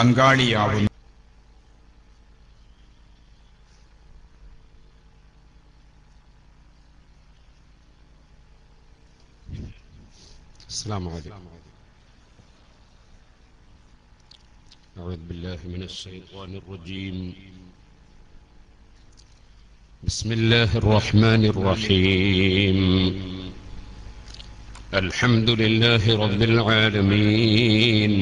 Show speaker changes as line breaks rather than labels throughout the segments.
പങ്കാളിയാവുന്നു
السلام عليكم أعوذ بالله من الشيطان الرجيم بسم الله الرحمن الرحيم الحمد لله رب العالمين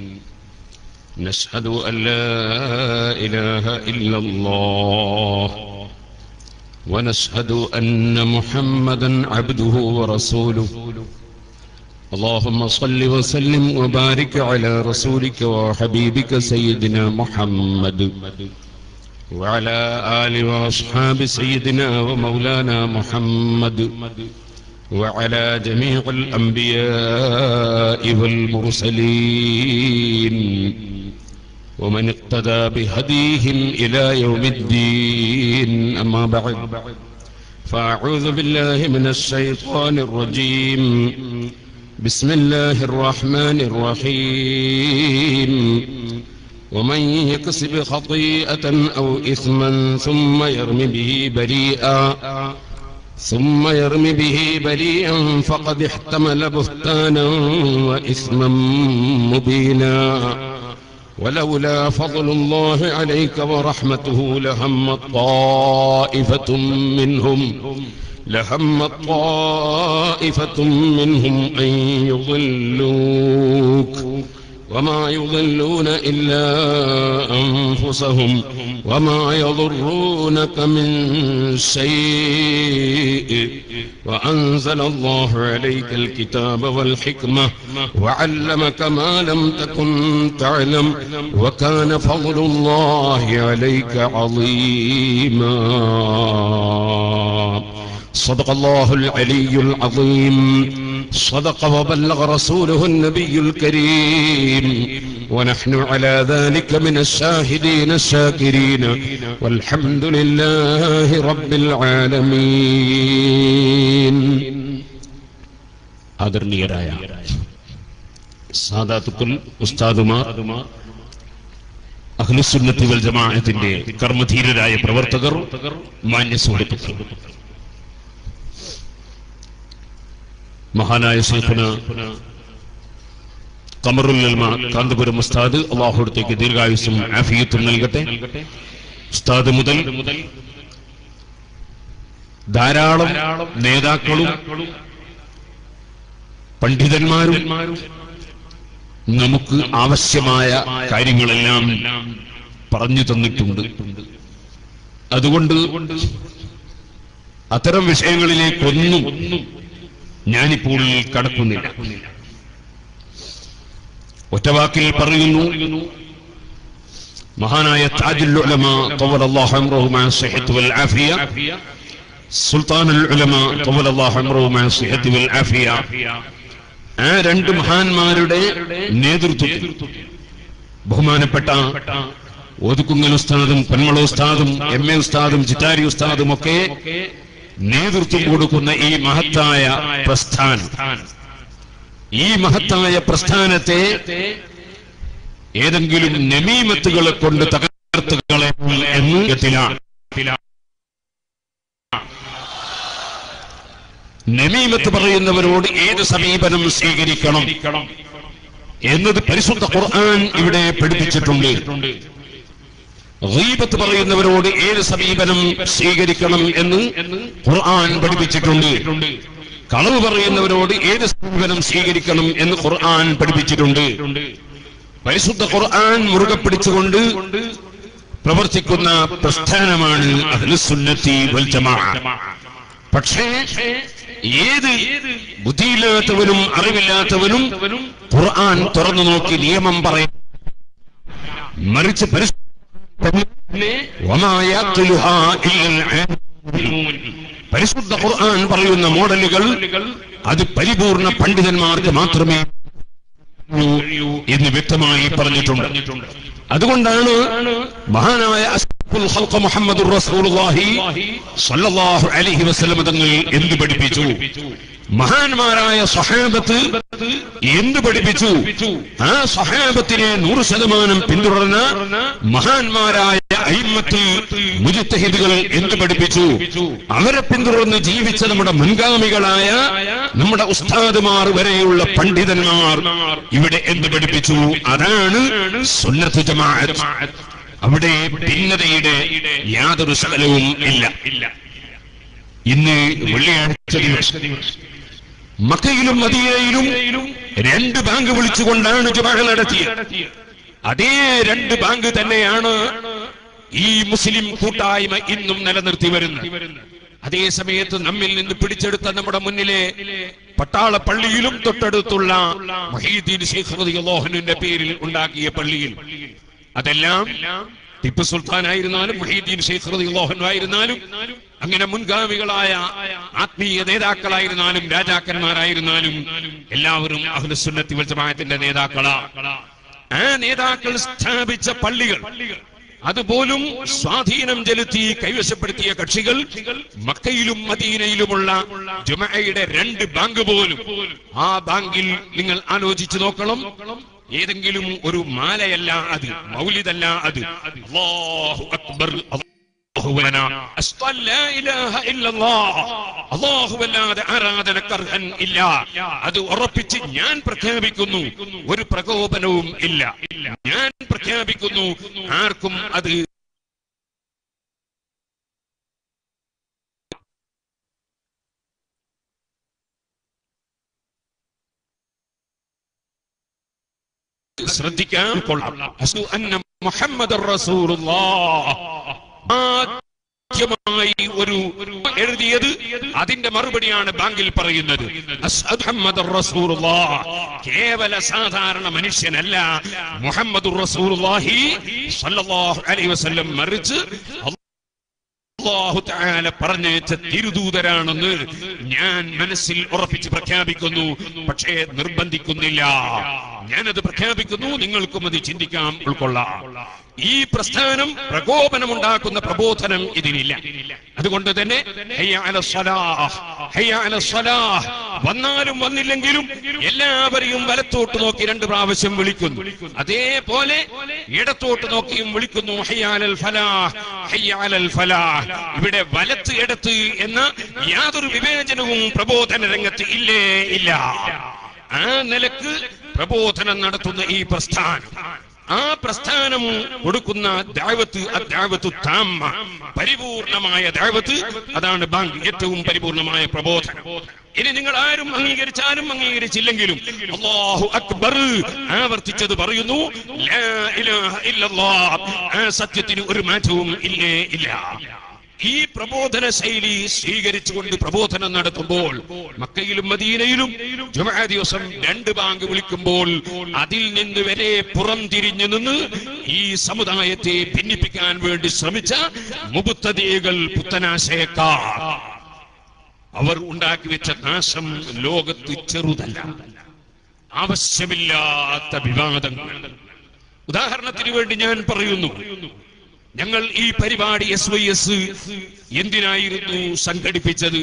نشهد أن لا إله إلا الله ونشهد أن محمدا عبده ورسوله اللهم صل وسلم وبارك على رسولك وحبيبك سيدنا محمد وعلى آل وأصحاب سيدنا ومولانا محمد وعلى جميع الأنبياء والمرسلين ومن اقتدى بهديهم إلى يوم الدين أما بعد فأعوذ بالله من الشيطان الرجيم بسم الله الرحمن الرحيم ومن يكسب خطيئة أو إثما ثم يرم به بريئا ثم يرم به بريئا فقد احتمل بهتانا وإثما مبينا ولولا فضل الله عليك ورحمته لهم طائفة منهم لهم طائفة منهم أن يضلوك وما يضلون إلا أنفسهم وما يضرونك من شيء وأنزل الله عليك الكتاب والحكمة وعلمك ما لم تكن تعلم وكان فضل الله عليك عظيما صدق الله العلي العظيم صدق وبلغ رسوله النبي الكريم ونحن على ذلك من الشاهدين الشاكرين والحمد لله رب العالمين ആദരണീയരായ സാദാത്തുക്കൾ ഉസ്താദുമാർ അഖിലുസുന്നത്തി വൽ ജമാഅത്തിന്റെ കർമ്മധീരരായ പ്രവർത്തകർ മാന്യ സുഹൃത്തുക്കൾ മഹാനായ ശൈഖുന കമറുൽ അൽമ കാന്തപുരം ഉസ്താദ് അള്ളാഹുടത്തേക്ക് ദീർഘായുസും ആഫിയത്തും നൽകട്ടെ ഉസ്താദ് മുതൽ ധാരാളം നേതാക്കളും പണ്ഡിതന്മാരും നമുക്ക് ആവശ്യമായ കാര്യങ്ങളെല്ലാം പറഞ്ഞു തന്നിട്ടുണ്ട് അതുകൊണ്ട് അത്തരം വിഷയങ്ങളിലേക്കൊന്നും ഞാനിപ്പോൾ കടക്കുന്നില്ല ഒറ്റവാക്കിൽ പറയുന്നു മഹാനായ താജുൽ ഉലമ طول الله عمره مع الصحة والعافية സുൽത്താൻ ഉലമ طول الله عمره مع الصحة والعافية ആ രണ്ട് മഹാന്മാരുടെ നേതൃത്വത്തിൽ ബഹുമാനപ്പെട്ട ഒതുക്കുങ്ങൽ ഉസ്താദും പന്മള ഉസ്താദും എം എ ഉസ്താദും ചിറ്റാരി ഉസ്താദും ഒക്കെ നേതൃത്വം കൊടുക്കുന്ന ഈ മഹത്തായ പ്രസ്ഥാനം ഈ മഹത്തായ പ്രസ്ഥാനത്തെ ഏതെങ്കിലും നമീമത്തുകളെ കൊണ്ട് തകർത്തുകളെ എന്ന് എത്തിലാണ് നമീമത്ത് പറയുന്നവരോട് ഏത് സമീപനം സ്വീകരിക്കണം എന്നത് പരിശുദ്ധ ഖുർആൻ ഇവിടെ പഠിപ്പിച്ചിട്ടുണ്ട് ഗീബത്ത് പറയുന്നവരോട് ഏത് സമീപനം സ്വീകരിക്കണം എന്ന് ഖുർആൻ പഠിപ്പിച്ചിട്ടുണ്ട് കളവ് പറയുന്നവരോട് ഏത് സമീപനം സ്വീകരിക്കണം എന്ന് ഖുർആൻ പഠിപ്പിച്ചിട്ടുണ്ട് പരിശുദ്ധ ഖുർആൻ മുറുകെ പിടിച്ചുകൊണ്ട് പ്രവർത്തിക്കുന്ന പ്രസ്ഥാനമാണ് അഹ്ലുസുന്നത്തി വൽ ജമാഅ പക്ഷേ ഏത് ബുദ്ധിയില്ലാത്തവനും അറിവില്ലാത്തവനും ഖുർആൻ തുറന്നു നോക്കി നിയമം പറയും മറിച്ച് പരിശു പരിശുദ്ധ ഖുർആൻ പറയുന്ന മോഡലുകൾ അത് പരിപൂർണ പണ്ഡിതന്മാർക്ക് മാത്രമേ എന്ന് വ്യക്തമായി പറഞ്ഞിട്ടുണ്ട് അതുകൊണ്ടാണ് മഹാനായ അസ്ഫുൽ ഖൽഖ് മുഹമ്മദുർ റസൂലുള്ളാഹി സ്വല്ലല്ലാഹു അലൈഹി വസല്ലം തങ്ങൾ എന്ത് പഠിപ്പിച്ചു മഹാന്മാരായ സ്വഹാബത്ത് എന്ത് പഠിപ്പിച്ചു ആ സഹാബത്തിനെ നൂറ് ശതമാനം പിന്തുടർന്ന മഹാന്മാരായ അയിമത്ത് മുജിത്തഹിദുകൾ എന്ത് പഠിപ്പിച്ചു അവരെ പിന്തുടർന്ന് ജീവിച്ച നമ്മുടെ മുൻഗാമികളായ നമ്മുടെ ഉസ്താദുമാർ വരെയുള്ള പണ്ഡിതന്മാർ ഇവിടെ എന്ത് പഠിപ്പിച്ചു അതാണ് സുന്നത്ത് ജമാഅത്ത് അവിടെ ഭിന്നതയുടെ യാതൊരു ശകലവും ഇല്ല ഇന്ന് വെള്ളിയാഴ്ച ദിവസം മക്കയിലും മദീനയിലും രണ്ട് ബാങ്ക് വിളിച്ചുകൊണ്ടാണ് ജുമാ നടത്തിയത് അതേ രണ്ട് ബാങ്ക് തന്നെയാണ് ഈ മുസ്ലിം കൂട്ടായ്മ ഇന്നും നിലനിർത്തി വരുന്നത് അതേ സമയത്ത് നമ്മിൽ നിന്ന് പിടിച്ചെടുത്ത നമ്മുടെ മുന്നിലെ പട്ടാള പള്ളിയിലും തൊട്ടടുത്തുള്ള മഹീദ്ദീൻ ശേഖ് റളിയല്ലാഹുവിന്റെ പേരിൽ ഉണ്ടാക്കിയ പള്ളിയിൽ അതെല്ലാം ടിപ്പു സുൽത്താനായിരുന്നാലും മഹീദ്ദീൻ ശേഖ് റളിയല്ലാഹു ആയിരുന്നാലും അങ്ങനെ മുൻഗാമികളായ ആത്മീയ നേതാക്കളായിരുന്നാലും രാജാക്കന്മാരായിരുന്നാലും എല്ലാവരും അഹ്ലുസുന്നത്തി വൽ ജമാഅത്തിന്റെ നേതാക്കളാ ആ നേതാക്കൾ സ്ഥാപിച്ച പള്ളികൾ അതുപോലും സ്വാധീനം ചെലുത്തി കൈവശപ്പെടുത്തിയ കക്ഷികൾ മക്കയിലും മദീനയിലുമുള്ള ജുമയുടെ രണ്ട് ബാങ്ക് പോലും ആ ബാങ്കിൽ നിങ്ങൾ ആലോചിച്ചു നോക്കണം ഏതെങ്കിലും ഒരു മാലയല്ല അത് മൗലിദല്ല അത് അല്ലാഹു അക്ബർ അല്ലാഹുവലന അസ്തൽ ലാ ഇലാഹ ഇല്ലല്ലാഹ് അല്ലാഹുവല്ലാതെ ആരാധനക്കർഹൻ ഇല്ല അത് ഉറപ്പിച്ച് ഞാൻ പ്രഖ്യാപിക്കുന്നു ഒരു പ്രകോപനവും ഇല്ല ഞാൻ പ്രഖ്യാപിക്കുന്നു ആർക്കും അത് ശ്രദ്ധിക്കാൻ കൊള്ളാം അസ്തു അന്ന മുഹമ്മദ് റസൂലുള്ളാഹ് ആദ്യമായി ഒരു എഴുതിയത് അതിന്റെ മറുപടിയാണ് ബാങ്കിൽ പറയുന്നത് അസ്ഹദ് മുഹമ്മദ് റസൂലുള്ളാഹ് കേവല സാധാരണ മനുഷ്യനല്ല മുഹമ്മദ് റസൂലുള്ളാഹി സ്വല്ലല്ലാഹു അലൈഹി വസല്ലം മറിച്ച് അള്ളാഹു തആല പറഞ്ഞയച്ച തിരുദൂതരാണെന്ന് ഞാൻ മനസ്സിൽ ഉറപ്പിച്ച് പ്രഖ്യാപിക്കുന്നു പക്ഷേ നിർബന്ധിക്കുന്നില്ല ഞാനത് പ്രഖ്യാപിക്കുന്നു നിങ്ങൾക്കും അത് ചിന്തിക്കാം ഉൾക്കൊള്ളാം ഈ പ്രസ്ഥാനം പ്രകോപനമുണ്ടാക്കുന്ന പ്രബോധനം ഇതിനില്ല അതുകൊണ്ട് തന്നെ ഹയ്യ അല സ്വലാഹ്, ഹയ്യ അല സ്വലാഹ്. വന്നാലും വന്നില്ലെങ്കിലും എല്ലാവരെയും വലത്തോട്ട് നോക്കി രണ്ട് പ്രാവശ്യം വിളിക്കുന്നു അതേപോലെ ഇടത്തോട്ട് നോക്കിയും വിളിക്കുന്നു ഹയ്യ അലൽ ഫലാഹ്, ഹയ്യ അലൽ ഫലാഹ്. ഇവിടെ വലത്ത് ഇടത്ത് എന്ന യാതൊരു വിവേചനവും പ്രബോധന രംഗത്ത് ഇല്ലേ ഇല്ല ആ നിലക്ക് പ്രബോധനം നടത്തുന്ന ഈ പ്രസ്ഥാനം ആ പ്രസ്ഥാനം കൊടുക്കുന്ന ദാവത്ത് ദാവത്ത് താമ പരിപൂർണമായ ദാവത്ത് അതാണ് ബാങ്ക് ഏറ്റവും പരിപൂർണമായ പ്രബോധനം ഇനി നിങ്ങൾ ആരും അംഗീകരിച്ചാലും അംഗീകരിച്ചില്ലെങ്കിലും അല്ലാഹു അക്ബർ ആവർത്തിച്ചത് പറയുന്നു ലാ ഇലാഹ ഇല്ലല്ലാഹ്. ആ സത്യത്തിന് ഒരു മാറ്റവും ഇല്ലേ ഇല്ല ഈ പ്രബോധന ശൈലി സ്വീകരിച്ചുകൊണ്ട് പ്രബോധനം നടത്തുമ്പോൾ മക്കയിലും മദീനയിലും ജുമാ ദിവസം രണ്ട് ബാങ്ക് വിളിക്കുമ്പോൾ അതിൽ നിന്ന് വരെ പുറം തിരിഞ്ഞു നിന്ന് ഈ സമുദായത്തെ ഭിന്നിപ്പിക്കാൻ വേണ്ടി ശ്രമിച്ച മുബുത്തതീകൾ പുത്തനാശയക്കാർ അവർ ഉണ്ടാക്കി വെച്ച നാശം ലോകത്ത് ചെറുതല്ല ആവശ്യമില്ലാത്ത വിവാദങ്ങൾ ഉദാഹരണത്തിന് വേണ്ടി ഞാൻ പറയുന്നു ഞങ്ങൾ ഈ പരിപാടി എസ് വൈ എസ് എന്തിനായിരുന്നു സംഘടിപ്പിച്ചത്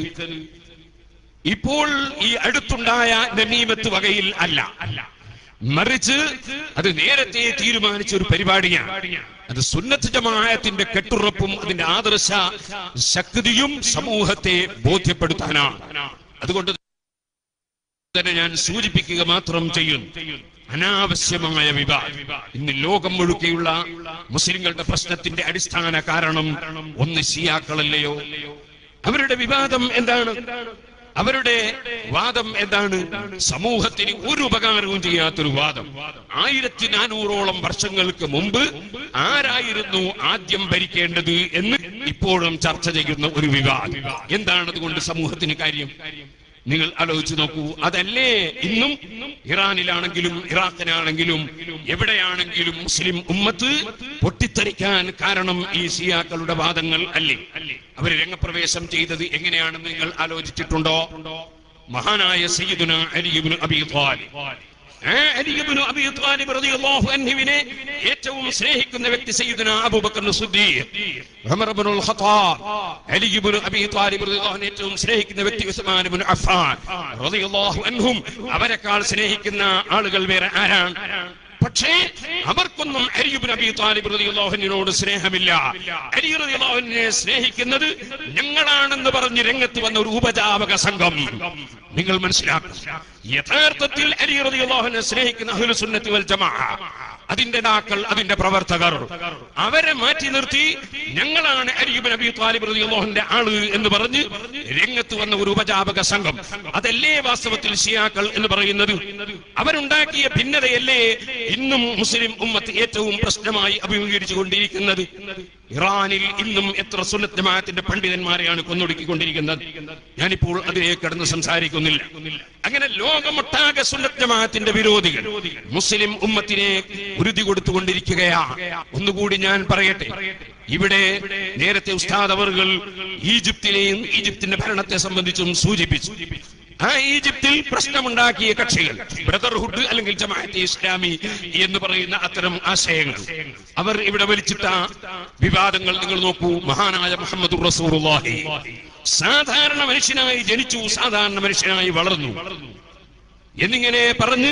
ഇപ്പോൾ ഈ അടുത്തുണ്ടായ നമീമത്ത് വകയിൽ അല്ല മറിച്ച് അത് നേരത്തെ തീരുമാനിച്ച ഒരു പരിപാടിയാണ് അത് സുന്നത്ത് ജമാഅത്തിന്റെ കെട്ടുറപ്പും അതിന്റെ ആദർശ ശക്തിയും സമൂഹത്തെ ബോധ്യപ്പെടുത്താനാണ് അതുകൊണ്ട് തന്നെ ഞാൻ സൂചിപ്പിക്കുക മാത്രം ചെയ്യുന്നു അനാവശ്യമായ വിവാദം ഇന്ന് ലോകം മുഴുക്കെയുള്ള മുസ്ലിങ്ങളുടെ പ്രശ്നത്തിന്റെ അടിസ്ഥാന കാരണം ഒന്ന് ഷിയാക്കളല്ലയോ അവരുടെ വിവാദം എന്താണ് അവരുടെ വാദം എന്താണ് സമൂഹത്തിന് ഒരു ഉപകാരവും ചെയ്യാത്തൊരു വാദം ആയിരത്തി നാനൂറോളം വർഷങ്ങൾക്ക് മുമ്പ് ആരായിരുന്നു ആദ്യം ഭരിക്കേണ്ടത് എന്ന് ഇപ്പോഴും ചർച്ച ചെയ്യുന്ന ഒരു വിവാദം എന്താണ് അതുകൊണ്ട് സമൂഹത്തിന് കാര്യം നിങ്ങൾ ആലോചിച്ച് നോക്കൂ അതല്ലേ ഇന്നും ഇറാനിലാണെങ്കിലും ഇറാഖിനാണെങ്കിലും എവിടെയാണെങ്കിലും മുസ്ലിം ഉമ്മത്ത് പൊട്ടിത്തെറിക്കാൻ കാരണം ഈ ഷിയാക്കളുടെ വാദങ്ങൾ അല്ലേ അവര് രംഗപ്രവേശം ചെയ്തത് എങ്ങനെയാണെന്ന് നിങ്ങൾ ആലോചിച്ചിട്ടുണ്ടോ മഹാനായ സയ്യിദുന അലി ഇബ്നു അബി ത്വാലിബ് ആ അലി ഇബ്നു അബീ ത്വാലിബ് റളിയല്ലാഹു അൻഹുവിനെ ഏറ്റവും സ്നേഹിക്കുന്ന വ്യക്തി സയ്യിദുന Abu Bakr Siddiq Umar ibn al Khattab Ali ibn Abi Talib റളിയല്ലാഹു അൻഹു ഏറ്റവും സ്നേഹിക്കുന്ന വ്യക്തി ഉസ്മാൻ ഇബ്നു അഫ്ഫാൻ റളിയല്ലാഹു അൻഹും അവരെക്കാൾ സ്നേഹിക്കുന്ന ആളുകൾ വേറെ ആരാണ് പക്ഷേ അവർക്കൊന്നും അരിയുബ് നബി താലിബ് റളിയല്ലാഹുവിനോട് സ്നേഹമില്ല അലി റളിയല്ലാഹുവിനെ സ്നേഹിക്കുന്നത് ഞങ്ങളാണെന്ന് പറഞ്ഞ് രംഗത്ത് വന്ന ഒരു ഉപജാപക സംഘം നിങ്ങൾ മനസ്സിലാക്കും യഥാർത്ഥത്തിൽ അലി റളിയല്ലാഹുവിനെ സ്നേഹിക്കുന്ന അഹ്ലു സുന്നത്തി വൽ ജമാഅ അതിന്റെ നേതാക്കൾ അതിന്റെ പ്രവർത്തകർ അവരെ മാറ്റി നിർത്തി ഞങ്ങളാണ് അരിയുബ് നബി താലിബ് റളിയല്ലാഹുവിന്റെ ആള് എന്ന് പറഞ്ഞ് രംഗത്ത് വന്ന ഒരു ഉപജാപക സംഘം അതല്ലേ വാസ്തവത്തിൽ ഷിയാക്കൾ എന്ന് പറയുന്നത് അവരുണ്ടാക്കിയ ഭിന്നതയല്ലേ ഇന്നും മുസ്ലിം ഉമ്മത്ത് ഏറ്റവും പ്രശ്നമായി അഭിമുഖീകരിച്ചു കൊണ്ടിരിക്കുന്നത് ഇറാനിൽ ഇന്നും എത്ര സുന്നത്ത് ജമാഅത്തിന്റെ പണ്ഡിതന്മാരെയാണ് കൊന്നൊടുക്കിക്കൊണ്ടിരിക്കുന്നത് ഞാനിപ്പോൾ അതിലേക്ക് കടന്ന് സംസാരിക്കുന്നില്ല അങ്ങനെ ലോകമൊട്ടാകെ സുന്നത്ത് ജമാഅത്തിന്റെ വിരോധികൾ മുസ്ലിം ഉമ്മത്തിനെ ഉരുതി കൊടുത്തുകൊണ്ടിരിക്കുകയാണ് ഒന്നുകൂടി ഞാൻ പറയട്ടെ ഇവിടെ നേരത്തെ ഉസ്താദ് അവർകൾ ഈജിപ്തിനെയും ഈജിപ്തിന്റെ ഭരണത്തെ സംബന്ധിച്ചും സൂചിപ്പിച്ചു ആ ഈജിപ്തിൽ പ്രശ്നമുണ്ടാക്കിയ കക്ഷികൾ ബ്രദർഹുഡ് അല്ലെങ്കിൽ ജമാഅത്തെ ഇസ്ലാമി എന്ന് പറയുന്ന അത്തരം ആശയങ്ങൾ അവർ ഇവിടെ വലിച്ചിട്ട വിവാദങ്ങൾ നിങ്ങൾ നോക്കൂ മഹാനായ മുഹമ്മദ് റസൂറുല്ലാഹി സാധാരണ മനുഷ്യനായി ജനിച്ചു സാധാരണ മനുഷ്യനായി വളർന്നു എന്നിങ്ങനെ പറഞ്ഞ്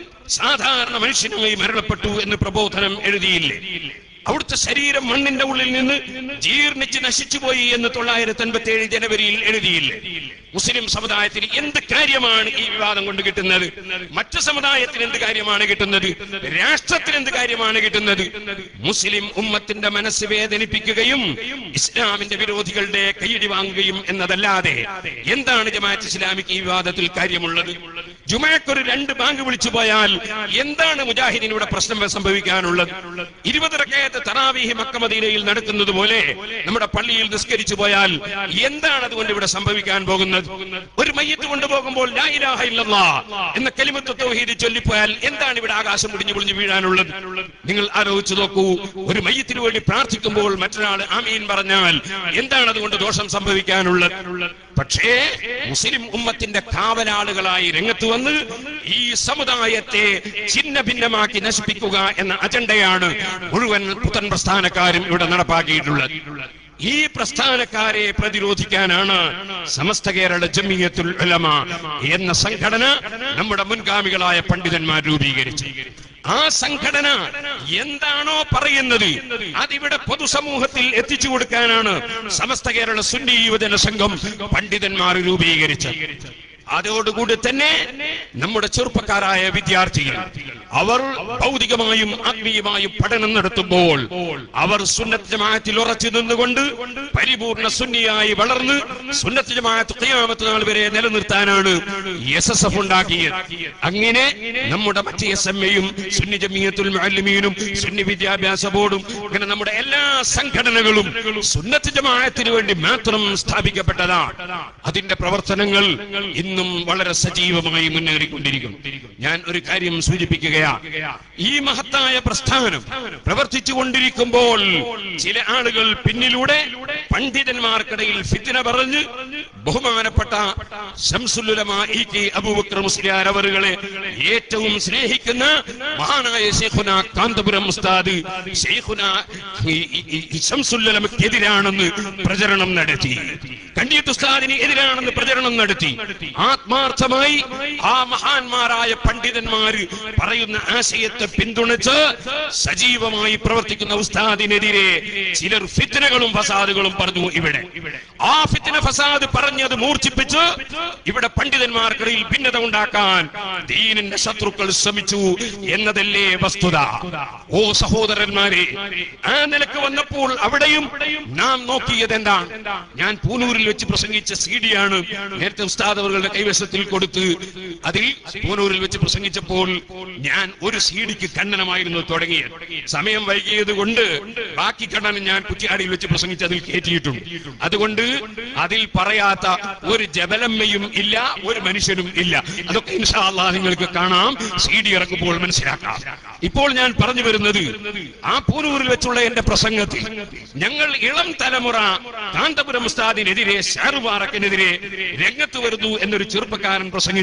സാധാരണ മനുഷ്യനായി മരണപ്പെട്ടു എന്ന് പ്രബോധനം എഴുതിയില്ലേ അവിടുത്തെ ശരീരം മണ്ണിന്റെ ഉള്ളിൽ നിന്ന് ജീർണിച്ച് നശിച്ചുപോയി എന്ന് തൊള്ളായിരത്തി അൻപത്തി ഏഴ് ജനുവരിയിൽ എഴുതിയില്ലേ മുസ്ലിം സമുദായത്തിന് എന്ത് കാര്യമാണ് ഈ വിവാദം കൊണ്ട് കിട്ടുന്നത് മറ്റു സമുദായത്തിന് എന്ത് കാര്യമാണ് കിട്ടുന്നത് രാഷ്ട്രത്തിന് എന്ത് കാര്യമാണ് കിട്ടുന്നത് മുസ്ലിം ഉമ്മത്തിന്റെ മനസ്സ് വേദനിപ്പിക്കുകയും ഇസ്ലാമിന്റെ വിരോധികളുടെ കൈയടി വാങ്ങുകയും എന്നതല്ലാതെ എന്താണ് ജമാഅത്ത് ഇസ്ലാമിക്ക് ഈ വിവാദത്തിൽ കാര്യമുള്ളത് ജുമാക്കൊരു രണ്ട് ബാങ്ക് വിളിച്ചു പോയാൽ എന്താണ് മുജാഹിദിന് ഇവിടെ പ്രശ്നം സംഭവിക്കാനുള്ളത് ഇരുപത് റക്കയത്ത് തറാവീഹി മക്കമദീനയിൽ നടക്കുന്നത് പോലെ നമ്മുടെ പള്ളിയിൽ നിസ്കരിച്ചു പോയാൽ എന്താണ് അതുകൊണ്ട് ഇവിടെ സംഭവിക്കാൻ പോകുന്നത് ഒരു മയ്യത്ത് കൊണ്ടുപോകുമ്പോൾ ലാ ഇലാഹ ഇല്ലല്ലാ എന്ന കലിമത്ത് തൗഹീദ് ചൊല്ലിപ്പോയാൽ എന്താണ് ഇവിടെ ആകാശം മുടിഞ്ഞു പൊളിഞ്ഞു വീഴാനുള്ളത് നിങ്ങൾ ആലോചിച്ചു നോക്കൂ ഒരു മയ്യത്തിന് വേണ്ടി പ്രാർത്ഥിക്കുമ്പോൾ മറ്റൊരാൾ ആമീൻ പറഞ്ഞാൽ എന്താണ് അതുകൊണ്ട് ദോഷം സംഭവിക്കാനുള്ളത് പക്ഷേ മുസ്ലിം ഉമ്മത്തിന്റെ കാവലാളുകളായി രംഗത്ത് വന്ന് ഈ സമുദായത്തെ ഛിന്ന ഭിന്നമാക്കി നശിപ്പിക്കുക എന്ന അജണ്ടയാണ് മുഴുവൻ പുത്തൻ പ്രസ്ഥാനക്കാരും ഇവിടെ നടപ്പാക്കിയിട്ടുള്ളത് ഈ പ്രസ്ഥാനക്കാരെ പ്രതിരോധിക്കാനാണ് സമസ്ത കേരള ജമിയത്തുൽ ഉലമ എന്ന സംഘടന നമ്മുടെ മുൻഗാമികളായ പണ്ഡിതന്മാർ രൂപീകരിച്ചത് ആ സംഘടന എന്താണോ പറയുന്നത് അതിവിടെ പൊതുസമൂഹത്തിൽ എത്തിച്ചു കൊടുക്കാനാണ് സമസ്ത കേരള സുന്നി യുവജന സംഘം പണ്ഡിതന്മാർ രൂപീകരിച്ചത് അതോടുകൂടി തന്നെ നമ്മുടെ ചെറുപ്പക്കാരായ വിദ്യാർത്ഥികൾ അവർ ഭൗതികമായും ആത്മീയമായും പഠനം നടത്തുമ്പോൾ അവർ സുന്നത്ത് ജമാഅത്തിൽ ഉറച്ചു നിന്നുകൊണ്ട് പരിപൂർണ സുന്നിയായി വളർന്ന് സുന്നത്ത് ജമാഅത്ത് ഖിയാമത്ത് നാൾ വരെ നിലനിർത്താനാണ് എസ് എസ് എഫ് ഉണ്ടാക്കിയത് അങ്ങനെ നമ്മുടെ മറ്റ് എസ് എം എയും സുന്നി ജമിയത്തുൽ മുഅല്ലിമീനും സുന്നി വിദ്യാഭ്യാസ ബോർഡും അങ്ങനെ നമ്മുടെ എല്ലാ സംഘടനകളും സുന്നത്ത് ജമാഅത്തിന് വേണ്ടി മാത്രം സ്ഥാപിക്കപ്പെട്ടതാണ് അതിന്റെ പ്രവർത്തനങ്ങൾ ഇന്നും വളരെ സജീവമായി മുന്നേറിക്കൊണ്ടിരിക്കും ഞാൻ ഒരു കാര്യം സൂചിപ്പിക്കുകയാ ഈ മഹത്തായ പ്രസ്ഥാനം പ്രവർത്തിച്ചു കൊണ്ടിരിക്കുമ്പോൾ ചില ആളുകൾ പിന്നിലൂടെ പണ്ഡിതന്മാർക്കിടയിൽ ഫിത്തിന പറഞ്ഞ് ബഹുമാനപ്പെട്ട ശംസുലുലമ ഇ കെ അബൂബക്കർ മുസ്ലിയാർ അവറുകളെ ഏറ്റവും സ്നേഹിക്കുന്ന മഹാനായ ഷെയ്ഖുന കാന്തപുരം ഉസ്താദ് ഷെയ്ഖുന ഈ- ഈ- ഈ ശംസുല്ലമക്കെതിരാണെന്ന് പ്രചരണം നടത്തി കണ്ടിയത്ത് ഉസ്താദിന് എതിരാണെന്ന് പ്രചരണം നടത്തി ആത്മാർത്ഥമായി ആ മഹാന്മാരായ പണ്ഡിതന്മാര് പറയുന്ന ആശയത്തെ പിന്തുണച്ച് സജീവമായി പ്രവർത്തിക്കുന്ന ഉസ്താദിനെതിരെ ചിലർ ഫിത്തനകളും ഫസാദുകളും പറഞ്ഞു ഇവിടെ ആ ഫിത്തന ഫസാദ് പറഞ്ഞത് മൂർച്ഛിപ്പിച്ച് ഇവിടെ പണ്ഡിതന്മാർക്കിടയിൽ ഭിന്നത ഉണ്ടാക്കാൻ ദീനിന്റെ ശത്രുക്കൾ ശ്രമിച്ചു എന്നതല്ലേ വസ്തുത ഓ സഹോദരന്മാരെ ആ നിലക്ക് വന്നപ്പോൾ അവിടെയും നാം നോക്കിയത് എന്താണ് ഞാൻ പൂനൂരിൽ വെച്ച് പ്രസംഗിച്ച സി ഡിയാണ് നേരത്തെ ഉസ്താദ് അവരുടെ കൈവശത്തിൽ കൊടുത്ത് അതിൽ പൂനൂരിൽ വെച്ച് പ്രസംഗിച്ചപ്പോൾ ഞാൻ ഒരു സി ഡിക്ക് ഖണ്ഡനമായിരുന്നു തുടങ്ങിയത് സമയം വൈകിയത് കൊണ്ട് ബാക്കി ഖണ്ഡനം ഞാൻ കുറ്റിയാടിയിൽ വെച്ച് പ്രസംഗിച്ച് അതിൽ കയറ്റിയിട്ടുണ്ട് അതുകൊണ്ട് അതിൽ പറയാത്ത ഒരു ജബലമ്മയും ഇല്ല ഒരു മനുഷ്യനും ഇല്ല അതൊക്കെ ഇൻഷാ അള്ളാഹ് നിങ്ങൾക്ക് കാണാം സി ഡി ഇറക്കുമ്പോൾ മനസ്സിലാക്കാം ഇപ്പോൾ ഞാൻ പറഞ്ഞു വരുന്നത് ആ പൂനൂരിൽ വെച്ചുള്ള എന്റെ പ്രസംഗത്തിൽ ഞങ്ങൾ ഇളം തലമുറ കാന്തപുരം ഉസ്താദിനെതിരെ ഷാറുബാറക്കിനെതിരെ രംഗത്ത് വരുന്നു എന്നൊരു ചെറുപ്പക്കാരൻ പ്രസംഗിച്ചപ്പോൾ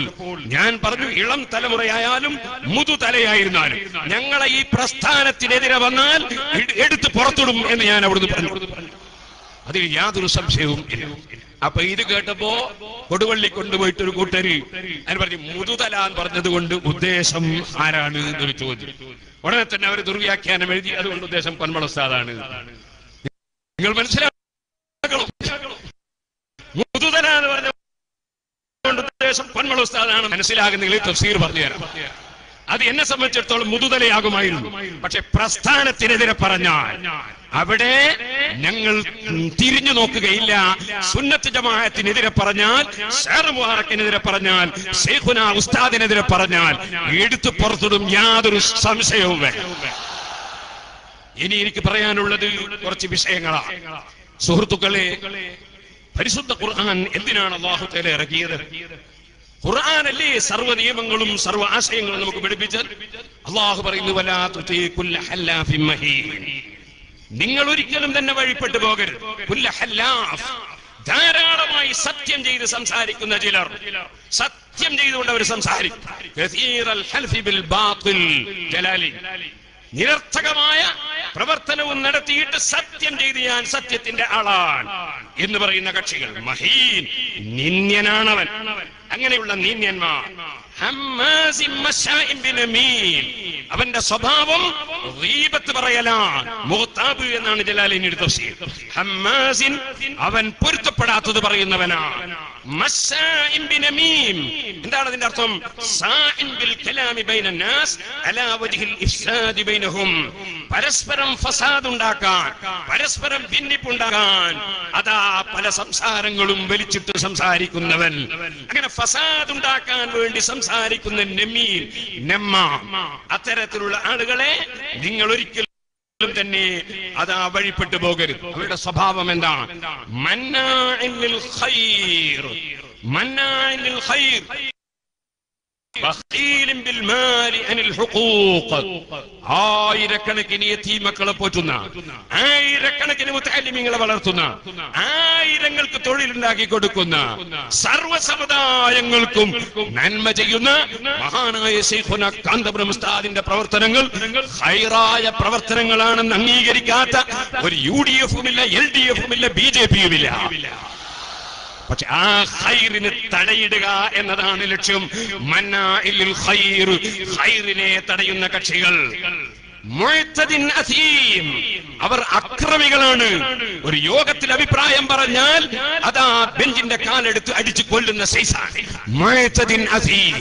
ഞാൻ പറഞ്ഞു ഇളം തലമുറയായാലും മുതുതലയായിരുന്നാലും ഞങ്ങളെ ഈ പ്രസ്ഥാനത്തിനെതിരെ വന്നാൽ ഇട്- എടുത്ത് പുറത്തിടും എന്ന് ഞാൻ അവിടുന്ന് പറഞ്ഞു അതിൽ യാതൊരു സംശയവും ഇല്ല അപ്പൊ ഇത് കേട്ടപ്പോ കൊടുവള്ളി കൊണ്ടുപോയിട്ട് ഒരു കൂട്ടര് അതിന് പറഞ്ഞു മുതുതല എന്ന് പറഞ്ഞത് കൊണ്ട് ഉദ്ദേശം ആരാണ് എന്നൊരു ചോദ്യം ഉടനെ തന്നെ അവർ ദുർവ്യാഖ്യാനം എഴുതി അതുകൊണ്ട് ഉദ്ദേശം പൊന്മള ഉസ്താദാണ് നിങ്ങൾ മനസ്സിലാക്കണം മുതുതല എന്ന് പറഞ്ഞ കൊണ്ട് ഉദ്ദേശം പൊന്മള ഉസ്താദാണ് മനസ്സിലാകുന്നെങ്കിൽ തഫ്സീർ പറഞ്ഞു തരാം അത് എന്നെ സംബന്ധിച്ചിടത്തോളം മുതുതലയാകുമായിരുന്നു പക്ഷെ പ്രസ്ഥാനത്തിനെതിരെ പറഞ്ഞാൽ അവിടെ ഞങ്ങൾ തിരിഞ്ഞു നോക്കുകയില്ല സുന്നത്ത് ജമാഅത്തിനെതിരെ പറഞ്ഞാൽ ഷേർ മുഹാറക്കിനെതിരെ പറഞ്ഞാൽ ഷെയ്ഖുന ഉസ്താദിനെതിരെ പറഞ്ഞാൽ എടുത്തു പുറത്തിടും യാതൊരു സംശയവും വേണ്ട ഇനി എനിക്ക് പറയാനുള്ളത് കുറച്ച് വിഷയങ്ങളാണ് സുഹൃത്തുക്കളെ പരിശുദ്ധ ഖുർആൻ എന്തിനാണ് അള്ളാഹു തേല ഇറക്കിയത് ഖുർആനല്ലേ സർവ്വ നിയമങ്ങളും സർവ്വ ആശയങ്ങളും നമുക്ക് പഠിപ്പിച്ചത് അള്ളാഹു പറയുന്നു വലാ തുതീ കുല്ല ഹല്ലാഫിൻ മഹീൻ നിങ്ങൾ ഒരിക്കലും തന്നെ വഴിപ്പെട്ടു പോകരുത് കുല്ല ഹല്ലാഫ് ധാരാളമായി സത്യം ചെയ്ത് സംസാരിക്കുന്ന ചിലർ സത്യം ചെയ്തുകൊണ്ട് അവർ സംസാരിക്കും കസീറൽ ഹൽഫി ബിൽ ബാത്തിൽ ജലാലി നിരർത്ഥകമായ പ്രവർത്തനവും നടത്തിയിട്ട് സത്യം ചെയ്ത് ഞാൻ സത്യത്തിന്റെ ആളാണ് എന്ന് പറയുന്ന കക്ഷികൾ മഹീൻ നിന്യനാണവൻ അങ്ങനെയുള്ള നിന്യന്മാർ ഹമ്മാസിൻ മശാഇൻ ബിനമീം. അവന്റെ സ്വഭാവം ഗീബത്ത് പറയലാണ് മുഹ്താബ് എന്നാണ് ജലാലിന്റെ തഫ്സീർ ഹമ്മാസിൻ അവൻ പൊരുത്തപ്പെടാത്തത് പറയുന്നവനാണ് മശാഇൻ ബിനമീം. എന്താണ് അതിന്റെ അർത്ഥം സാഇൻ ബിൽ കലാമി ബൈന നാസ് അലാ വജ്ഹിൽ ഇഫ്സാദി ബൈനഹും പരസ്പരം ഫസാദ് ഉണ്ടാക്കാൻ പരസ്പരം ഭിന്നിപ്പുണ്ടാക്കാൻ അതാ പല സംസാരങ്ങളും വലിച്ചിട്ട് സംസാരിക്കുന്നവൻ അങ്ങനെ ഫസാദ് ഉണ്ടാക്കാൻ വേണ്ടി സംസാരിക്കുന്ന നെമ്മീൻ നെമ്മ അത്തരത്തിലുള്ള ആളുകളെ നിങ്ങൾ ഒരിക്കലും തന്നെ അതാ വഴിപ്പെട്ടു പോകരുത് അവരുടെ സ്വഭാവം എന്താണ് മന്നാഇൻ ലിൽ ഖൈർ മന്നാഇൻ ലിൽ ഖൈർ ബഖീലും ബിൽ മാലി അനിൽ ഹുഖൂഖ് ആയിരക്കണക്കിന് യതീമക്കളെ പോറ്റുന്ന ആയിരക്കണക്കിന് മുത്തല്ലിമീങ്ങളെ വളർത്തുന്ന ആയിരങ്ങൾക്ക് തൊഴിലുണ്ടാക്കി കൊടുക്കുന്ന സർവ്വ സമുദായങ്ങൾക്കും നന്മ ചെയ്യുന്ന മഹാനായ ശൈഖുന കാന്തപുരം ഉസ്താദിന്റെ പ്രവർത്തനങ്ങൾ ഹൈറായ പ്രവർത്തനങ്ങളാണെന്ന് അംഗീകരിക്കാത്ത ഒരു യു ഡി എഫും ഇല്ല എൽ ഡി എഫും ഇല്ല ബി ജെ പിയും ഇല്ല പക്ഷെ ആ ഖൈറിന് തടയിടുക എന്നതാണ് ലക്ഷ്യം മന്നാഇലിൽ ഖൈർ ഖൈറിനെ തടയുന്ന കക്ഷികൾ മുഅ്തദിൻ അസീം. അവർ അക്രമികളാണ് ഒരു യോഗത്തിൽ അഭിപ്രായം പറഞ്ഞാൽ അതാ ബെഞ്ചിന്റെ കാലെടുത്ത് അടിച്ചു കൊല്ലുന്ന സൈസാണ് മുഅ്തദിൻ അസീം.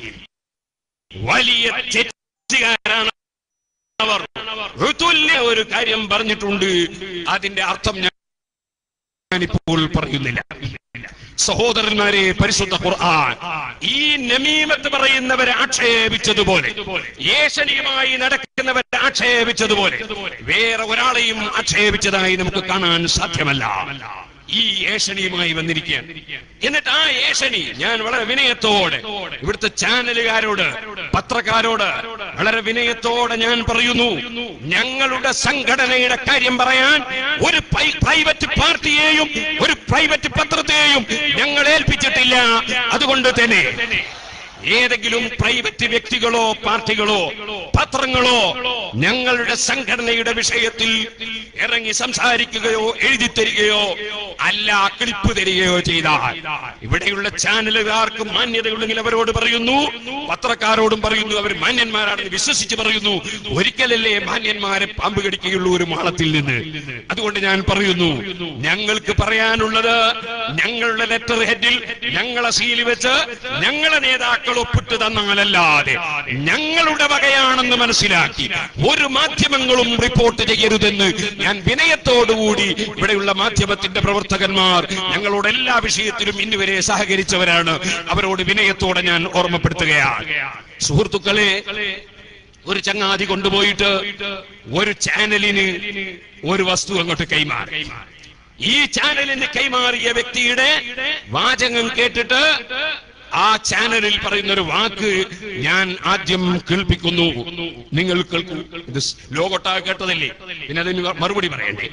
വലിയ തെറ്റുകാരാണ് അവർ ഋതുല്യ ഒരു കാര്യം പറഞ്ഞിട്ടുണ്ട് അതിന്റെ അർത്ഥം ഞാൻ ഞാനിപ്പോൾ പറയുന്നില്ല സഹോദരന്മാരെ പരിശുദ്ധ ഖുർആൻ ഈ നമീമത്ത് പറയുന്നവരെ ആക്ഷേപിച്ചതുപോലെ ഏഷണിയുമായി നടക്കുന്നവരെ ആക്ഷേപിച്ചതുപോലെ വേറെ ഒരാളെയും ആക്ഷേപിച്ചതായി നമുക്ക് കാണാൻ സാധ്യമല്ല ഈ ഏഷണിയുമായി വന്നിരിക്കുകയാണ് എന്നിട്ട് ആ ഏഷണി ഞാൻ വളരെ വിനയത്തോടെ ഇവിടുത്തെ ചാനലുകാരോട് പത്രക്കാരോട് വളരെ വിനയത്തോടെ ഞാൻ പറയുന്നു ഞങ്ങളുടെ സംഘടനയുടെ കാര്യം പറയാൻ ഒരു പൈ- പ്രൈവറ്റ് പാർട്ടിയെയും ഒരു പ്രൈവറ്റ് പത്രത്തെയും ഞങ്ങൾ ഏൽപ്പിച്ചിട്ടില്ല അതുകൊണ്ട് തന്നെ ഏതെങ്കിലും പ്രൈവറ്റ് വ്യക്തികളോ പാർട്ടികളോ പത്രങ്ങളോ ഞങ്ങളുടെ സംഘടനയുടെ വിഷയത്തിൽ ഇറങ്ങി സംസാരിക്കുകയോ എഴുതി തരികയോ അല്ല ക്ലിപ്പ് തരികയോ ചെയ്താൽ ഇവിടെയുള്ള ചാനലുകാർക്ക് മാന്യതയുണ്ടെങ്കിൽ അവരോട് പറയുന്നു പത്രക്കാരോടും പറയുന്നു അവർ മാന്യന്മാരാണെന്ന് വിശ്വസിച്ച് പറയുന്നു ഒരിക്കലല്ലേ മാന്യന്മാരെ പാമ്പ് കടിക്കുകയുള്ളൂ ഒരു മാളത്തിൽ നിന്ന് അതുകൊണ്ട് ഞാൻ പറയുന്നു ഞങ്ങൾക്ക് പറയാനുള്ളത് ഞങ്ങളുടെ ലെറ്റർ ഹെഡിൽ ഞങ്ങളെ സീൽ വെച്ച് ഞങ്ങളെ നേതാക്കൾ ഒപ്പിട്ട് തന്നാലല്ലാതെ ഞങ്ങളുടെ വകയാണെന്ന് മനസ്സിലാക്കി ഒരു മാധ്യമങ്ങളും റിപ്പോർട്ട് ചെയ്യരുതെന്ന് ഞാൻ വിനയത്തോടുകൂടി ഇവിടെയുള്ള മാധ്യമത്തിന്റെ പ്രവർത്തകന്മാർ ഞങ്ങളോട് എല്ലാ വിഷയത്തിലും ഇന്നുവരെ സഹകരിച്ചവരാണ് അവരോട് വിനയത്തോടെ ഞാൻ ഓർമ്മപ്പെടുത്തുകയാണ് സുഹൃത്തുക്കളെ ഒരു ചങ്ങാതി കൊണ്ടുപോയിട്ട് ഒരു ചാനലിന് ഒരു വസ്തു അങ്ങോട്ട് കൈമാറി ഈ ചാനലിന് കൈമാറിയ വ്യക്തിയുടെ വാചകം കേട്ടിട്ട് ആ ചാനലിൽ പറയുന്ന ഒരു വാക്ക് ഞാൻ ആദ്യം കേൾപ്പിക്കുന്നു നിങ്ങൾ കേൾക്കൂ ഇത് ലോകോട്ടാ കേട്ടതല്ലേ പിന്നെ അതിന് മറുപടി പറയണ്ടേ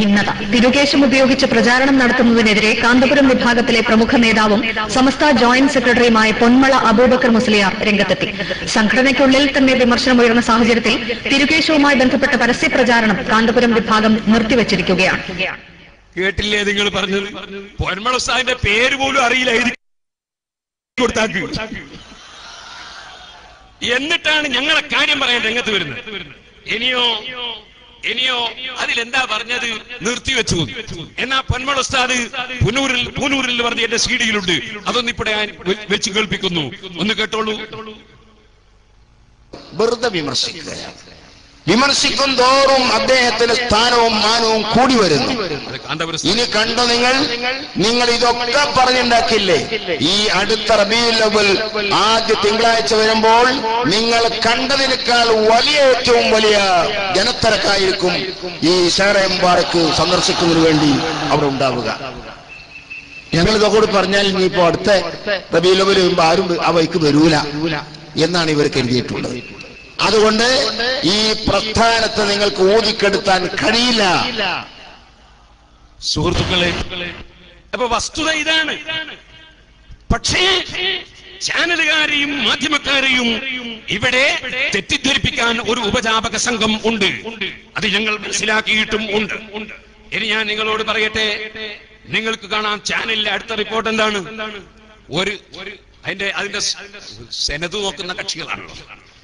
ഭിന്നത തിരുകേശം ഉപയോഗിച്ച് പ്രചാരണം നടത്തുന്നതിനെതിരെ കാന്തപുരം വിഭാഗത്തിലെ പ്രമുഖ നേതാവും സമസ്ത ജോയിന്റ് സെക്രട്ടറിയുമായ പൊന്മള അബൂബക്കർ മുസ്ലിയാർ രംഗത്തെത്തി സംഘടനയ്ക്കുള്ളിൽ തന്നെ വിമർശനമുയർന്ന സാഹചര്യത്തിൽ തിരുകേശവുമായി ബന്ധപ്പെട്ട പരസ്യ പ്രചാരണം കാന്തപുരം വിഭാഗം നിർത്തിവച്ചിരിക്കുകയാണ്
കേട്ടില്ലേ നിങ്ങൾ പറഞ്ഞത് പൊന്മള ഉസ്താദിന്റെ പേര് പോലും അറിയില്ല എഴുതി കൊടുത്താക്ക് എന്നിട്ടാണ് ഞങ്ങളെ കാര്യം പറയാൻ രംഗത്ത് വരുന്നത് ഇനിയോ ഇനിയോ അതിലെന്താ പറഞ്ഞത് നിർത്തിവെച്ചു എന്നാ പൊന്മള ഉസ്താദ് പുനൂരിൽ പൂനൂരിൽ പറഞ്ഞ എന്റെ സീഡിയിലുണ്ട് അതൊന്നും ഇപ്പൊ ഞാൻ വെ- വെച്ച് കേൾപ്പിക്കുന്നു ഒന്ന് കേട്ടോളൂ
വെറുതെ വിമർശിക്കുകയാണ് വിമർശിക്കും തോറും അദ്ദേഹത്തിന് സ്ഥാനവും മാനവും കൂടി വരുന്നു
അത് കാന്തപുരം
ഇനി കണ്ടു നിങ്ങൾ നിങ്ങൾ ഇതൊക്കെ പറഞ്ഞുണ്ടാക്കില്ലേ ഈ അടുത്ത റബീലവൽ ആദ്യ തിങ്കളാഴ്ച വരുമ്പോൾ നിങ്ങൾ കണ്ടതിനേക്കാൾ വലിയ ഏറ്റവും വലിയ ജനത്തിരക്കായിരിക്കും ഈ ഷേറെ മുബാറക്ക് സന്ദർശിക്കുന്നതിന് വേണ്ടി അവിടെ ഉണ്ടാവുക ഞങ്ങൾ ഇതൊക്കെ കൂടി പറഞ്ഞാൽ ഇനിയിപ്പോ അടുത്ത റബീലവൽ വരുമ്പോ ആരും ആ വഴിക്ക് വരൂല എന്നാണ് ഇവർ കരുതിയിട്ടുള്ളത് അതുകൊണ്ട് ഈ പ്രസ്ഥാനത്തെ നിങ്ങൾക്ക് ഊതിക്കെടുത്താൻ കഴിയില്ല
സുഹൃത്തുക്കളെ അപ്പൊ വസ്തുത ഇതാണ് പക്ഷേ ചാനലുകാരെയും മാധ്യമക്കാരെയും ഇവിടെ തെറ്റിദ്ധരിപ്പിക്കാൻ ഒരു ഉപജാപക സംഘം ഉണ്ട് അത് ഞങ്ങൾ മനസ്സിലാക്കിയിട്ടും ഉണ്ട് ഇനി ഞാൻ നിങ്ങളോട് പറയട്ടെ നിങ്ങൾക്ക് കാണാം ചാനലിലെ അടുത്ത റിപ്പോർട്ട് എന്താണ് ഒരു ഒരു അതിന്റെ അതിന്റെ സെനത് നോക്കുന്ന കക്ഷികളാണല്ലോ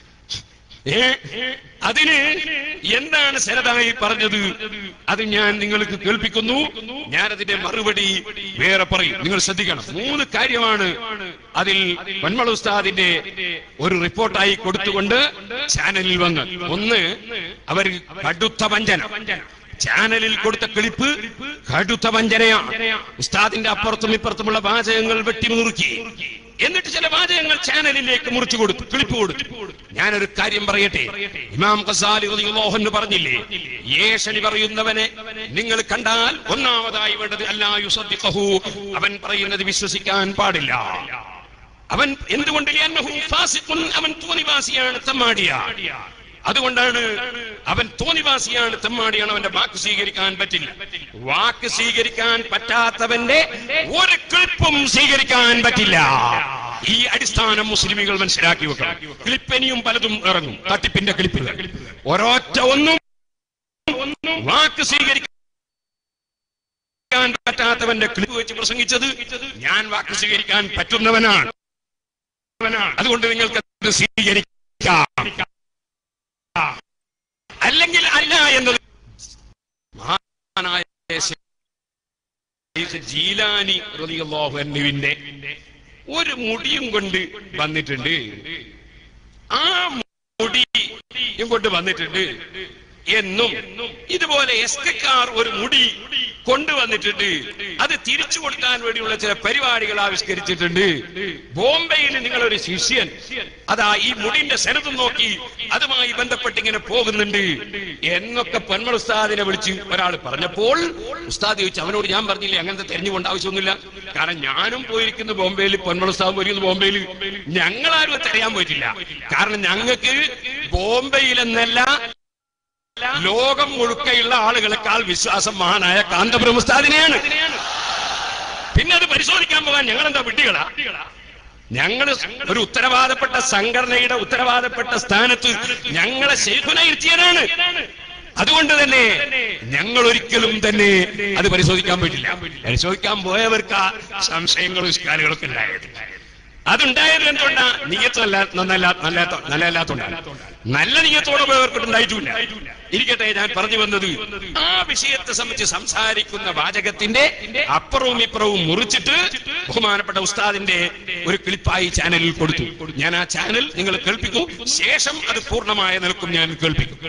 ഏ അതിന് എന്താണ് സെനതായി പറഞ്ഞത് അത് ഞാൻ നിങ്ങൾക്ക് കേൾപ്പിക്കുന്നു ഞാൻ അതിന്റെ മറുപടി വേറെ പറയും നിങ്ങൾ ശ്രദ്ധിക്കണം മൂന്ന് കാര്യമാണ് അതിൽ വന്മള ഉസ്താദിന്റെ ഒരു റിപ്പോർട്ടായി കൊടുത്തുകൊണ്ട് ചാനലിൽ വന്ന് ഒന്ന് അവർ കടുത്ത വഞ്ചന ചാനലിൽ കൊടുത്ത ക്ലിപ്പ് കടുത്ത വഞ്ചനയാണ് ഉസ്താദിന്റെ അപ്പുറത്തും ഇപ്പുറത്തുമുള്ള വാചകങ്ങൾ വെട്ടിമുറുക്കി എന്നിട്ട് ചില വാചകങ്ങൾ ചാനലിലേക്ക് മുറിച്ചു കൊടുത്തു ക്ലിപ്പ് കൊടുത്തു ഞാനൊരു കാര്യം പറയട്ടെ ഇമാം ഖസാലി റളിയല്ലാഹു അൻഹു പറഞ്ഞില്ലേ ഏഷണി പറയുന്നവനെ നിങ്ങൾ കണ്ടാൽ ഒന്നാമതായി വേണ്ടത് അല്ലാ യുസദ്ദിഖഹു അവൻ പറയുന്നത് വിശ്വസിക്കാൻ പാടില്ല അവൻ എന്തുകൊണ്ട് ലിഅന്നഹു ഫാസിഖുൻ അവൻ തോന്നിവാസിയാണ് തമ്മാടിയ അതുകൊണ്ടാണ് അവൻ തോന്നിവാസിയാണ് തെമ്മാടിയാണ് അവന്റെ വാക്ക് സ്വീകരിക്കാൻ പറ്റില്ല വാക്ക് സ്വീകരിക്കാൻ പറ്റാത്തവന്റെ ഒരു ക്ലിപ്പും സ്വീകരിക്കാൻ പറ്റില്ല ഈ അടിസ്ഥാനം മുസ്ലിമുകൾ മനസ്സിലാക്കി വെക്കണം ക്ലിപ്പ് ഇനിയും പലതും ഇറങ്ങും തട്ടിപ്പിന്റെ ക്ലിപ്പുകൾ ഒരൊറ്റ ഒന്നും വാക്ക് സ്വീകരിക്കാൻ പറ്റാത്തവന്റെ ക്ലിപ്പ് വെച്ച് പ്രസംഗിച്ചത് ഞാൻ വാക്ക് സ്വീകരിക്കാൻ പറ്റുന്നവനാണ് അതുകൊണ്ട് നിങ്ങൾക്ക് അത് സ്വീകരിക്കാം അല്ലെങ്കിൽ അല്ല എന്നത് മഹാനായ ശൈഖ് ജീലാനി റളിയല്ലാഹു അൻഹുവിന്റെ ഒരു മുടിയും കൊണ്ട് വന്നിട്ടുണ്ട് ആ മുടിയും കൊണ്ട് വന്നിട്ടുണ്ട് എന്നും ഇതുപോലെ എസ് കെക്കാർ ഒരു മുടി കൊണ്ടുവന്നിട്ടുണ്ട് അത് തിരിച്ചു കൊടുക്കാൻ വേണ്ടിയുള്ള ചില പരിപാടികൾ ആവിഷ്കരിച്ചിട്ടുണ്ട് ബോംബെയിൽ നിങ്ങളൊരു ശിഷ്യൻ അതാ ഈ മുടിന്റെ ശരതും നോക്കി അതുമായി ബന്ധപ്പെട്ട് ഇങ്ങനെ പോകുന്നുണ്ട് എന്നൊക്കെ പൊന്മൾ ഉസ്താദിനെ വിളിച്ച് ഒരാൾ പറഞ്ഞപ്പോൾ ഉസ്താദ് ചോദിച്ചു അവനോട് ഞാൻ പറഞ്ഞില്ലേ അങ്ങനത്തെ തെരഞ്ഞുകൊണ്ട് ആവശ്യമൊന്നുമില്ല കാരണം ഞാനും പോയിരിക്കുന്നു ബോംബെയിൽ പൊന്മൾ ഉസ്താദ് പോയിരിക്കുന്നു ബോംബെയിൽ ഞങ്ങളാരും അത് അറിയാൻ പോയിട്ടില്ല കാരണം ഞങ്ങൾക്ക് ബോംബെയിൽ എന്നല്ല ലോകം മുഴുക്കയുള്ള ആളുകളെക്കാൾ വിശ്വാസം മഹാനായ കാന്തപുരം ഉസ്താദിനെയാണ് പിന്നെ അത് പരിശോധിക്കാൻ പോകാൻ ഞങ്ങൾ എന്താ വിഡ്ഢികളാ ഞങ്ങൾ ഒരു ഉത്തരവാദപ്പെട്ട സംഘടനയുടെ ഉത്തരവാദപ്പെട്ട സ്ഥാനത്ത് ഞങ്ങളെ ശൈഖുന ഇരുത്തിയതാണ് അതുകൊണ്ട് തന്നെ ഞങ്ങൾ ഒരിക്കലും തന്നെ അത് പരിശോധിക്കാൻ പറ്റില്ല പരിശോധിക്കാൻ പോയവർക്ക് ആ സംശയങ്ങളും ഇഷ്കാലുകളൊക്കെ ഉണ്ടായത് അതുണ്ടായത് എന്തുകൊണ്ടാ നീയത്തല്ല നന്നല്ല നല്ല നല്ലല്ലാത്തോണ്ടാണ് നല്ല നീയത്തോടെ പോയവർക്ക് ഉണ്ടായിട്ടില്ല ഇരിക്കട്ടെ ഞാൻ പറഞ്ഞു വന്നത് ആ വിഷയത്തെ സംബന്ധിച്ച് സംസാരിക്കുന്ന വാചകത്തിന്റെ അപ്പുറവും ഇപ്പുറവും മുറിച്ചിട്ട് ബഹുമാനപ്പെട്ട ഉസ്താദിന്റെ ഒരു ക്ലിപ്പായി ചാനലിൽ കൊടുത്തു ഞാൻ ആ ചാനൽ നിങ്ങൾ കേൾപ്പിക്കും ശേഷം അത് പൂർണ്ണമായ നിലക്കും ഞാൻ കേൾപ്പിക്കും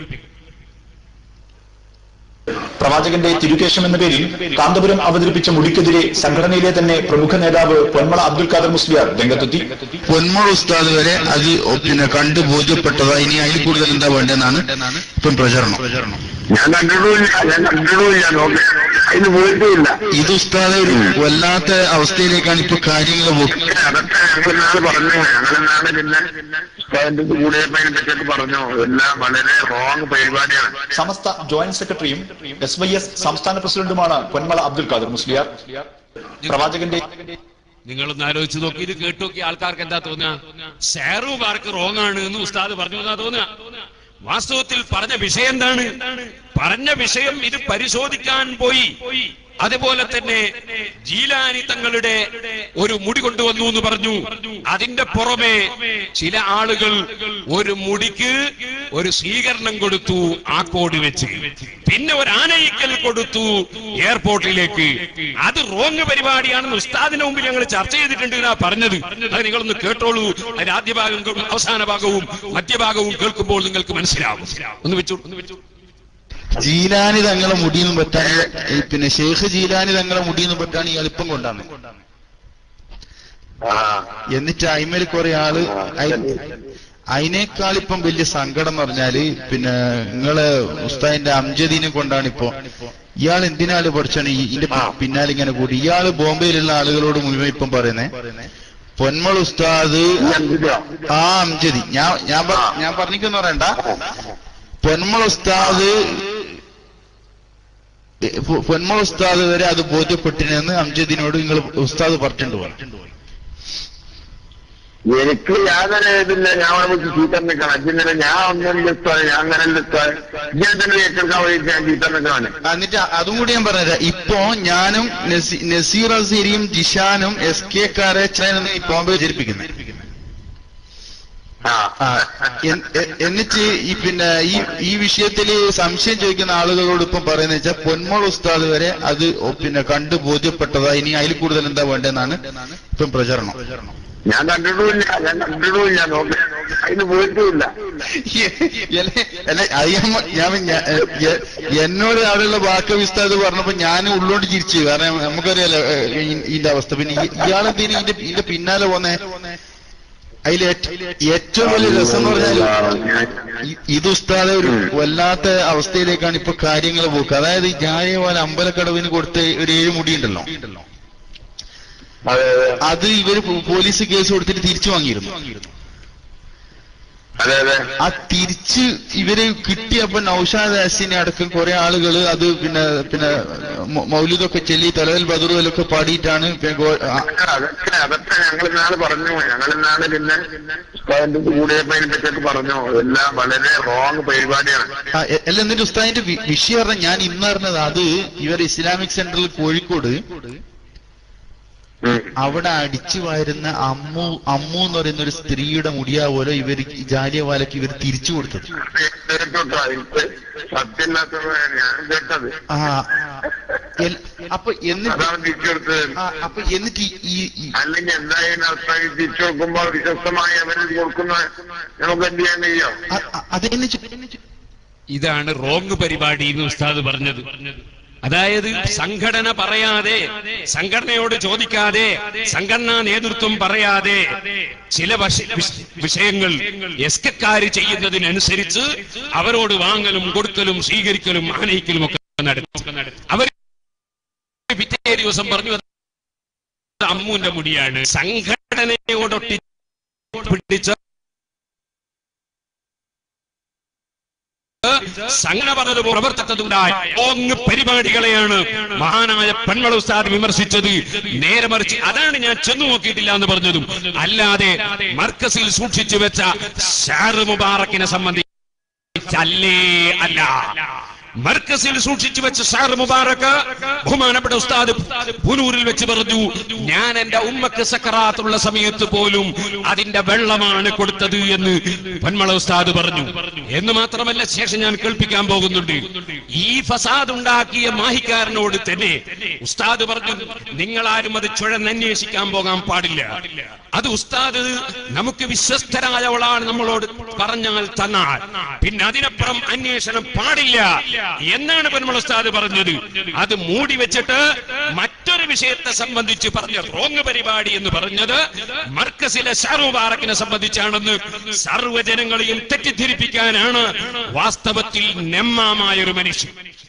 പ്രവാചകന്റെ തിരുകേശം എന്ന പേരിൽ കാന്തപുരം അവതരിപ്പിച്ച മുടിക്കെതിരെ സംഘടനയിലെ തന്നെ പ്രമുഖ നേതാവ് പൊന്മള അബ്ദുൽ ഖാദർ മുസ്ലിയാർ രംഗത്തെത്തി
പൊന്മോൾ ഉസ്താദ് വരെ അത് പിന്നെ കണ്ടു ബോധ്യപ്പെട്ടതാ ഇനി അതിൽ കൂടുതൽ എന്താ വേണ്ടതെന്നാണ് ഇപ്പം പ്രചരണം
ഞാൻ കണ്ടിട്ടുമില്ല ഞാൻ കണ്ടിട്ടുമില്ല നോക്കെ അതിന് പോയിട്ടില്ല
ഇത് ഉസ്താദ് ഒരു വല്ലാത്ത അവസ്ഥയിലേക്കാണ് ഇപ്പൊ കാര്യങ്ങൾ പോകുന്നത്
അതൊക്കെ ഞങ്ങളെന്നാണ് പറഞ്ഞു ഞങ്ങളെന്നാണ് പിന്നെ അതിന്റെ കൂടെ അതിനെ പറ്റിയൊക്കെ പറഞ്ഞു എല്ലാം വളരെ റോങ് പരിപാടിയാണ്
സമസ്ത ജോയിന്റ് സെക്രട്ടറിയും എസ് വൈ എസ് സംസ്ഥാന പ്രസിഡന്റുമാണ് പൊന്മള അബ്ദുൽ ഖാദർ മുസ്ലിയാർ പ്രവാചകന്റെ
നിങ്ങളൊന്ന് ആലോചിച്ച് നോക്കി ഇത് കേട്ടു നോക്കി ആൾക്കാർക്ക് എന്താ തോന്നുക ഷെയറു പാർക്ക് റോങ് ആണ് എന്ന് ഉസ്താദ് പറഞ്ഞു എന്നാ തോന്നുക വാസ്തവത്തിൽ പറഞ്ഞ വിഷയം എന്താണ് പറഞ്ഞ വിഷയം ഇത് പരിശോധിക്കാൻ പോയി അതുപോലെ തന്നെ ജീലാനി തങ്ങളുടെ ഒരു മുടി കൊണ്ടുവന്നു എന്ന് പറഞ്ഞു അതിന്റെ പുറമെ ചില ആളുകൾ ഒരു മുടിക്ക് ഒരു സ്വീകരണം കൊടുത്തു ആ കോഡ് വെച്ച് പിന്നെ ഒരു ആനയിക്കൽ കൊടുത്തു എയർപോർട്ടിലേക്ക് അത് റോങ് പരിപാടിയാണെന്ന് ഉസ്താദിന്റെ മുമ്പിൽ ഞങ്ങൾ ചർച്ച ചെയ്തിട്ടുണ്ട് എന്നാ പറഞ്ഞത് അത് നിങ്ങളൊന്ന് കേട്ടോളൂ അതിന്റെ ആദ്യ ഭാഗം അവസാന ഭാഗവും മധ്യഭാഗവും കേൾക്കുമ്പോൾ നിങ്ങൾക്ക് മനസ്സിലാവും ഒന്ന് വെച്ചു ഒന്ന് വെച്ചു
ജീലാനി തങ്ങളെ മുടിയൊന്നും പറ്റാൻ ഈ പിന്നെ ഷെയ്ഖ് ജീലാനി തങ്ങളെ മുടിയൊന്നും പറ്റാൻ ഈ എളുപ്പം കൊണ്ടാണ്
ആ
എന്നിട്ട് അയിമേൽ കുറെ ആള് അയി- അതിനേക്കാൾ ഇപ്പം വലിയ സങ്കടം എന്ന് പറഞ്ഞാല് പിന്നെ നിങ്ങളെ ഉസ്താദിന്റെ അംജദീനെ കൊണ്ടാണ് ഇപ്പോ ഇയാൾ എന്തിനാല് പഠിച്ചാണ് ഈ ഇതിന്റെ പി- പിന്നാലെ ഇങ്ങനെ കൂടി ഇയാള് ബോംബെയിലുള്ള ആളുകളോട് മുഴുവൻ ഇപ്പം പറയുന്നേ പൊന്മൾ ഉസ്താദ്
ഈ അഞ്ചിലോ
ആ അംജദി ഞാൻ ഞാൻ പ- ഞാൻ പറഞ്ഞിക്കെന്ന് പറയണ്ട പൊന്മൾ ഉസ്താദ് ഏ, പൊ- പൊന്മൾ ഉസ്താദ് വരെ അത് ബോധ്യപ്പെട്ടിനെന്ന് അംജദിനോട് നിങ്ങൾ ഉസ്താദ് പറഞ്ഞിട്ടുണ്ട് പറഞ്ഞു
എനിക്ക് യാതൊരു ഇതില്ല ഞാൻ അവിടെ വെച്ച് ചീത്തം നിൽക്കണം അച്ഛനെ ഞാൻ ഒന്നും ലിസ്റ്റാണ് ഞാൻ അങ്ങനെ ലിസ്റ്റാണ് ഞാൻ തന്നെ ഏറ്റെടുക്കാൻ വേണ്ടി ഞാൻ ചീത്തം നിൽക്കാണ്
എന്നിട്ട് അതും കൂടി ഞാൻ പറഞ്ഞുതരാം ഇപ്പോ ഞാനും നസീ- നസീർ അസീരിയും ജിഷാനും എസ് കെ കാരെ ചൈനന്ന് ഈ ബോംബെ പ്രചരിപ്പിക്കുന്നത്
ആ
ആ, എൻ- എ- എന്നിട്ട് ഈ പിന്നെ ഈ ഈ വിഷയത്തിൽ സംശയം ചോദിക്കുന്ന ആളുകളോട് ഇപ്പം പറയുന്നത് വെച്ചാൽ പൊന്മോൾ ഉസ്താദ് വരെ അത് ഒ- പിന്നെ കണ്ടു ബോധ്യപ്പെട്ടതാ ഇനി അതിൽ കൂടുതൽ എന്താ വേണ്ടതെന്നാണ് ഇപ്പം പ്രചരണം
ഞാൻ കണ്ടിട്ടുമില്ല ഞാൻ കണ്ടിട്ടുമില്ല നോക്കി അതിന് പോയിട്ടുമില്ല
എല്ല- അല്ല, അത് ഞാൻ മ- ഞാൻ ഞാൻ- എ- എന്നോട് അവിടെയുള്ള വാക്ക വിസ്താത് പറഞ്ഞപ്പോ ഞാൻ ഉള്ളോട്ട് ചിരിച്ചു കാരണം നമുക്കറിയാലോ ഏ, ഈ- ഇതിന്റെ അവസ്ഥ പിന്നെ ഈ- ഇയാളെന്തിനും ഇതിന്റെ ഇതിന്റെ പിന്നാലെ പോന്നെ അതിൽ ഏറ്റവും വലിയ രസം എന്ന് പറഞ്ഞാൽ ഇ- ഇത് ഉസ്താദെ ഒരു വല്ലാത്ത അവസ്ഥയിലേക്കാണ് ഇപ്പൊ കാര്യങ്ങൾ പോക്ക് അതായത് ഈ ജായവാല അമ്പലക്കടവിന് കൊടുത്ത ഒരു ഏഴ് മുടി ഉണ്ടല്ലോ
അതെ അതെ
അത് ഇവര് പോ- പോലീസ് കേസ് കൊടുത്തിട്ട് തിരിച്ചു വാങ്ങിയിരുന്നു
അതെ അതെ
ആ തിരിച്ച് ഇവര് കിട്ടിയപ്പോ നൌഷാദ് യാസിനെ അടക്കം കുറെ ആളുകൾ അത് പിന്നെ പിന്നെ മൗ- മൗലിദൊക്കെ ചൊല്ലി തലവൽ ബദറുവലൊക്കെ പാടിയിട്ടാണ് പിന്നെ ഗോ- ആ,
അതൊക്കെ അതൊക്കെ ഞങ്ങൾ ഇന്നാള് പറഞ്ഞു ഞങ്ങൾ ഇന്നാള് പിന്നെ ഉസ്താദിന്റെ കൂടിയപ്പോ അതിനെ പറ്റിയൊക്കെ പറഞ്ഞു എല്ലാം വളരെ റോങ് പരിപാടിയാണ്
ആ, എ- അല്ല എന്നിട്ട് ഉസ്താദിന്റെ വി- വിഷയം പറഞ്ഞ ഞാൻ ഇന്ന് അറിഞ്ഞത് അത് ഇവർ ഇസ്ലാമിക് സെന്ററിൽ കോഴിക്കോട്
ഉം.
അവിടെ അടിച്ചു വാരുന്ന അമ്മു അമ്മു എന്ന് പറയുന്ന ഒരു സ്ത്രീയുടെ മുടിയാ പോലെ ഇവർ ജാലിയവാലക്ക് ഇവർ തിരിച്ചു കൊടുത്തത്
കേട്ടോ എനിക്ക് സത്യമില്ലാത്തത് ഞാൻ കേട്ടത്
ആ എൽ- അപ്പൊ എന്നിട്ട്
അതാണ് തിരിച്ചെടുത്തത്
ആ, അപ്പൊ എന്നിട്ട് ഈ- ഈ ഈ-
അല്ലെങ്കിൽ എന്തായാലും അവസ്ഥ തിരിച്ചു കൊടുക്കുമ്പോൾ വിശ്വസ്തമായി അവരിൽ കൊടുക്കുന്ന നമുക്ക് എന്ത് ചെയ്യാൻ കഴിയോ
അ- അ- അതെന്ന് ചോ-
ഇതാണ് റോങ് പരിപാടി എന്ന് ഉസ്താദ് പറഞ്ഞത് അതായത് സംഘടന പറയാതെ സംഘടനയോട് ചോദിക്കാതെ സംഘടനാ നേതൃത്വം പറയാതെ ചില വശ- വിഷ- വിഷയങ്ങൾ എസ് കെക്കാര് ചെയ്യുന്നതിനനുസരിച്ച് അവരോട് വാങ്ങലും കൊടുക്കലും സ്വീകരിക്കലും ആനയിക്കലും ഒക്കെ നടത്തും അവർ പിറ്റേ ദിവസം പറഞ്ഞു "അത് അമ്മുവിന്റെ മുടിയാണ് സംഘടനയോടൊട്ടി പിടിച്ച സംഘടന പറഞ്ഞത് പ്രവർത്തനത്തിലുണ്ടായ ഓങ് പരിപാടികളെയാണ് മഹാനായ പെൺമള ഉസ്താദ് വിമർശിച്ചത് നേരെ മറിച്ച് അതാണ് ഞാൻ ചെന്നു നോക്കിയിട്ടില്ല എന്ന് പറഞ്ഞതും അല്ലാതെ മർക്കസിൽ സൂക്ഷിച്ചു വെച്ച ഷാറ് മുബാറക്കിനെ സംബന്ധിച്ചല്ലേ അല്ല മർക്കസിൽ സൂക്ഷിച്ചു വെച്ച ഷാർ മുബാറക്ക് ബഹുമാനപ്പെട്ട ഉസ്താദ് പുനൂരിൽ വെച്ച് പറഞ്ഞു ഞാൻ എന്റെ ഉമ്മക്ക് സക്കറാത്തുള്ള സമയത്ത് പോലും അതിന്റെ വെള്ളമാണ് കൊടുത്തത് എന്ന് പന്മള ഉസ്താദ് പറഞ്ഞു എന്ന് മാത്രമല്ല ശേഷം ഞാൻ കേൾപ്പിക്കാൻ പോകുന്നുണ്ട് ഈ ഫസാദ് ഉണ്ടാക്കിയ മാഹിക്കാരനോട് തന്നെ ഉസ്താദ് പറഞ്ഞു നിങ്ങളാരും അത് ചുഴന്നന്വേഷിക്കാൻ പോകാൻ പാടില്ല അത് ഉസ്താദ് നമുക്ക് വിശ്വസ്തരായവളാണ് നമ്മളോട് പറഞ്ഞാൽ തന്നാൽ പിന്നെ അതിനപ്പുറം അന്വേഷണം പാടില്ല എന്നാണ് പെരുമൾ ഉസ്താദ് പറഞ്ഞത് അത് മൂടി വെച്ചിട്ട് മറ്റൊരു വിഷയത്തെ സംബന്ധിച്ച് പറഞ്ഞ റോങ് പരിപാടി എന്ന് പറഞ്ഞത് മർക്കസിലെ ഷാറുബാറക്കിനെ സംബന്ധിച്ചാണെന്ന് സർവ്വജനങ്ങളെയും തെറ്റിദ്ധരിപ്പിക്കാനാണ് വാസ്തവത്തിൽ നെമ്മാമായ ഒരു മനുഷ്യൻ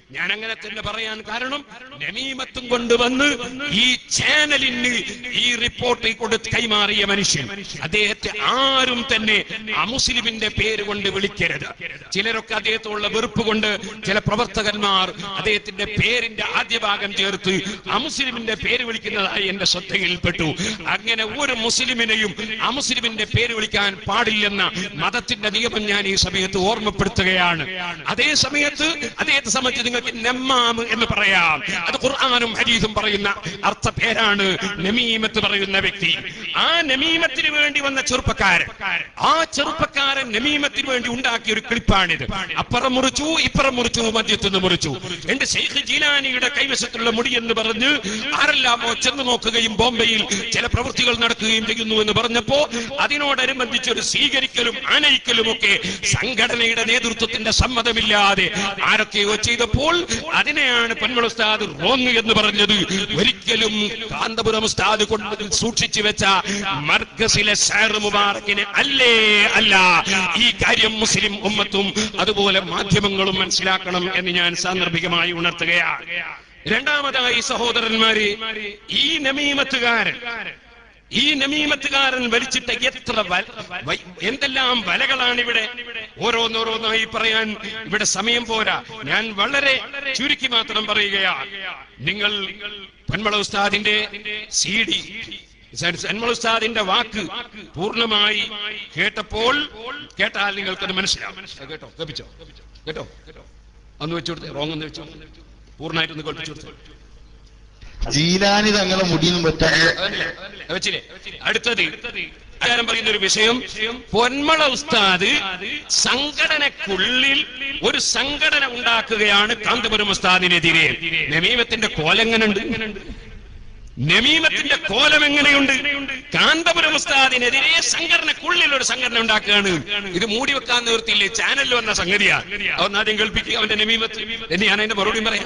ഞാൻ അങ്ങനെ തന്നെ പറയാൻ കാരണം നമീമത്തും കൊണ്ടുവന്ന് ഈ ചാനലിന് ഈ റിപ്പോർട്ട് കൊടുത്ത് കൈമാറിയ മനുഷ്യൻ അദ്ദേഹത്തെ ആരും തന്നെ അമുസ്ലിമിന്റെ പേര് കൊണ്ട് വിളിക്കരുത് ചിലരൊക്കെ അദ്ദേഹത്തോടുള്ള വെറുപ്പ് കൊണ്ട് ചില പ്രവർത്തകന്മാർ അദ്ദേഹത്തിന്റെ പേരിന്റെ ആദ്യ ഭാഗം ചേർത്ത് അമുസ്ലിമിന്റെ പേര് വിളിക്കുന്നതായി എന്റെ ശ്രദ്ധയിൽപ്പെട്ടു അങ്ങനെ ഒരു മുസ്ലിമിനെയും അമുസ്ലിമിന്റെ പേര് വിളിക്കാൻ പാടില്ലെന്ന മതത്തിന്റെ നിയമം ഞാൻ ഈ സമയത്ത് ഓർമ്മപ്പെടുത്തുകയാണ് അതേ സമയത്ത് അദ്ദേഹത്തെ സംബന്ധിച്ച് നിങ്ങൾക്ക് നെമ്മാമ് എന്ന് പറയാം അത് ഖുർആാനും ഹരീസും പറയുന്ന അർത്ഥ പേരാണ് നമീമത്ത് പറയുന്ന വ്യക്തി ആ നമീമത്തിന് വേണ്ടി വന്ന ചെറുപ്പക്കാരൻ ആ ചെറുപ്പക്കാരൻ നമീമത്തിന് വേണ്ടി ഉണ്ടാക്കിയ ഒരു ക്ലിപ്പാണിത് അപ്പുറം മുറിച്ചു ഇപ്പുറം മുറിച്ചു മധ്യത്തുനിന്ന് മുറിച്ചു എന്റെ ഷെയ്ഖ് ജീലാനിയുടെ കൈവശത്തുള്ള മുടി എന്ന് പറഞ്ഞ് ആരെല്ലാമോ ചെന്ന് നോക്കുകയും ബോംബെയിൽ ചില പ്രവൃത്തികൾ നടക്കുകയും ചെയ്യുന്നു എന്ന് പറഞ്ഞപ്പോ അതിനോടനുബന്ധിച്ച് ഒരു സ്വീകരിക്കലും ആനയിക്കലും ഒക്കെ സംഘടനയുടെ നേതൃത്വത്തിന്റെ സമ്മതമില്ലാതെ ആരൊക്കെയോ ചെയ്തപ്പോൾ അതിനെയാണ് പൊന്മള ഉസ്താദ് റോങ് എന്ന് പറഞ്ഞത് ഒരിക്കലും കാന്തപുരം ഉസ്താദ് കൊണ്ട് സൂക്ഷിച്ചു വെച്ച മർക്കസിലെ ഷാർ മുബാറക്കിന് അല്ലേ അല്ല ഈ കാര്യം മുസ്ലിം ഉമ്മത്തും അതുപോലെ മാധ്യമങ്ങളും മനസ്സിലാക്കണം എന്ന് ഞാൻ സാന്ദർഭികമായി ഉണർത്തുകയാണ് രണ്ടാമതായി സഹോദരന്മാരെ ഈ നമീമത്തുകാരൻ ഈ നമീമത്തുകാരൻ വലിച്ചിട്ട എത്ര വല- വൈ- എന്തെല്ലാം വലകളാണ് ഇവിടെ ഓരോന്നോരോന്നായി പറയാൻ ഇവിടെ സമയം പോരാ ഞാൻ വളരെ ചുരുക്കി മാത്രം പറയുകയാണ് നിങ്ങൾ പൊന്മള ഉസ്താദിന്റെ സി ഡി സന്മൾ ഉസ്താദിന്റെ വാക്ക് പൂർണ്ണമായി കേട്ടപ്പോൾ കേട്ടാൽ നിങ്ങൾക്കത് മനസ്സിലാവും കേട്ടോ കേൾപ്പിച്ചോ കേട്ടോ ഒന്ന് വെച്ചു കൊടുത്തേ റോങ് ഒന്ന് വെച്ചു പൂർണ്ണമായിട്ടൊന്ന് കേൾപ്പിച്ചു കൊടുത്തേ
ജീലാനി തങ്ങളെ മുടിയൊന്നും പറ്റാതെ
അതല്ലേ? അത് വെച്ചില്ലേ അടുത്തത് ആചാരം പറയുന്ന ഒരു വിഷയം പൊന്മള ഉസ്താദ് സംഘടനക്കുള്ളിൽ ഒരു സംഘടന ഉണ്ടാക്കുകയാണ് കാന്തപുരം ഉസ്താദിനെതിരെ നമീമത്തിന്റെ കോലെങ്ങനുണ്ട് നമീമത്തിന്റെ കോലം എങ്ങനെയുണ്ട് കാന്തപുരം ഉസ്താദിനെതിരെ സംഘടനക്കുള്ളിൽ ഒരു സംഘടന ഉണ്ടാക്കുകയാണ് ഇത് മൂടി വെക്കാൻ നിവൃത്തിയില്ലേ ചാനലിൽ വന്ന സംഗതിയാ അതൊന്നാദ്യം കേൾപ്പിക്കുക അവന്റെ നമീമത്ത് എന്ന് ഞാൻ അതിന്റെ മറുപടി പറയാം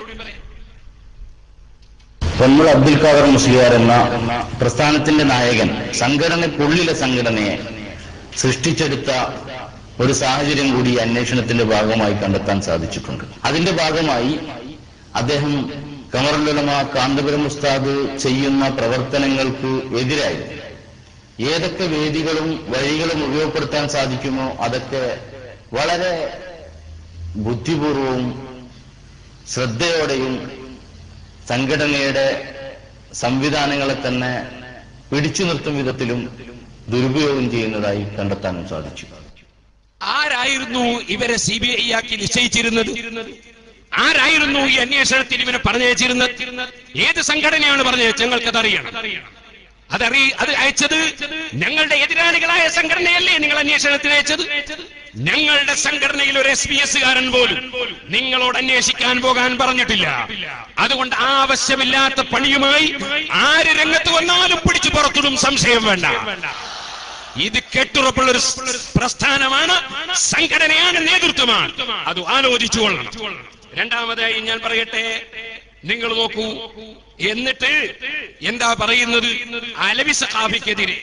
പൊന്മുള അബ്ദുൽ ഖാദർ മുസ്ലിയാർ എന്ന പ്രസ്ഥാനത്തിന്റെ നായകൻ സംഘടനയ്ക്കുള്ളിലെ സംഘടനയെ സൃഷ്ടിച്ചെടുത്ത ഒരു സാഹചര്യം കൂടി ഈ അന്വേഷണത്തിന്റെ ഭാഗമായി കണ്ടെത്താൻ സാധിച്ചിട്ടുണ്ട് അതിന്റെ ഭാഗമായി അദ്ദേഹം കമറുലുലമ കാന്തപുരം ഉസ്താദ് ചെയ്യുന്ന പ്രവർത്തനങ്ങൾക്ക് എതിരായി ഏതൊക്കെ വേദികളും വഴികളും ഉപയോഗപ്പെടുത്താൻ സാധിക്കുമോ അതൊക്കെ വളരെ ബുദ്ധിപൂർവവും ശ്രദ്ധയോടെയും സംഘടനയുടെ സംവിധാനങ്ങളെ തന്നെ പിടിച്ചു നിർത്തും വിധത്തിലും ദുരുപയോഗം ചെയ്യുന്നതായി കണ്ടെത്താനും സാധിച്ചു
ആരായിരുന്നു ഇവരെ സി ബി ഐ ആക്കി നിശ്ചയിച്ചിരുന്നത് ആരായിരുന്നു ഈ അന്വേഷണത്തിൽ ഇവനെ പറഞ്ഞയച്ചിരുന്നത് ഏത് സംഘടനയാണ് പറഞ്ഞത് ഞങ്ങൾക്കത് അറിയണം അതറി അത് അയച്ചത് ഞങ്ങളുടെ എതിരാളികളായ സംഘടനയല്ലേ നിങ്ങൾ അന്വേഷണത്തിന് അയച്ചത് ഞങ്ങളുടെ സംഘടനയിൽ ഒരു എസ് പി എസ് കാരൻ പോലും നിങ്ങളോട് അന്വേഷിക്കാൻ പോകാൻ പറഞ്ഞിട്ടില്ല അതുകൊണ്ട് ആവശ്യമില്ലാത്ത പണിയുമായി ആര് രംഗത്ത് വന്നാലും പിടിച്ചു പുറത്തിടും സംശയം വേണ്ട ഇത് കെട്ടുറപ്പുള്ള ഒരു പ്രസ്ഥാനമാണ് സംഘടനയാണ് നേതൃത്വമാണ് അത് ആലോചിച്ചു കൊള്ളണം രണ്ടാമതായി ഞാൻ പറയട്ടെ നിങ്ങൾ നോക്കൂ എന്നിട്ട് എന്താ പറയുന്നത് അലവി സഖാഫിക്കെതിരെ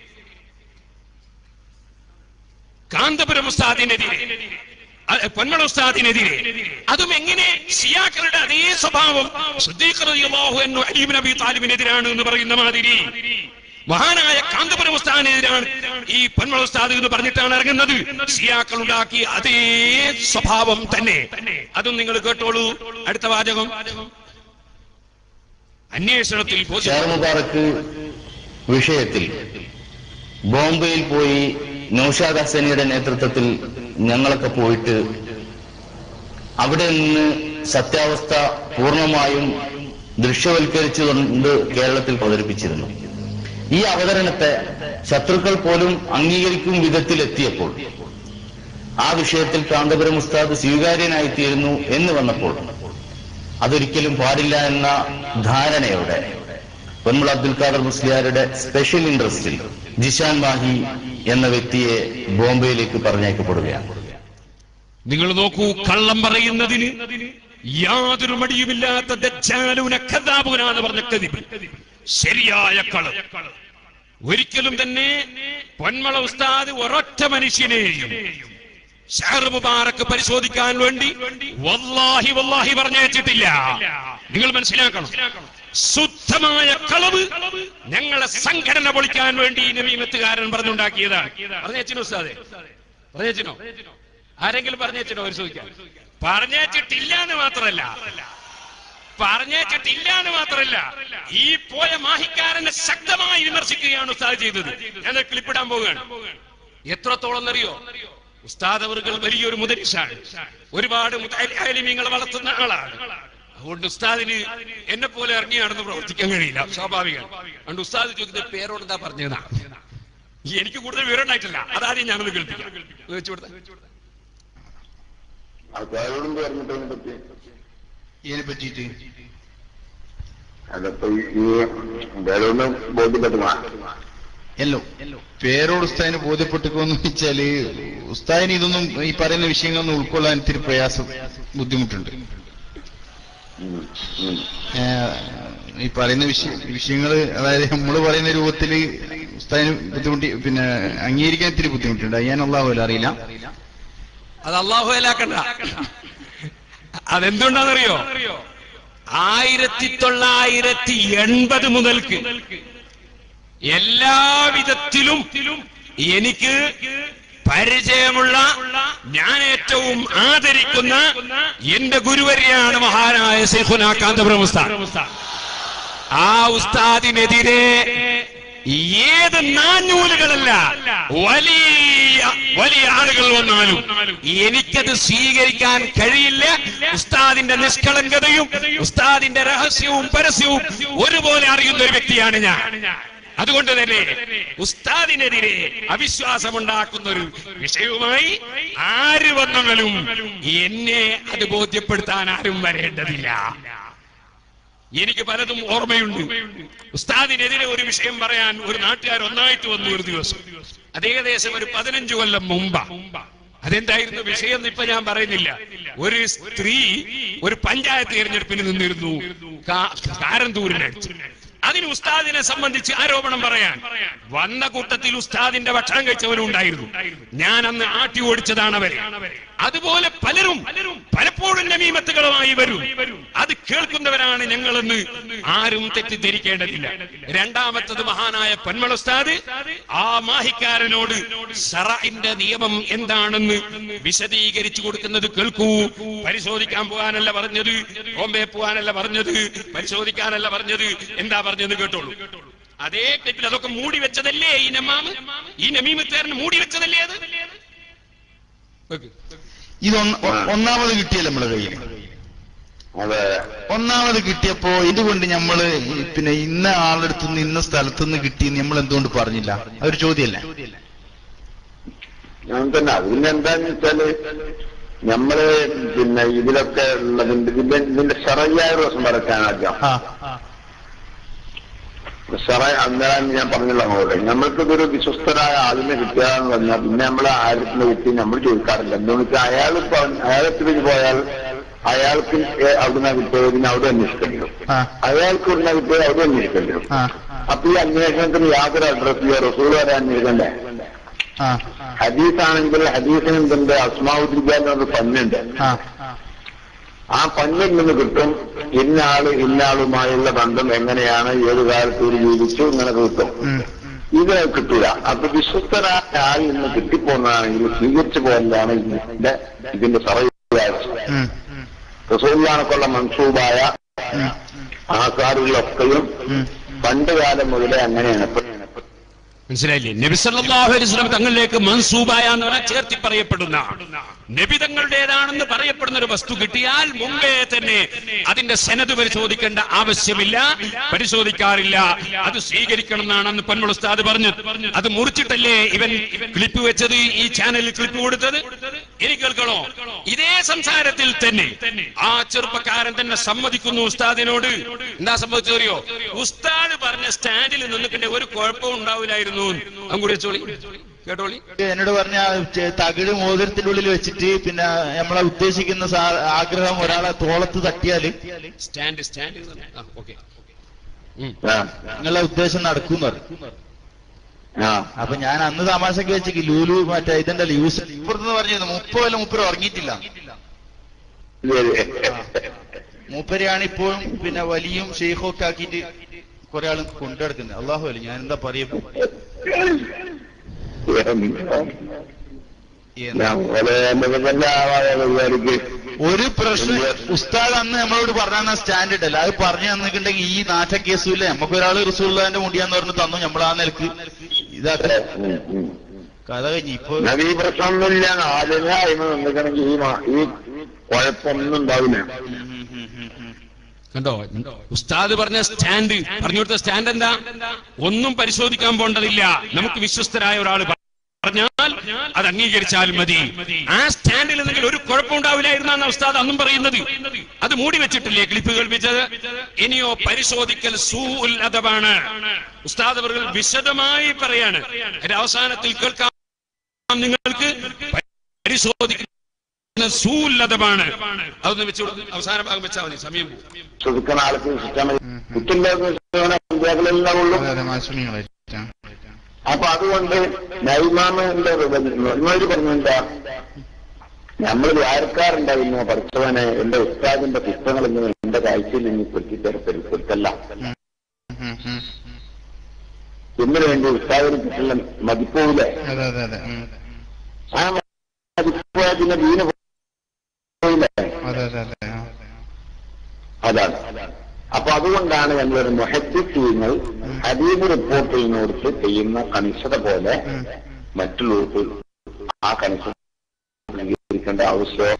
കാന്തപുരം ഉസ്താദിനെതിരെ അ- പൊന്മള ഉസ്താദിനെതിരെ അതും എങ്ങനെ ഷിയാക്കളുടെ അതേ സ്വഭാവം സിദ്ദീഖ് റളിയല്ലാഹു അൻഹു അലി ഇബ്നു അബി താലിബിനെതിരാണ് എന്ന് പറയുന്ന മാതിരി മഹാനായ കാന്തപുരം ഉസ്താദിനെതിരാണ് ഈ പൊന്മള ഉസ്താദ് എന്ന് പറഞ്ഞിട്ടാണ് ഇറങ്ങുന്നത് ഷിയാക്കൾ ഉണ്ടാക്കിയ അതേ സ്വഭാവം തന്നെ അതും നിങ്ങൾ കേട്ടോളൂ അടുത്ത വാചകം അന്വേഷണത്തിൽ
ഷെയർ
ബോധ്യപ്പെട്ടു
മുബാറക്ക് വിഷയത്തിൽ ബോംബെയിൽ പോയി നൌഷാദ് ഹസനിയുടെ നേതൃത്വത്തിൽ ഞങ്ങളൊക്കെ പോയിട്ട് അവിടെ നിന്ന് സത്യാവസ്ഥ പൂർണ്ണമായും ദൃശ്യവൽക്കരിച്ചുകൊണ്ട് കേരളത്തിൽ അവതരിപ്പിച്ചിരുന്നു ഈ അവതരണത്തെ ശത്രുക്കൾ പോലും അംഗീകരിക്കും വിധത്തിലെത്തിയപ്പോൾ ആ വിഷയത്തിൽ കാന്തപുരം ഉസ്താദ് സ്വീകാര്യനായിത്തീരുന്നു എന്ന് വന്നപ്പോൾ അതൊരിക്കലും പാടില്ല എന്ന ധാരണയോടെ പൊന്മുള അബ്ദുൽ ഖാദർ മുസ്ലിയാരുടെ സ്പെഷ്യൽ ഇൻട്രസ്റ്റിൽ ജിഷാൻ മാഹി എന്ന വ്യക്തിയെ ബോംബെയിലേക്ക് പറഞ്ഞയക്കപ്പെടുകയാണ്
നിങ്ങൾ നോക്കൂ കള്ളം പറയുന്നതിന് യാതൊരു മടിയുമില്ലാത്ത ദജ്ജാലൂന കഥാപൂന എന്ന് പറഞ്ഞ കതിബ് ശരിയായ കള്ളം ഒരിക്കലും തന്നെ പൊന്മള ഉസ്താദ് ഒരൊറ്റ മനുഷ്യനെയും ഷഹർ മുബാറക്ക് പരിശോധിക്കാൻ വേണ്ടി വല്ലാഹി വല്ലാഹി പറഞ്ഞയച്ചിട്ടില്ല നിങ്ങൾ മനസ്സിലാക്കണം ശുദ്ധമായ കളവ് ഞങ്ങളെ സംഘടന പൊളിക്കാൻ വേണ്ടി ഈ നമീമത്തുകാരൻ പറഞ്ഞുണ്ടാക്കിയതാണ് പറഞ്ഞേച്ചിനോ ഉസ്താദെ പറഞ്ഞേച്ചിനോ ആരെങ്കിലും പറഞ്ഞേച്ചിനോ പരിശോധിക്കാം പറഞ്ഞേച്ചിട്ടില്ല എന്ന് മാത്രമല്ല പറഞ്ഞേച്ചിട്ടില്ല എന്ന് മാത്രമല്ല ഈ പോയ മാഹിക്കാരനെ ശക്തമായി വിമർശിക്കുകയാണ് ഉസ്താദ് ചെയ്തത് ഞാൻ ക്ലിപ്പിടാൻ പോവുകയാണ് എത്രത്തോളം എന്നറിയോ ഉസ്താദ് അവറുകൾ വലിയൊരു മുദരിസാണ് ഒരുപാട് മുതാലിമീങ്ങളെ വളർത്തുന്ന ആളാണ് അതുകൊണ്ട് ഉസ്താദിന് എന്നെ പോലെ ഇറങ്ങി നടന്ന് പ്രവർത്തിക്കാൻ കഴിയില്ല സ്വാഭാവികം അതുകൊണ്ട് ഉസ്താദ് ചോദിക്കുന്നത് പേരോട് എന്താ പറഞ്ഞതാ എനിക്ക് കൂടുതൽ വിവരം ഉണ്ടായിട്ടില്ല അതാദ്യം ഞാനത് കേൾപ്പിക്കാം വെച്ചു കൊടുത്ത
ആൾക്കാരോടും പറഞ്ഞിട്ട് അതിനെ പറ്റി
ഇതിനെ പറ്റിയിട്ട്
അതപ്പോ ഈ- ഈ വേറൊന്ന് ബോധ്യപ്പെട്ടുമാ
എല്ലോ പേരോട് ഉസ്താദിന് ബോധ്യപ്പെട്ടിക്കോന്ന് വെച്ചാല് ഉസ്താദിന് ഇതൊന്നും ഈ പറയുന്ന വിഷയങ്ങളൊന്നും ഉൾക്കൊള്ളാൻ ഇത്തിരി പ്രയാസം ബുദ്ധിമുട്ടുണ്ട് ഏഹ്, ഈ പറയുന്ന വിഷയ വിഷയങ്ങള് അതായത് നമ്മൾ പറയുന്ന രൂപത്തില് ഉസ്താദിന് ബുദ്ധിമുട്ടി പിന്നെ അംഗീകരിക്കാൻ ഇത്തിരി ബുദ്ധിമുട്ടുണ്ട് അയ്യാനുള്ള അറിയില്ല
അത് അള്ളാഹുലാക്കണ്ട അതെന്തുകൊണ്ടാണെന്നറിയോ ആയിരത്തി തൊള്ളായിരത്തി എൺപത് മുതൽക്ക് എല്ലാവിധത്തിലും എനിക്ക് പരിചയമുള്ള ഞാൻ ഏറ്റവും ആദരിക്കുന്ന എന്റെ ഗുരുവരെയാണ് മഹാനായ സൈഖുന കാന്തപ്രമുസ്ത ആ ഉസ്താദിനെതിരെ ഏത് നാഞ്ഞൂലുകളല്ല വലിയ വലിയ ആളുകൾ വന്നാലും എനിക്കത് സ്വീകരിക്കാൻ കഴിയില്ല ഉസ്താദിന്റെ നിഷ്കളങ്കതയും ഉസ്താദിന്റെ രഹസ്യവും പരസ്യവും ഒരുപോലെ അറിയുന്ന ഒരു വ്യക്തിയാണ് ഞാൻ അതുകൊണ്ട് തന്നെ ഉസ്താദിനെതിരെ അവിശ്വാസമുണ്ടാക്കുന്ന ഒരു വിഷയവുമായി ആര് വന്നാലും എന്നെ അത് ബോധ്യപ്പെടുത്താൻ ആരും വരേണ്ടതില്ല എനിക്ക് പലതും ഓർമ്മയുണ്ട് ഉസ്താദിനെതിരെ ഒരു വിഷയം പറയാൻ ഒരു നാട്ടുകാർ ഒന്നായിട്ട് വന്നു ഒരു ദിവസം അത് ഏകദേശം ഒരു പതിനഞ്ചു കൊല്ലം മുമ്പാ അതെന്തായിരുന്നു വിഷയം എന്ന് ഇപ്പൊ ഞാൻ പറയുന്നില്ല ഒരു സ്ത്രീ ഒരു പഞ്ചായത്ത് തിരഞ്ഞെടുപ്പിന് നിന്നിരുന്നു കാ- കാരന്തൂരിനടുത്ത് അതിന് ഉസ്താദിനെ സംബന്ധിച്ച് ആരോപണം പറയാൻ വന്ന കൂട്ടത്തിൽ ഉസ്താദിന്റെ ഭക്ഷണം കഴിച്ചവരും ഉണ്ടായിരുന്നു ഞാൻ അന്ന് ആട്ടി ഓടിച്ചതാണ് അവരെ അതുപോലെ പലരും പലപ്പോഴും നമീമത്തുകളുമായി വരും അത് കേൾക്കുന്നവരാണ് ഞങ്ങളെന്ന് ആരും തെറ്റിദ്ധരിക്കേണ്ടതില്ല രണ്ടാമത്തത് മഹാനായ പൊന്മള ഉസ്താദ് ആ മാഹിക്കാരനോട് ഷറഇന്റെ നിയമം എന്താണെന്ന് വിശദീകരിച്ചു കൊടുക്കുന്നത് കേൾക്കൂ പരിശോധിക്കാൻ പോകാനല്ല പറഞ്ഞത് ബോംബെ പോകാനല്ല പറഞ്ഞത് പരിശോധിക്കാനല്ല പറഞ്ഞത് എന്താ പറഞ്ഞത് കേട്ടോളൂ അതേ ക്ലിപ്പിൽ അതൊക്കെ മൂടി വെച്ചതല്ലേ ഈ നമാമ് ഈ നമീമത്തുകാരന് മൂടി വെച്ചതല്ലേ അത് വെക്ക്.
ഇത് ഒന്ന്- ഒ- ഒന്നാമത് കിട്ടിയല്ലോ നമ്മളെ കയ്യിൽ
അതെ
ഒന്നാമത് കിട്ടിയപ്പോ ഇതുകൊണ്ട് നമ്മള് ഈ പിന്നെ ഇന്ന ആളെടുത്ത് നിന്ന് ഇന്ന സ്ഥലത്ത് നിന്ന് കിട്ടി നമ്മൾ എന്തുകൊണ്ട് പറഞ്ഞില്ല അതൊരു ചോദ്യമല്ലേ
ഞാൻ തന്നെ അതിന് എന്താന്ന് വെച്ചാല് നമ്മള് പിന്നെ ഇതിലൊക്കെ ഉള്ളതിന്റെ ഇതിന്റെ ഇതിന്റെ ഷറയായ ദിവസം വരക്കാൻ ആദ്യം
ആ
ഷറ അന്നേരം ഞാൻ പറഞ്ഞല്ലോ അങ്ങോട്ട് നമ്മൾക്കിതൊരു വിശ്വസ്തരായ ആളിനെ കിട്ടുകയെന്ന് പറഞ്ഞാൽ പിന്നെ നമ്മൾ ആയിരത്തിന് കിട്ടി നമ്മൾ ചോദിക്കാറില്ല എന്താണെന്ന് വെച്ചാൽ അയാൾ അയാളത്തിന് പോയാൽ അയാൾക്ക് ഏ- അവിടുന്ന് കിട്ടിയത് പിന്നെ അവിടെ അന്വേഷിക്കേണ്ടി വരും
ആ
അയാൾക്ക് ഇവിടുന്ന് കിട്ടിയത് അവിടെ അന്വേഷിക്കേണ്ടി വരും
ആ
അപ്പൊ ഈ അന്വേഷണത്തിന് യാതൊരു അഡ്രസ്സിയോ റസൂൾ വരെ അന്വേഷിക്കണ്ടേ
ആ
ഹദീസാണെങ്കിൽ ഹദീസിന് എന്തുണ്ട് അസ്മാവുദ്ദിക്കാൻ എന്നൊരു പന്നുണ്ട്
ആ
ആ പന്നിൽ നിന്ന് കിട്ടും ഇന്നാള് ഇന്നാളുമായുള്ള ബന്ധം എങ്ങനെയാണ് ഏത് കാലത്ത് ഒരു ജീവിച്ചു ഇങ്ങനെ കിട്ടും
ഉം.
ഇത് കിട്ടൂല അപ്പൊ വിശ്വസ്തരായ ആളിൽ നിന്ന് കിട്ടിപ്പോകുന്നതാണെങ്കിൽ സ്വീകരിച്ചു പോകുന്നതാണ് ഇതിന്റെ ഇതിന്റെ സർവ്വ
ഉം.
റസൂലിയാണക്കുള്ള മൻസൂബായ
ഉം.
ആൾക്കാരുകളൊക്കെയും
ഉം.
പണ്ട് കാലം മുതലേ അങ്ങനെയാണ് ഇപ്പൊ
മനസ്സിലായില്ലേ നബി സല്ലല്ലാഹു അലൈഹി വസല്ലം തങ്ങളിലേക്ക് മൻസൂബായ എന്ന് പറഞ്ഞാൽ ചേർത്തി പറയപ്പെടുന്ന നബി തങ്ങളുടേതാണെന്ന് പറയപ്പെടുന്ന ഒരു വസ്തു കിട്ടിയാൽ മുമ്പേ തന്നെ അതിന്റെ സെനത് പരിശോധിക്കേണ്ട ആവശ്യമില്ല പരിശോധിക്കാറില്ല അത് സ്വീകരിക്കണം എന്നാണ് അന്ന് പൊന്മുൾ ഉസ്താദ് പറഞ്ഞത് അത് മുറിച്ചിട്ടല്ലേ ഇവൻ ക്ലിപ്പ് വെച്ചത് ഈ ചാനലിൽ ക്ലിപ്പ് കൊടുത്തത് ഇനി കേൾക്കണോ ഇതേ സംസാരത്തിൽ തന്നെ ആ ചെറുപ്പക്കാരൻ തന്നെ സമ്മതിക്കുന്നു ഉസ്താദിനോട് എന്താ സംഭവിച്ചറിയോ ഉസ്താദ് പറഞ്ഞ സ്റ്റാൻഡിൽ നിന്നിട്ട് ഒരു കുഴപ്പവും ഉണ്ടാവില്ലായിരുന്നു അതും കൂടി വെച്ചോളി കേട്ടോളി
എന്നോട് പറഞ്ഞ ആ ചെ- തകിട് മോതിരത്തിന്റെ ഉള്ളിൽ വെച്ചിട്ട് പിന്നെ നമ്മളെ ഉദ്ദേശിക്കുന്ന സാ- ആഗ്രഹം ഒരാളെ തോളത്ത് തട്ടിയാല്
സ്റ്റാൻഡ് സ്റ്റാൻഡ് ഓക്കെ
ആ,
നിങ്ങളെ ഉദ്ദേശം നടക്കും എന്ന് പറയും
ആ
അപ്പൊ ഞാൻ അന്ന് തമാശക്ക് വെച്ചേക്ക് ലൂലു മറ്റേ ഇതുണ്ടല്ലോ യൂസ് ഇപ്പുറത്ത് പറഞ്ഞിരുന്നു മുപ്പത് കൊല്ലം മുപ്പര് ഉറങ്ങിയിട്ടില്ല
ശരി
മൂപ്പരെയാണ് ഇപ്പോഴും പിന്നെ വലിയും ഷെയ്ഖും ഒക്കെ ആക്കിയിട്ട് കുറെ ആളും കൊണ്ടുനടക്കുന്നത് അള്ളാഹു അല്ലേ ഞാൻ എന്താ പറയും
നമ്മള് മൃഗത്തിന്റെ ആവാതെ പരിപാടിക്ക്
ഒരു പ്രശ്നം ഉസ്താദ് അന്ന് നമ്മളോട് പറഞ്ഞ സ്റ്റാൻഡ് ഉണ്ടല്ലോ അത് പറഞ്ഞു തന്നിട്ടുണ്ടെങ്കിൽ ഈ നാറ്റ കേസുമില്ല നമുക്ക് ഒരാൾ റിസൂള്ളാന്റെ മുടിയാന്ന് പറഞ്ഞ് തന്നു നമ്മൾ ആ നിലക്ക് ഇതാക്ക
ഉം, ഉം.
കഥ കഴിഞ്ഞു ഇപ്പൊ
എന്നാലും ഈ പ്രശ്നമൊന്നുമില്ല ആദ്യമേ അയിമ നിന്നിക്കണമെങ്കിൽ ഈ മാ- ഈ കുഴപ്പമൊന്നും ഉണ്ടാവില്ല
ഉം, ഉം, ഉം, ഉം, ഉം.
കണ്ടോ ഉസ്താദ് പറഞ്ഞ സ്റ്റാൻഡ് പറഞ്ഞു കൊടുത്ത സ്റ്റാൻഡ് എന്താ ഒന്നും പരിശോധിക്കാൻ പോണ്ടതില്ല നമുക്ക് വിശ്വസ്തരായ ഒരാൾ പറഞ്ഞാൽ അത് അംഗീകരിച്ചാൽ മതി ആ സ്റ്റാൻഡിൽ എന്തെങ്കിലും ഒരു കുഴപ്പമുണ്ടാവില്ലായിരുന്നു എന്നാണ് ഉസ്താദ് അന്നും പറയുന്നത് അത് മൂടി വെച്ചിട്ടില്ലേ ക്ലിപ്പ് കേൾപ്പിച്ചത് ഇനിയോ പരിശോധിക്കൽ സൂൽ അദബാണ് ഉസ്താദ് അവർ വിശദമായി പറയാണ് അതിന്റെ അവസാനത്തിൽ കേൾക്കാം നിങ്ങൾക്ക് പരിശോധിക്കുന്ന സൂല്ലതമാണ് അതൊന്ന് വെച്ചു കൊടുക്ക്. അവസാന ഭാഗം വെച്ചാൽ മതി സമയം പോകും
ശ്രദ്ധിക്കുന്ന ആൾക്ക് ശിക്ഷാ മതി കുറ്റില്ലാത്ത ഇന്ത്യകളിലെല്ലാം ഉള്ളൂ
അതെ അതെ മാസങ്ങളായിട്ട്
അപ്പൊ അതുകൊണ്ട് നൈമാമിന്റെ നന്മര് പറഞ്ഞെന്താ നമ്മൾ ദ്വാരക്കാരുണ്ടായിരുന്നു പഠിച്ചവനെ എന്റെ ഉസ്താദിന്റെ പുസ്തകങ്ങൾ ഇങ്ങനെ എന്റെ കാഴ്ചയിൽ നിന്ന് പെരുത്തിത്തരപ്പെടുത്തല്ല
ഉം, ഉം.
എന്തിനു വേണ്ടി ഉസ്താദിന് കിട്ടുന്ന മതിപ്പോവില്ല
അതെ അതെ അതെ ഉം.
ആ മതിപ്പോയതിന്റെ ദീന പോയില്ലേ
അതെ അതെ അതെ ആ.
അതാണ് അപ്പൊ അതുകൊണ്ടാണ് ഞങ്ങളൊരു മൊഹദ്ദീങ്ങൾ ഹദീബ് റിപ്പോർട്ടിൽ നോടുത്ത് ചെയ്യുന്ന കണിശത പോലെ
ഉം.
മറ്റുള്ളവർക്ക് ആ കണിശത സ്വീകരിക്കേണ്ട ആവശ്യം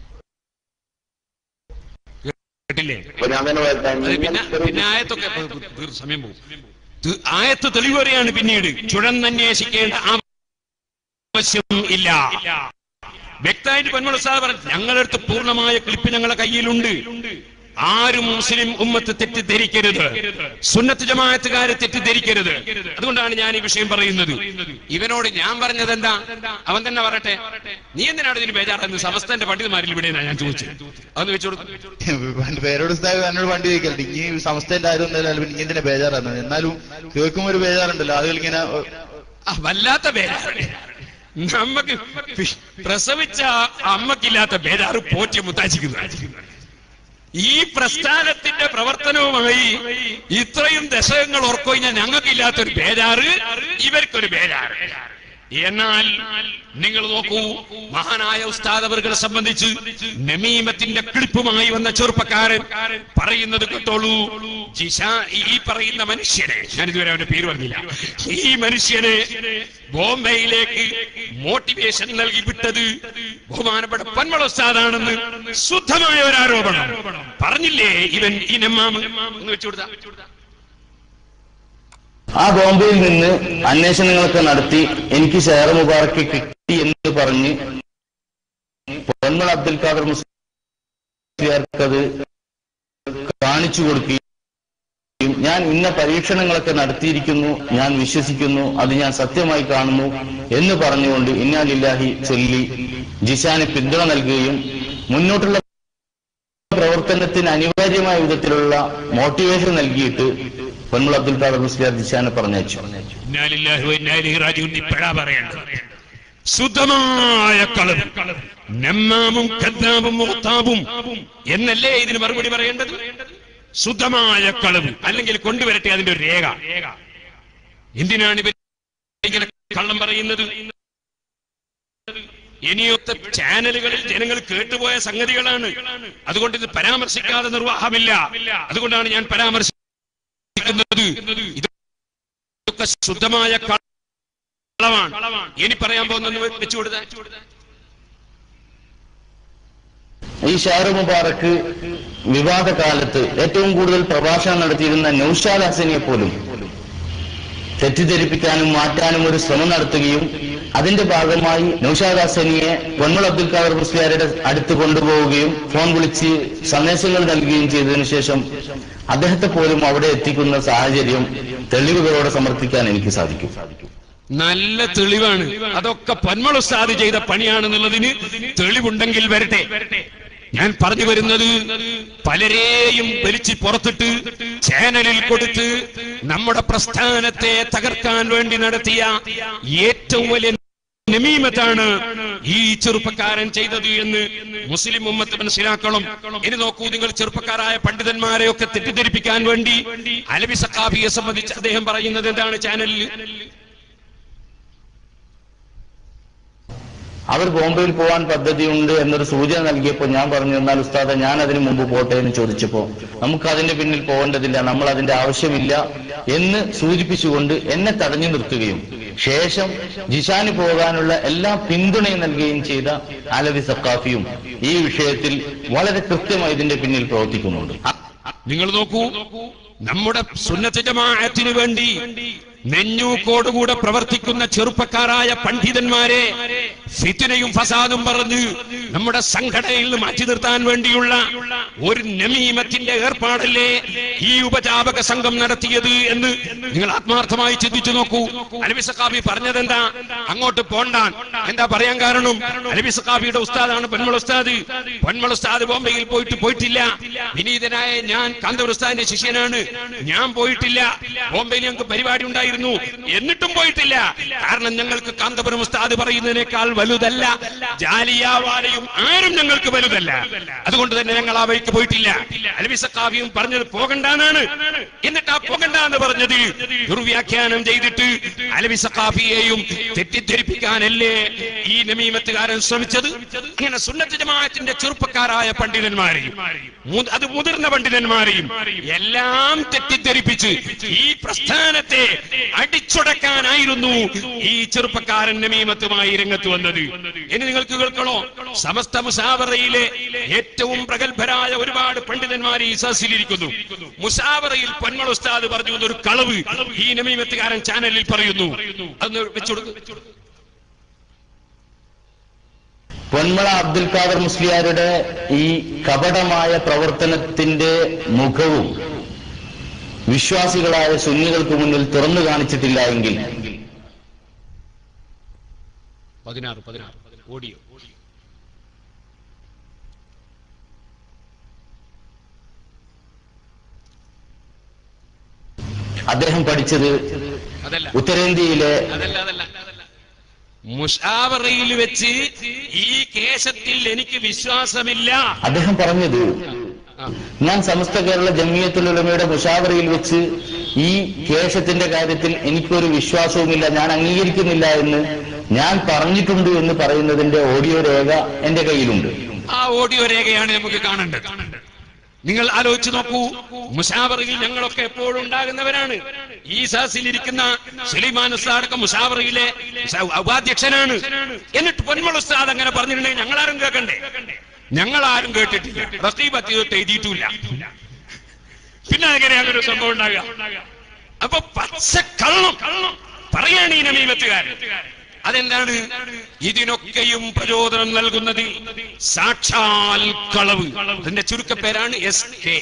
കേട്ടില്ലേ
അപ്പൊ ഞാൻ തന്നെ
അത് പിന്നെ പിന്നെ ആയത്തൊക്കെ തീർ സമയം പോകും ത്- ആയത്ത് തെളിവ് വരെയാണ് പിന്നീട് ചുഴന്നന്വേഷിക്കേണ്ട ആവശ്യം ഇല്ല വ്യക്തമായിട്ട് പൊന്മള സാർ പറഞ്ഞു ഞങ്ങളുടെ അടുത്ത് പൂർണ്ണമായ ക്ലിപ്പ് ഞങ്ങളുടെ കയ്യിലുണ്ട് ആരും മുസ്ലിം ഉമ്മത്ത് തെറ്റിദ്ധരിക്കരുത് സുന്നത്ത് ജമാഅത്തുകാരെ തെറ്റിദ്ധരിക്കരുത് അതുകൊണ്ടാണ് ഞാൻ ഈ വിഷയം പറയുന്നത് ഇവനോട് ഞാൻ പറഞ്ഞത് എന്താ അവൻ തന്നെ പറയട്ടെ നീ എന്തിനാണ് ഇതിന് ബേജാറെന്ന് സമസ്തന്റെ പണ്ഡിതന്മാരിൽ ഇവിടെ ഞാൻ ചോദിച്ചു അതൊന്ന് വെച്ചു കൊടുക്കും
പേരോട് ഉസ്താദ് എന്നോട് വണ്ടി ചോദിക്കലുണ്ട് ഇനി സമസ്തന്റെ ആരും ഒന്നല്ല പിന്നെ ഇനി എന്തിനാ ബേജാറാണ് എന്നാലും കേൾക്കുമ്പോ ഒരു ബേജാറുണ്ടല്ലോ ആളുകൾ ഇങ്ങനെ
ആ, വല്ലാത്ത ബേജാറ് നമ്മക്ക് പി- പ്രസവിച്ച അമ്മക്കില്ലാത്ത ബേജാറ് പോറ്റിയ മുത്താച്ചിക്കുന്നു ഈ പ്രസ്ഥാനത്തിന്റെ പ്രവർത്തനവുമായി ഇത്രയും ദശകങ്ങൾ ഓർക്കൊഴിഞ്ഞാൽ ഞങ്ങൾക്കില്ലാത്തൊരു ബേജാറ് ഇവർക്കൊരു ബേജാറ് എന്നാൽ നിങ്ങൾ നോക്കൂ മഹാനായ ഉസ്താദ് അവർകളെ സംബന്ധിച്ച് നമീമത്തിന്റെ ക്ലിപ്പുമായി വന്ന ചെറുപ്പക്കാരൻ പറയുന്നത് കേട്ടോളൂ ജിഷ ഈ പറയുന്ന മനുഷ്യനെ ഞാൻ ഇതുവരെ അവന്റെ പേര് പറഞ്ഞില്ല ഈ മനുഷ്യനെ ബോംബെയിലേക്ക് മോട്ടിവേഷൻ നൽകി വിട്ടത് ബഹുമാനപ്പെട്ട പന്മള ഉസ്താദാണെന്ന് ശുദ്ധമായ ഒരു ആരോപണം പറഞ്ഞില്ലേ ഇവൻ ഈ നെമ്മാമ് ഒന്ന് വെച്ചു കൊടുത്താ
ആ ബോംബെയിൽ നിന്ന് അന്വേഷണങ്ങളൊക്കെ നടത്തി എനിക്ക് ഷെയർ മുബാറക്ക് കിട്ടി എന്ന് പറഞ്ഞ് പൊന്മൾ അബ്ദുൽ ഖാദർ മുസ്ലിയാർക്കത് കാണിച്ചു കൊടുക്കുകയും ഞാൻ ഇന്ന പരീക്ഷണങ്ങളൊക്കെ നടത്തിയിരിക്കുന്നു ഞാൻ വിശ്വസിക്കുന്നു അത് ഞാൻ സത്യമായി കാണുന്നു എന്ന് പറഞ്ഞുകൊണ്ട് ഇന്നാലില്ലാഹി ചൊല്ലി ജിഷാന് പിന്തുണ നൽകുകയും മുന്നോട്ടുള്ള പ്രവർത്തനത്തിന് അനിവാര്യമായ വിധത്തിലുള്ള മോട്ടിവേഷൻ നൽകിയിട്ട് പൊന്മുൾ അബ്ദുൽ ഖാദർ മുസ്ലിയാർ ജിഷാനെ പറഞ്ഞയച്ചു
ഇന്നാലില്ലാഹി വ ഇന്നാ ഇലൈഹി റാജിഊൻ ഇപ്പഴാ പറയേണ്ടത് ശുദ്ധമായ കളവ് നമ്മാമും കദ്ദാബും മുഹത്താബും എന്നല്ലേ ഇതിന് മറുപടി പറയേണ്ടത് ശുദ്ധമായ കളവ് അല്ലെങ്കിൽ കൊണ്ടുവരട്ടെ അതിന്റെ ഒരു രേഖ എന്തിനാണ് ഇവർ ഇങ്ങനെ കള്ളം പറയുന്നത് ഇനിയൊത്ത ചാനലുകളിൽ ജനങ്ങൾ കേട്ടുപോയ സംഗതികളാണ് അതുകൊണ്ട് ഇത് പരാമർശിക്കാതെ നിർവാഹമില്ല അതുകൊണ്ടാണ് ഞാൻ പരാമർശിക്കുന്നത് ഇതൊക്കെ ശുദ്ധമായ കളവാണ് ഇനി പറയാൻ പോകുന്ന വെച്ചു കൊടുത്താൽ
ഈ ഷാറു മുബാറക്ക് വിവാദ കാലത്ത് ഏറ്റവും കൂടുതൽ പ്രഭാഷണം നടത്തിയിരുന്ന നൌഷാദ് ഹസനെ പോലും തെറ്റിദ്ധരിപ്പിക്കാനും മാറ്റാനും ഒരു ശ്രമം നടത്തുകയും അതിന്റെ ഭാഗമായി നൌഷാദ് ഹസനിയെ പൊന്മുൾ അബ്ദുൽ ഖാദർ മുസ്ലിയാരുടെ അടുത്ത് കൊണ്ടുപോവുകയും ഫോൺ വിളിച്ച് സന്ദേശങ്ങൾ നൽകുകയും ചെയ്തതിനു ശേഷം അദ്ദേഹത്തെ പോലും അവിടെ എത്തിക്കുന്ന സാഹചര്യം തെളിവുകളോടെ സമർത്ഥിക്കാൻ എനിക്ക് സാധിക്കും
നല്ല തെളിവാണ് അതൊക്കെ പന്മൾ ഉസ്താദ് ചെയ്ത പണിയാണെന്നുള്ളതിന് തെളിവുണ്ടെങ്കിൽ വരട്ടെ ഞാൻ പറഞ്ഞു വരുന്നത് പലരെയും വലിച്ച് പുറത്തിട്ട് ചാനലിൽ കൊടുത്ത് നമ്മുടെ പ്രസ്ഥാനത്തെ തകർക്കാൻ വേണ്ടി നടത്തിയ ഏറ്റവും വലിയ നമീമത്താണ് ഈ ചെറുപ്പക്കാരൻ ചെയ്തത് എന്ന് മുസ്ലിം ഉമ്മത്ത് മനസ്സിലാക്കണം ഇനി നോക്കൂ നിങ്ങൾ ചെറുപ്പക്കാരായ പണ്ഡിതന്മാരെയൊക്കെ തെറ്റിദ്ധരിപ്പിക്കാൻ വേണ്ടി അലബി സക്കാഫിയെ സംബന്ധിച്ച് അദ്ദേഹം പറയുന്നത് എന്താണ് ചാനലിൽ
അവർ ബോംബെയിൽ പോകാൻ പദ്ധതിയുണ്ട് എന്നൊരു സൂചന നൽകിയപ്പോൾ ഞാൻ പറഞ്ഞു എന്നാൽ ഉസ്താദെ ഞാൻ അതിനു മുമ്പ് പോട്ടെ എന്ന് ചോദിച്ചപ്പോ നമുക്ക് അതിന്റെ പിന്നിൽ പോകേണ്ടതില്ല നമ്മൾ അതിന്റെ ആവശ്യമില്ല എന്ന് സൂചിപ്പിച്ചുകൊണ്ട് എന്നെ തടഞ്ഞു നിർത്തുകയും ശേഷം ജിഷാന് പോകാനുള്ള എല്ലാ പിന്തുണയും നൽകുകയും ചെയ്ത അലവി സക്കാഫിയും ഈ വിഷയത്തിൽ വളരെ കൃത്യമായി ഇതിന്റെ പിന്നിൽ പ്രവർത്തിക്കുന്നുണ്ട്
നിങ്ങൾ നോക്കൂ നമ്മുടെ സുന്നത്ത് ജമാഅത്തിന് വേണ്ടി നെഞ്ഞൂക്കോടുകൂടെ പ്രവർത്തിക്കുന്ന ചെറുപ്പക്കാരായ പണ്ഡിതന്മാരെ ഫിത്തിനയും ഫസാദും പറഞ്ഞ് നമ്മുടെ സംഘടനയിൽ നിന്ന് മാറ്റി നിർത്താൻ വേണ്ടിയുള്ള ഒരു നമീമത്തിന്റെ ഏർപ്പാടല്ലേ ഈ ഉപജാപക സംഘം നടത്തിയത് എന്ന് നിങ്ങൾ ആത്മാർത്ഥമായി ചിന്തിച്ചു നോക്കൂ അലബി സക്കാബി പറഞ്ഞതെന്താ അങ്ങോട്ട് പോണ്ടാൻ എന്താ പറയാൻ കാരണം അലബി സക്കാബിയുടെ ഉസ്താദാണ് പൊന്മൾ ഉസ്താദ് പൊന്മൾ ഉസ്താദ് ബോംബെയിൽ പോയിട്ട് പോയിട്ടില്ല വിനീതനായ ഞാൻ കാന്തപുര ഉസ്താദിന്റെ ശിഷ്യനാണ് ഞാൻ പോയിട്ടില്ല ബോംബെയിൽ ഞങ്ങൾക്ക് പരിപാടി ഉണ്ടായിരുന്നു എന്നിട്ടും പോയിട്ടില്ല കാരണം ഞങ്ങൾക്ക് കാന്തപുരം ഉസ്താദ് പറയുന്നതിനേക്കാൾ വലുതല്ല ജാലിയാവാലയും ആരും ഞങ്ങൾക്ക് വലുതല്ല അതുകൊണ്ട് തന്നെ ഞങ്ങൾ ആ വഴിക്ക് പോയിട്ടില്ല അലവി സക്കാവിയും പറഞ്ഞത് പോകണ്ടാന്നാണ് എന്നിട്ട് ആ പോകണ്ട എന്ന് പറഞ്ഞത് ദുർവ്യാഖ്യാനം ചെയ്തിട്ട് അലവി സക്കാഫിയെയും തെറ്റിദ്ധരിപ്പിക്കാനല്ലേ ഈ നമീമത്തുകാരൻ ശ്രമിച്ചത് ഇങ്ങനെ സുന്നത്ത് ജമാഅത്തിന്റെ ചെറുപ്പക്കാരായ പണ്ഡിതന്മാരെയും മു- അത് മുതിർന്ന പണ്ഡിതന്മാരെയും എല്ലാം തെറ്റിദ്ധരിപ്പിച്ച് ഈ പ്രസ്ഥാനത്തെ അടിച്ചുടക്കാനായിരുന്നു ഈ ചെറുപ്പക്കാരൻ നമീമത്തുമായി രംഗത്ത് വന്നത് ഇനി നിങ്ങൾക്ക് കേൾക്കണോ സമസ്ത മുസാവറയിലെ ഏറ്റവും പ്രഗത്ഭരായ ഒരുപാട് പണ്ഡിതന്മാർ ഈ സദസ്സിലിരിക്കുന്നു മുസാവറയിൽ പൊന്മൾ ഉസ്താദ് പറഞ്ഞു ഒരു കളവ് ഈ നമീമത്തുകാരൻ ചാനലിൽ പറയുന്നു അതൊന്ന് വെച്ചുകൊടുക്കും
പൊന്മള അബ്ദുൽ ഖാദർ മുസ്ലിയാരുടെ ഈ കപടമായ പ്രവർത്തനത്തിന്റെ മുഖവും വിശ്വാസികളായ സുന്നികൾക്ക് മുന്നിൽ തുറന്നു കാണിച്ചിട്ടില്ല എങ്കിൽ
പതിനാറ് പതിനാറ് ഓഡിയോ
അദ്ദേഹം പഠിച്ചത്
അതല്ല
ഉത്തരേന്ത്യയിലെ
അതല്ല അതല്ല അതല്ല. മുഷാവറയിൽ വെച്ച് ഈ കേശത്തിൽ എനിക്ക് വിശ്വാസമില്ല
അദ്ദേഹം പറഞ്ഞത്
ആ.
ഞാൻ സമസ്ത കേരള ജമിയത്തുലമയുടെ മുഷാവറയിൽ വെച്ച് ഈ കേശത്തിന്റെ കാര്യത്തിൽ എനിക്കൊരു വിശ്വാസവുമില്ല ഞാൻ അംഗീകരിക്കുന്നില്ല എന്ന് ഞാൻ പറഞ്ഞിട്ടുണ്ട് എന്ന് പറയുന്നതിന്റെ ഓഡിയോ രേഖ എന്റെ കയ്യിലുണ്ട്
ആ ഓഡിയോ രേഖയാണ് നമുക്ക് കാണേണ്ടത് നിങ്ങൾ ആലോചിച്ച് നോക്കൂ മുഷാവറയിൽ ഞങ്ങളൊക്കെ എപ്പോഴും ഉണ്ടാകുന്നവരാണ് ഈ സഹസിലിരിക്കുന്ന സുലൈമാൻ ഉസ്താദൊക്കെ മുഷാവറയിലെ സ- ഉപാധ്യക്ഷനാണ് എന്നിട്ട് പൊന്മൾ ഉസ്താദ് അങ്ങനെ പറഞ്ഞിട്ടുണ്ടെങ്കിൽ ഞങ്ങളാരും കേൾക്കണ്ടേ ഞങ്ങളാരും കേട്ടിട്ടില്ല റസീബ് അത്യത്തെ എഴുതിയിട്ടില്ല പിന്നെ എങ്ങനെ അങ്ങനെ ഒരു സംഭവം ഉണ്ടാകുക അപ്പൊ പച്ച കള്ളം പറയാണ് ഈ നമീമത്തുകാരൻ അതെന്താണ് ഇതിനൊക്കെയും പ്രചോദനം നൽകുന്നത് സാക്ഷാൽ കളവ് അതിന്റെ ചുരുക്കപ്പേരാണ് എസ് കെ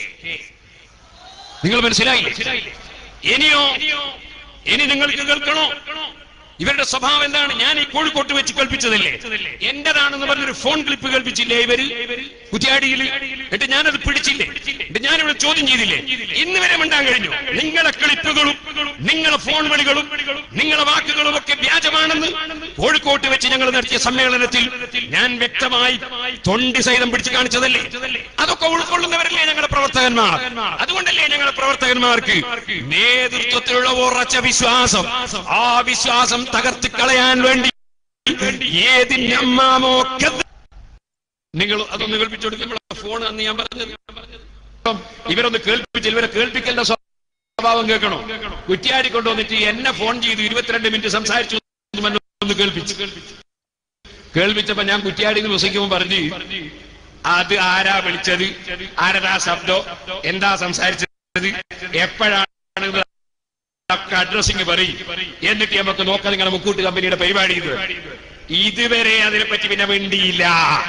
നിങ്ങൾ മനസ്സിലായില്ലേ ഇനിയോ ഇനി നിങ്ങൾക്ക് കേൾക്കണോ ഇവരുടെ സ്വഭാവം എന്താണ് ഞാൻ ഈ കോഴിക്കോട്ട് വെച്ച് കേൾപ്പിച്ചതല്ലേ എന്റേതാണെന്ന് പറഞ്ഞൊരു ഫോൺ ക്ലിപ്പ് കേൾപ്പിച്ചില്ലേ ഇവര് കുറ്റിയാടിയിൽ എന്നിട്ട് ഞാനത് പിടിച്ചില്ലേ എന്നിട്ട് ഞാനിവിടെ ചോദ്യം ചെയ്തില്ലേ ഇന്ന് വരെ മിണ്ടാൻ കഴിഞ്ഞു നിങ്ങളെ ക്ലിപ്പുകളും നിങ്ങളെ ഫോൺ വിളികളും നിങ്ങളെ വാക്കുകളും ഒക്കെ വ്യാജമാണെന്ന് കോഴിക്കോട്ട് വെച്ച് ഞങ്ങൾ നടത്തിയ സമ്മേളനത്തിൽ ഞാൻ വ്യക്തമായി തൊണ്ടി സഹിതം പിടിച്ചു കാണിച്ചതല്ലേ അതൊക്കെ ഉൾക്കൊള്ളുന്നവരല്ലേ ഞങ്ങളുടെ പ്രവർത്തകന്മാർ അതുകൊണ്ടല്ലേ ഞങ്ങളുടെ പ്രവർത്തകന്മാർക്ക് നേതൃത്വത്തിലുള്ള ഉറച്ച വിശ്വാസം ആ വിശ്വാസം തകർത്ത് കളയാൻ വേണ്ടി ഏതിനമ്മാമോ നിങ്ങൾ അതൊന്ന് കേൾപ്പിച്ചു കൊടുക്കുമ്പോൾ ഫോൺ അന്ന് ഞാൻ പറഞ്ഞത് ഇപ്പം ഇവരൊന്ന് കേൾപ്പിച്ച് ഇവരെ കേൾപ്പിക്കേണ്ട സ്വഭാവം കേൾക്കണോ കുറ്റിയാടി കൊണ്ടുവന്നിട്ട് എന്നെ ഫോൺ ചെയ്ത് ഇരുപത്തിരണ്ട് മിനിറ്റ് സംസാരിച്ചു എന്ന് പറഞ്ഞ് ഒന്ന് കേൾപ്പിച്ചു കേൾപ്പിച്ചപ്പോ ഞാൻ കുറ്റിയാടി വസിക്കുമ്പോൾ പറഞ്ഞു അത് ആരാ വിളിച്ചത് ആരതാ ശബ്ദം എന്താ സംസാരിച്ചത് എപ്പോഴാണ് അഡ്രസ്സിങ് പറയും എന്നിട്ട് നമുക്ക് നോക്കാം നിങ്ങളുടെ മുക്കൂട്ട് കമ്പനിയുടെ പരിപാടി ഇത് ഇതുവരെ അതിനെപ്പറ്റി പിന്നെ വേണ്ടിയില്ല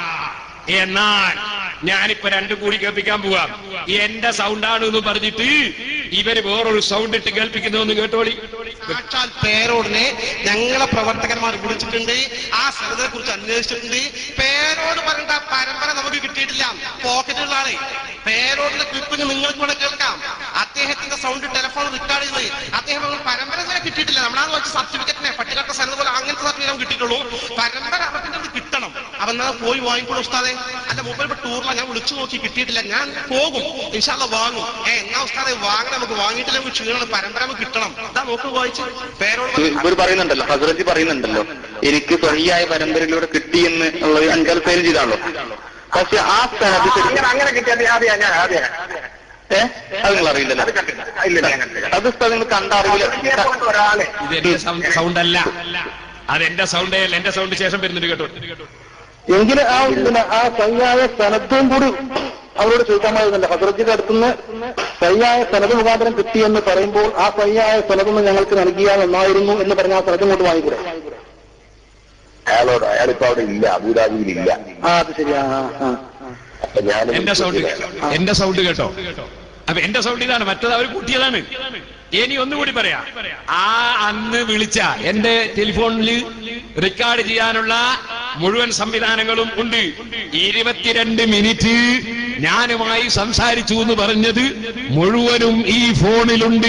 എന്നാൽ ഞാനിപ്പോ രണ്ടും കൂടി കേൾപ്പിക്കാൻ പോവാം എന്റെ സൗണ്ടാണ് എന്ന് പറഞ്ഞിട്ട് ഇവര് വേറൊരു സൗണ്ട് ഇട്ട് കേൾപ്പിക്കുന്നതെന്ന് കേട്ടോളി
സാക്ഷാൽ പേരോടിനെ ഞങ്ങളെ പ്രവർത്തകന്മാർ വിളിച്ചിട്ടുണ്ട് ആ സ്ഥലത്തെ കുറിച്ച് അന്വേഷിച്ചിട്ടുണ്ട് പേരോട് പറഞ്ഞിട്ട് ആ പരമ്പര നമുക്ക് കിട്ടിയിട്ടില്ല പോക്കറ്റിലുള്ള ആളെ പേരോടിന്റെ ക്ലിപ്പിന് നിങ്ങൾക്ക് ഇവിടെ കേൾക്കാം അദ്ദേഹത്തിന്റെ സൗണ്ട് ടെലിഫോൺ റെക്കോർഡ് ചെയ്ത് അദ്ദേഹം പറഞ്ഞു, പരമ്പര ഇതുവരെ കിട്ടിയിട്ടില്ല നമ്മളാണ് വെച്ച സർട്ടിഫിക്കറ്റിനെ പട്ടികട്ട സ്ഥലം പോലെ അങ്ങനത്തെ സർട്ടിഫിക്കറ്റ് കിട്ടിയിട്ടുള്ളൂ പരമ്പര അവരുടെ അടുത്ത് കിട്ടണം അവൻ എന്നാ പോയി വാങ്ങിക്കോളൂ ഉസ്താദെ അല്ല മൂപ്പർ ഇപ്പൊ ടൂറിലാണ് ഞാൻ വിളിച്ചു നോക്കി കിട്ടിയിട്ടില്ല ഞാൻ പോകും ഇൻഷാല്ല വാങ്ങും ഏ എന്നാ ഉസ്താദെ വാങ്ങണം നമുക്ക് വാങ്ങിയിട്ടില്ല നമുക്ക് ക്ഷീണം പരമ്പര നമുക്ക് കിട്ടണം ഇതാ നോക്ക് വായിച്ച് പേരോട്
ഇവർ പറയുന്നുണ്ടല്ലോ ഹസ്രജി പറയുന്നുണ്ടല്ലോ എനിക്ക് സ്വഹിയായ പരമ്പരയിലൂടെ കിട്ടിയെന്ന് ഉള്ളത് അഞ്ചാൽ പേര് ചെയ്താണല്ലോ പക്ഷെ ആ സ്ഥാനത്ത് ശരിക്കും
അങ്ങനെ കിട്ടിയത് ആദ്യം ഞാൻ ആദ്യം
ഏ അത് നിങ്ങൾ അറിയില്ലല്ലോ അത് ഉസ്താദ് നിങ്ങൾ കണ്ട അറിവില്ല
ഒരാളെ
ഇത് എന്റെ സൗണ്ട് സൗണ്ട് അല്ല അതെന്റെ സൗണ്ടേ അല്ല എന്റെ സൗണ്ട് ശേഷം വരുന്നുണ്ട് കേട്ടോ
എങ്കിൽ ആ പിന്നെ ആ സയ്യായ സനത്തും കൂടി അവരോട് ചോദിക്കാമായിരുന്നല്ലോ ഹസറജിന്റെ അടുത്തുനിന്ന് സയ്യായ സനത് മുഖാന്തരം കിട്ടിയെന്ന് പറയുമ്പോൾ ആ സയ്യായ സനതൊന്ന് ഞങ്ങൾക്ക് നൽകിയാൽ നന്നായിരുന്നു എന്ന് പറഞ്ഞ ആ സനത് കൊണ്ട് വാങ്ങിക്കൂടെ
അയാളോട് അയാളിപ്പോ അവിടെ ഇല്ല അബുദാബിയിൽ ഇല്ല
ആ അത് ശരിയാ ആ ആ
അപ്പൊ ഞാൻ
എന്റെ സൗണ്ട് എന്റെ സൗണ്ട് കേട്ടോ അപ്പൊ എന്റെ സൗണ്ട് ഇതാണ് മറ്റത് അവർ കൂട്ടിയതാണ് ഇനി ഒന്നുകൂടി പറയാ ആ അന്ന് വിളിച്ച എന്റെ ടെലിഫോണിൽ റെക്കോർഡ് ചെയ്യാനുള്ള മുഴുവൻ സംവിധാനങ്ങളും ഉണ്ട് ഇരുപത്തിരണ്ട് മിനിറ്റ് ഞാനുമായി സംസാരിച്ചു എന്ന് പറഞ്ഞത് മുഴുവനും ഈ ഫോണിലുണ്ട്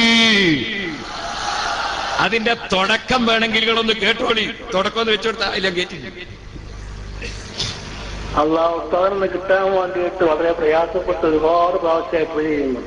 അതിന്റെ തുടക്കം വേണമെങ്കിൽ നിങ്ങളൊന്ന് കേട്ടോളി തുടക്കം ഒന്ന് വെച്ചുകൊടുത്താ ഇല്ല കേട്ടില്ല
അള്ളാഹ് ഉസ്താദിനെ കിട്ടാൻ വേണ്ടിയിട്ട് വളരെ പ്രയാസപ്പെട്ട് ഒരുപാട് പ്രാവശ്യമായി പോയി ചെയ്യുന്നു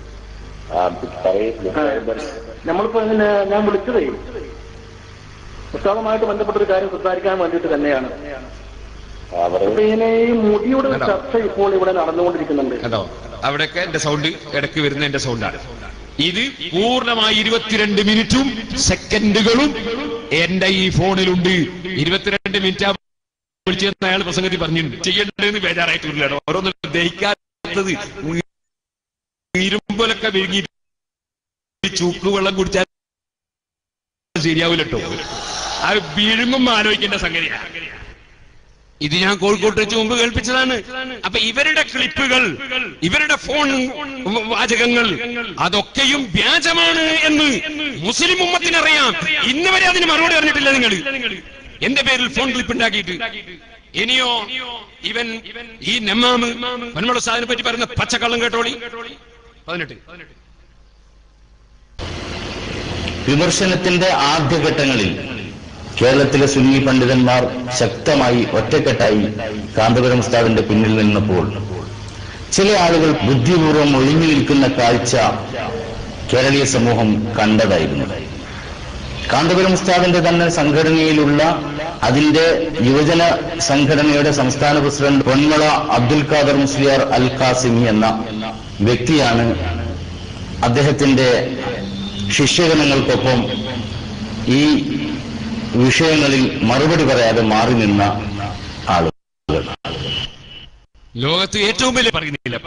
നമ്മളിപ്പോ ഇങ്ങനെ ഞാൻ വിളിച്ചതേ ഉസ്താദുമായിട്ട് ബന്ധപ്പെട്ട ഒരു കാര്യം സംസാരിക്കാൻ വേണ്ടിയിട്ട് തന്നെയാണ് അപ്പൊ ഇങ്ങനെ ഈ മുടിയുടെ ഒരു ചർച്ച ഇപ്പോൾ ഇവിടെ നടന്നുകൊണ്ടിരിക്കുന്നുണ്ട്
കണ്ടോ അവിടെയൊക്കെ എന്റെ സൗണ്ട് ഇടയ്ക്ക് വരുന്ന എന്റെ സൗണ്ടാണ് ഇത് പൂർണ്ണമായി ഇരുപത്തിരണ്ട് മിനിറ്റും സെക്കൻഡുകളും എന്റെ ഈ ഫോണിലുണ്ട് ഇരുപത്തിരണ്ട് മിനിറ്റ് വിളിച്ചെന്ന് അയാൾ പ്രസംഗത്തിൽ പറഞ്ഞിട്ടുണ്ട് ചെയ്യേണ്ടതെന്ന് ബേജാറായിട്ടില്ല ഓരോന്നും ദഹിക്കാത്തത് ഇരുമ്പലൊക്കെ വിഴുങ്ങി ചൂക്കുവെള്ളം കുടിച്ചാൽ ശരിയാവില്ലട്ടോ അത് വിഴുങ്ങുമ്പോ ആലോചിക്കേണ്ട സംഗതിയാണ് ഇത് ഞാൻ കോഴിക്കോട്ട് വെച്ച് മുമ്പ് കേൾപ്പിച്ചതാണ് അപ്പൊ ഇവരുടെ ക്ലിപ്പുകൾ ഇവരുടെ ഫോൺ വാചകങ്ങൾ അതൊക്കെയും വ്യാജമാണ് എന്ന് മുസ്ലിം ഉമ്മത്തിനറിയാം ഇന്ന് വരെ അതിന് മറുപടി പറഞ്ഞിട്ടില്ല നിങ്ങൾ എന്റെ പേരിൽ ഫോൺ ക്ലിപ്പ് ഉണ്ടാക്കിയിട്ട് ഇനിയോ ഇവൻ ഈ നെമ്മാമ് പന്മള സാദിനെ പറ്റി പറയുന്ന പച്ചക്കള്ളം കേട്ടോളി പതിനെട്ട്
വിമർശനത്തിന്റെ ആദ്യഘട്ടങ്ങളിൽ കേരളത്തിലെ സുന്നി പണ്ഡിതന്മാർ ശക്തമായി ഒറ്റക്കെട്ടായി കാന്തപുരം ഉസ്താദിന്റെ പിന്നിൽ നിന്നപ്പോൾ ചില ആളുകൾ ബുദ്ധിപൂർവ്വം ഒഴിഞ്ഞു നിൽക്കുന്ന കാഴ്ച കേരളീയ സമൂഹം കണ്ടതായിരുന്നു കാന്തപുരം ഉസ്താദിന്റെ തന്നെ സംഘടനയിലുള്ള അതിന്റെ യുവജന സംഘടനയുടെ സംസ്ഥാന പ്രസിഡന്റ് പൊന്മള അബ്ദുൽ ഖാദർ മുസ്ലിയാർ അൽ ഖാസിമി എന്ന വ്യക്തിയാണ് അദ്ദേഹത്തിന്റെ ശിഷ്യഗണങ്ങൾക്കൊപ്പം ഈ വിഷയങ്ങളിൽ മറുപടി പറയാതെ മാറി നിന്ന ആളുകൾ
ലോകത്ത് ഏറ്റവും വലിയ പറയുന്നില്ല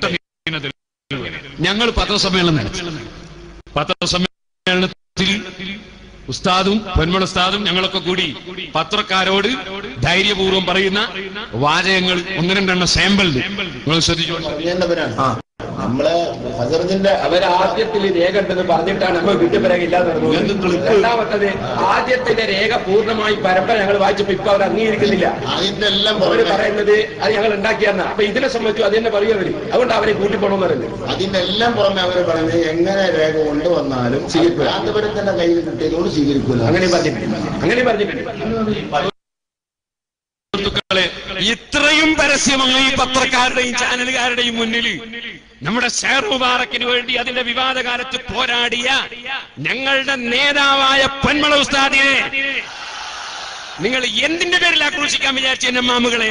ഞങ്ങൾ പത്രസമ്മേളനം നടത്തി പത്രസമ്മേളനത്തിൽ ഉസ്താദും പൊന്മള ഉസ്താദും ഞങ്ങളൊക്കെ കൂടി പത്രക്കാരോട് ധൈര്യപൂർവ്വം പറയുന്ന വാചകങ്ങൾ ഒന്ന് രണ്ടെണ്ണം സാമ്പിൾ നിങ്ങൾ ശ്രദ്ധിച്ചോ
ആ നമ്മളെ ഹസറജിന്റെ
അവരാദ്യത്തിൽ രേഖ ഉണ്ടെന്ന് പറഞ്ഞിട്ടാണ് നമ്മൾ വീട്ടുപിറകെ ഇല്ലാതെ രണ്ടാമത്തത് ആദ്യത്തിന്റെ രേഖ പൂർണ്ണമായി പരമ്പര ഞങ്ങൾ വായിച്ചപ്പോ ഇപ്പൊ അവർ അംഗീകരിക്കുന്നില്ല
അതിന്റെ എല്ലാം
അവര്
പുറമെ
പറയുന്നത് അത് ഞങ്ങൾ ഉണ്ടാക്കിയെന്ന അപ്പൊ ഇതിനെ സംബന്ധിച്ചു അത് തന്നെ പറയും അവര് അതുകൊണ്ട് അവരെ കൂട്ടിപ്പോണമെന്ന് പറയുന്നത്
അതിന്റെ എല്ലാം പുറമെ അവർ പറയുന്നത് എങ്ങനെ രേഖ കൊണ്ടുവന്നാലും കാന്തപുരത്തിന്റെ കയ്യിൽ കിട്ടിയതുകൊണ്ട് സ്വീകരിക്കൂല
അങ്ങനെ പറഞ്ഞിട്ടുണ്ട് അങ്ങനെ പറഞ്ഞിട്ടുണ്ട്
സുഹൃത്തുക്കളെ ഇത്രയും പരസ്യമായി പത്രക്കാരുടെയും ചാനലുകാരുടെയും മുന്നിൽ നമ്മുടെ ഷെയർ മുബാറക്കിന് വേണ്ടി അതിന്റെ വിവാദകാലത്ത് പോരാടിയ ഞങ്ങളുടെ നേതാവായ പൊന്മള ഉസ്താദിനെ നിങ്ങൾ എന്തിന്റെ പേരിൽ ആക്രോശിക്കാൻ വിചാരിച്ച എന്നെ മാമുകളെ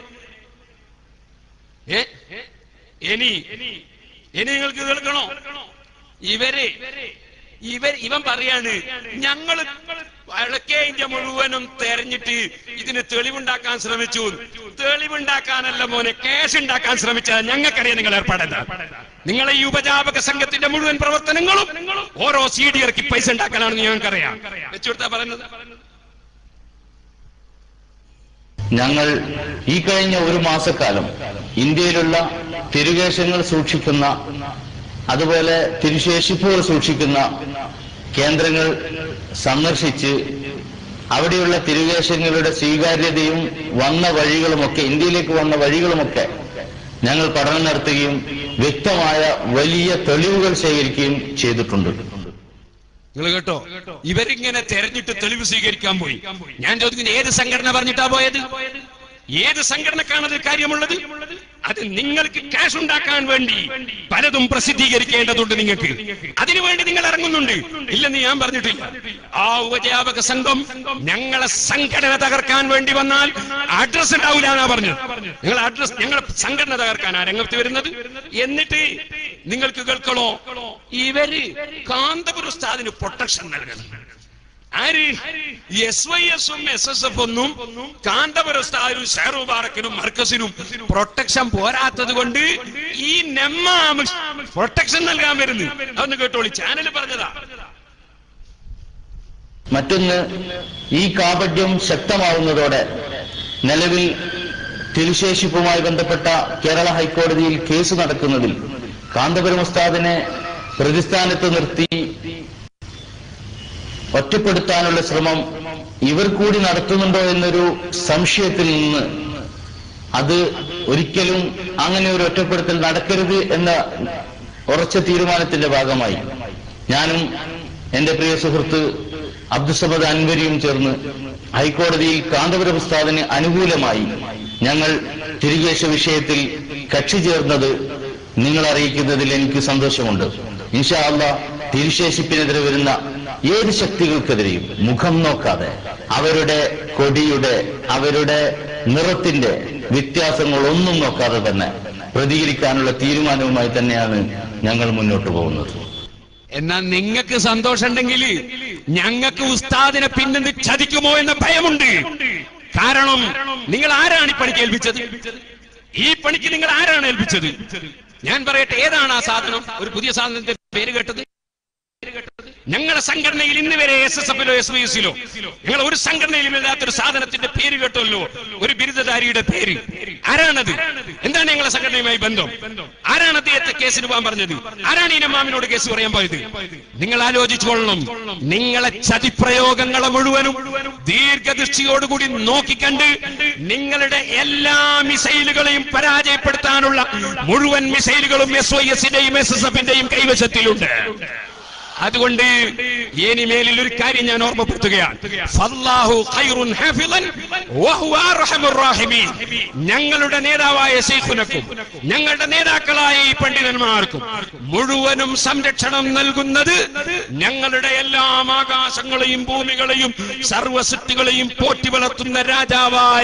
ഏ? ഇനി ഇനി നിങ്ങൾക്ക് കേൾക്കണോ ഇവര് ഇവർ ഇവൻ പറയാണ് ഞങ്ങള് വടക്കേ ഇന്ത്യ മുഴുവനും തെരഞ്ഞിട്ട് ഇതിന് തെളിവുണ്ടാക്കാൻ ശ്രമിച്ചു തെളിവുണ്ടാക്കാനല്ല മോനെ കേസ് ഉണ്ടാക്കാൻ ശ്രമിച്ചാൽ ഞങ്ങൾക്കറിയാം നിങ്ങൾ ഏർപ്പാടെന്താ നിങ്ങളെ ഈ ഉപജാപക സംഘത്തിന്റെ മുഴുവൻ പ്രവർത്തനങ്ങളും ഓരോ സി ഡി ഇറക്കി പൈസ ഉണ്ടാക്കാനാണെന്ന് ഞങ്ങൾക്കറിയാം വെച്ചുകൊടുത്താ പറയുന്നത്
ഞങ്ങൾ ഈ കഴിഞ്ഞ ഒരു മാസക്കാലം ഇന്ത്യയിലുള്ള തിരുവേഷങ്ങൾ സൂക്ഷിക്കുന്ന അതുപോലെ തിരുശേഷിപ്പുകൾ സൂക്ഷിക്കുന്ന കേന്ദ്രങ്ങൾ സന്ദർശിച്ച് അവിടെയുള്ള തിരുവേശങ്ങളുടെ സ്വീകാര്യതയും വന്ന വഴികളുമൊക്കെ ഇന്ത്യയിലേക്ക് വന്ന വഴികളുമൊക്കെ ഞങ്ങൾ പഠനം നടത്തുകയും വ്യക്തമായ വലിയ തെളിവുകൾ ശേഖരിക്കുകയും ചെയ്തിട്ടുണ്ട്
നിങ്ങൾ കേട്ടോ ഇവരിങ്ങനെ തെരഞ്ഞിട്ട് തെളിവ് സ്വീകരിക്കാൻ പോയി ഞാൻ ചോദിക്കുന്നത് ഏത് സംഘടന പറഞ്ഞിട്ടാ പോയത് ഏത് സംഘടനക്കാണത് കാര്യമുള്ളത് അത് നിങ്ങൾക്ക് ക്യാഷ് ഉണ്ടാക്കാൻ വേണ്ടി പലതും പ്രസിദ്ധീകരിക്കേണ്ടതുണ്ട് നിങ്ങൾക്ക് അതിനുവേണ്ടി നിങ്ങൾ ഇറങ്ങുന്നുണ്ട് ഇല്ലെന്ന് ഞാൻ പറഞ്ഞിട്ടില്ല ആ ഉപജാപക സംഘം ഞങ്ങളെ സംഘടന തകർക്കാൻ വേണ്ടി വന്നാൽ അഡ്രസ് ഉണ്ടാവില്ല എന്നാ പറഞ്ഞത് നിങ്ങൾ അഡ്രസ് ഞങ്ങളെ സംഘടന തകർക്കാനാ രംഗത്ത് വരുന്നത് എന്നിട്ട് നിങ്ങൾക്ക് കേൾക്കണോ ഇവര് കാന്തപുര ഉസ്താദിന് പ്രൊട്ടക്ഷൻ നൽകണം ആര് എസ് വൈ എസും എസ് എസ് എഫ് ഒന്നും കാന്തപുരസ്ഥാനും ഷെയറുബാറക്കിനും മർക്കസിനും പ്രൊട്ടക്ഷൻ പോരാത്തത് കൊണ്ട് ഈ നെമ്മ പ്രൊട്ടക്ഷൻ നൽകാൻ വരുന്നു അതൊന്ന് കേട്ടോളി ചാനൽ പറഞ്ഞതാ
മറ്റൊന്ന് ഈ കാപട്യം ശക്തമാവുന്നതോടെ നിലവിൽ തിരുശേഷിപ്പുമായി ബന്ധപ്പെട്ട കേരള ഹൈക്കോടതിയിൽ കേസ് നടക്കുന്നതിൽ കാന്തപുരം ഉസ്താദിനെ പ്രതിസ്ഥാനത്ത് നിർത്തി ഒറ്റപ്പെടുത്താനുള്ള ശ്രമം ഇവർ കൂടി നടത്തുന്നുണ്ടോ എന്നൊരു സംശയത്തിൽ നിന്ന് അത് ഒരിക്കലും അങ്ങനെ ഒരു ഒറ്റപ്പെടുത്തൽ നടക്കരുത് എന്ന ഉറച്ച തീരുമാനത്തിന്റെ ഭാഗമായി ഞാനും എന്റെ പ്രിയ സുഹൃത്ത് അബ്ദുസമദ് അൻവരിയും ചേർന്ന് ഹൈക്കോടതിയിൽ കാന്തപുര ഉസ്താദിന് അനുകൂലമായി ഞങ്ങൾ തിരികേശ വിഷയത്തിൽ കക്ഷി ചേർന്നത് നിങ്ങൾ അറിയിക്കുന്നതിൽ എനിക്ക് സന്തോഷമുണ്ട് ഇൻഷാ അല്ല തിരുശേഷിപ്പിനെതിരെ വരുന്ന ഏത് ശക്തികൾക്കെതിരെയും മുഖം നോക്കാതെ അവരുടെ കൊടിയുടെ അവരുടെ നിറത്തിന്റെ വ്യത്യാസങ്ങൾ ഒന്നും നോക്കാതെ തന്നെ പ്രതികരിക്കാനുള്ള തീരുമാനവുമായി തന്നെയാണ് ഞങ്ങൾ മുന്നോട്ട് പോകുന്നത്
എന്നാ നിങ്ങൾക്ക് സന്തോഷം ഉണ്ടെങ്കിൽ ഞങ്ങൾക്ക് ഉസ്താദിനെ പിന്നിന്ന് ചതിക്കുമോ എന്ന ഭയമുണ്ട് കാരണം നിങ്ങൾ ആരാണ് ഈ പണിക്ക് ഏൽപ്പിച്ചത് ഈ പണിക്ക് നിങ്ങൾ ആരാണ് ഏൽപ്പിച്ചത് ഞാൻ പറയട്ടെ ഏതാണ് ആ സാധനം ഒരു പുതിയ സാധനത്തിന്റെ പേര് കേട്ടത് ഞങ്ങളുടെ സംഘടനയിൽ ഇന്ന് വരെ എസ് എസ് എഫിലോ എസ് വൈ എസിലോ ഞങ്ങൾ ഒരു സംഘടനയിലും ഇല്ലാത്തൊരു സാധനത്തിന്റെ പേര് കേട്ടല്ലോ ഒരു ബിരുദധാരിയുടെ പേര് ആരാണത് എന്താണ് ഞങ്ങളെ സംഘടനയുമായി ബന്ധം ആരാണ് അദ്ദേഹത്തെ കേസിന് പോകാൻ പറഞ്ഞത് ആരാണ് ഈ മാമിനോട് കേസ് പറയാൻ പോയത് നിങ്ങൾ ആലോചിച്ചുകൊള്ളണം നിങ്ങളെ ചതിപ്രയോഗങ്ങളെ മുഴുവനും ദീർഘദൃഷ്ടിയോടുകൂടി നോക്കിക്കണ്ട് നിങ്ങളുടെ എല്ലാ മിസൈലുകളെയും പരാജയപ്പെടുത്താനുള്ള മുഴുവൻ മിസൈലുകളും എസ് വൈ എസിന്റെയും എസ് എസ് എഫിന്റെയും കൈവശത്തിലുണ്ട് അതുകൊണ്ട് ഇനിമേലിൽ ഒരു കാര്യം ഞാൻ ഓർമ്മപ്പെടുത്തുകയാണ് ഫല്ലാഹു ഖൈറുൻ ഹാഫിളൻ വഹുവ അർഹമുർ റാഹിമീൻ ഞങ്ങളുടെ നേതാവായ ശൈഖുനക്കും ഞങ്ങളുടെ നേതാക്കളായ ഈ പണ്ഡിതന്മാർക്കും മുഴുവനും സംരക്ഷണം നൽകുന്നത് ഞങ്ങളുടെ എല്ലാ ആകാശങ്ങളെയും ഭൂമികളെയും സർവസൃഷ്ടികളെയും പോറ്റി വളർത്തുന്ന രാജാവായ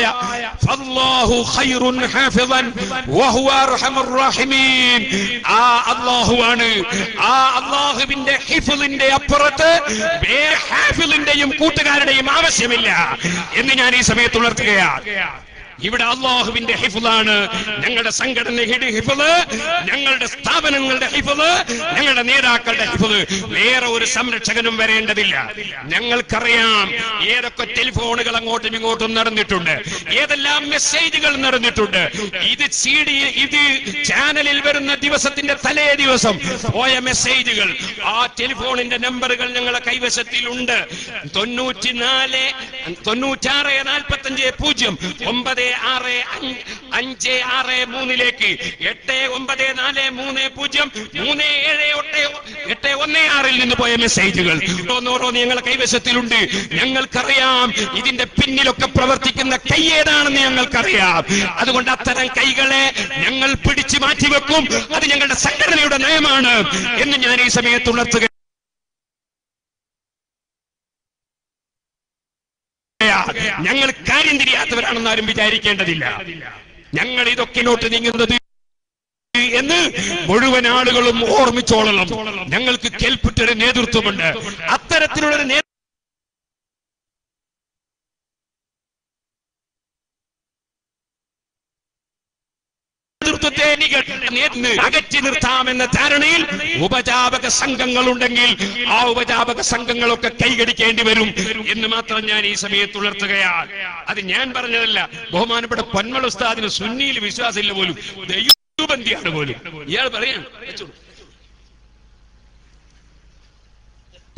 ഫല്ലാഹു ഖൈറുൻ ഹാഫിളൻ വഹുവ അർഹമുർ റാഹിമീൻ ആ അല്ലാഹുവാണ് ആ അല്ലാഹുവിന്റെ ഹിഫിലിന്റെ അപ്പുറത്ത് ഹാഫിലിന്റെയും കൂട്ടുകാരുടെയും ആവശ്യമില്ല എന്ന് ഞാൻ ഈ സമയത്ത് ഉണർത്തുകയാണ് ഇവിടെ അള്ളാഹുവിന്റെ ഹിഫുലാണ് ഞങ്ങളുടെ സംഘടനയുടെ ഹിഫുല് ഞങ്ങളുടെ സ്ഥാപനങ്ങളുടെ ഹിഫുല് ഞങ്ങളുടെ നേതാക്കളുടെ ഹിഫുല് വേറെ ഒരു സംരക്ഷകനും വരേണ്ടതില്ല ഞങ്ങൾക്കറിയാം ഏതൊക്കെ ടെലിഫോണുകൾ അങ്ങോട്ടും ഇങ്ങോട്ടും നടന്നിട്ടുണ്ട് ഏതെല്ലാം മെസ്സേജുകൾ നടന്നിട്ടുണ്ട് ഇത് സി ഡി ഇത് ചാനലിൽ വരുന്ന ദിവസത്തിന്റെ തലേ ദിവസം പോയ മെസ്സേജുകൾ ആ ടെലിഫോണിന്റെ നമ്പറുകൾ ഞങ്ങളെ കൈവശത്തിലുണ്ട് തൊണ്ണൂറ്റിനാല് തൊണ്ണൂറ്റാറ് നാൽപ്പത്തഞ്ച് പൂജ്യം ഒമ്പത് ആറ് അഞ്ച് അഞ്ച് ആറ് മൂന്നിലേക്ക് എട്ട് ഒമ്പത് നാല് മൂന്ന് പൂജ്യം മൂന്ന് ഏഴ് എട്ട് എട്ട് ഒന്ന് ആറിൽ നിന്ന് പോയ മെസ്സേജുകൾ ഓരോന്നോരോന്ന് ഞങ്ങളെ കൈവശത്തിലുണ്ട് ഞങ്ങൾക്കറിയാം ഇതിന്റെ പിന്നിലൊക്കെ പ്രവർത്തിക്കുന്ന കൈ ഏതാണെന്ന് ഞങ്ങൾക്കറിയാം അതുകൊണ്ട് അത്തരം കൈകളെ ഞങ്ങൾ പിടിച്ചു മാറ്റിവെക്കും അത് ഞങ്ങളുടെ സംഘടനയുടെ നയമാണ് എന്ന് ഞാൻ ഈ സമയത്ത് ഉണർത്തുക ഞങ്ങൾ കാര്യം തിരിയാത്തവരാണെന്ന് ആരും വിചാരിക്കേണ്ടതില്ല ഞങ്ങൾ ഇതൊക്കെ നോട്ട് നീങ്ങുന്നത് എന്ന് മുഴുവൻ ആളുകളും ഓർമ്മിച്ചോളണം ഞങ്ങൾക്ക് കേൾപ്പിട്ടൊരു നേതൃത്വമുണ്ട് അത്തരത്തിലുള്ളൊരു നേ നേതൃത്വത്തെ നികന്ന് അകറ്റി നിർത്താമെന്ന ധാരണയിൽ ഉപജാപക സംഘങ്ങൾ ഉണ്ടെങ്കിൽ ആ ഉപജാപക സംഘങ്ങളൊക്കെ കൈകടിക്കേണ്ടി വരും എന്ന് മാത്രം ഞാൻ ഈ സമയത്ത് ഉണർത്തുകയാണ് അത് ഞാൻ പറഞ്ഞതല്ല ബഹുമാനപ്പെട്ട പൊന്മൾ ഉസ്താദിന് സുന്നിയിൽ വിശ്വാസമില്ല പോലും ദൈവബന്ധിയാണ് പോലും ഇയാൾ പറയാം വെച്ചോളൂ.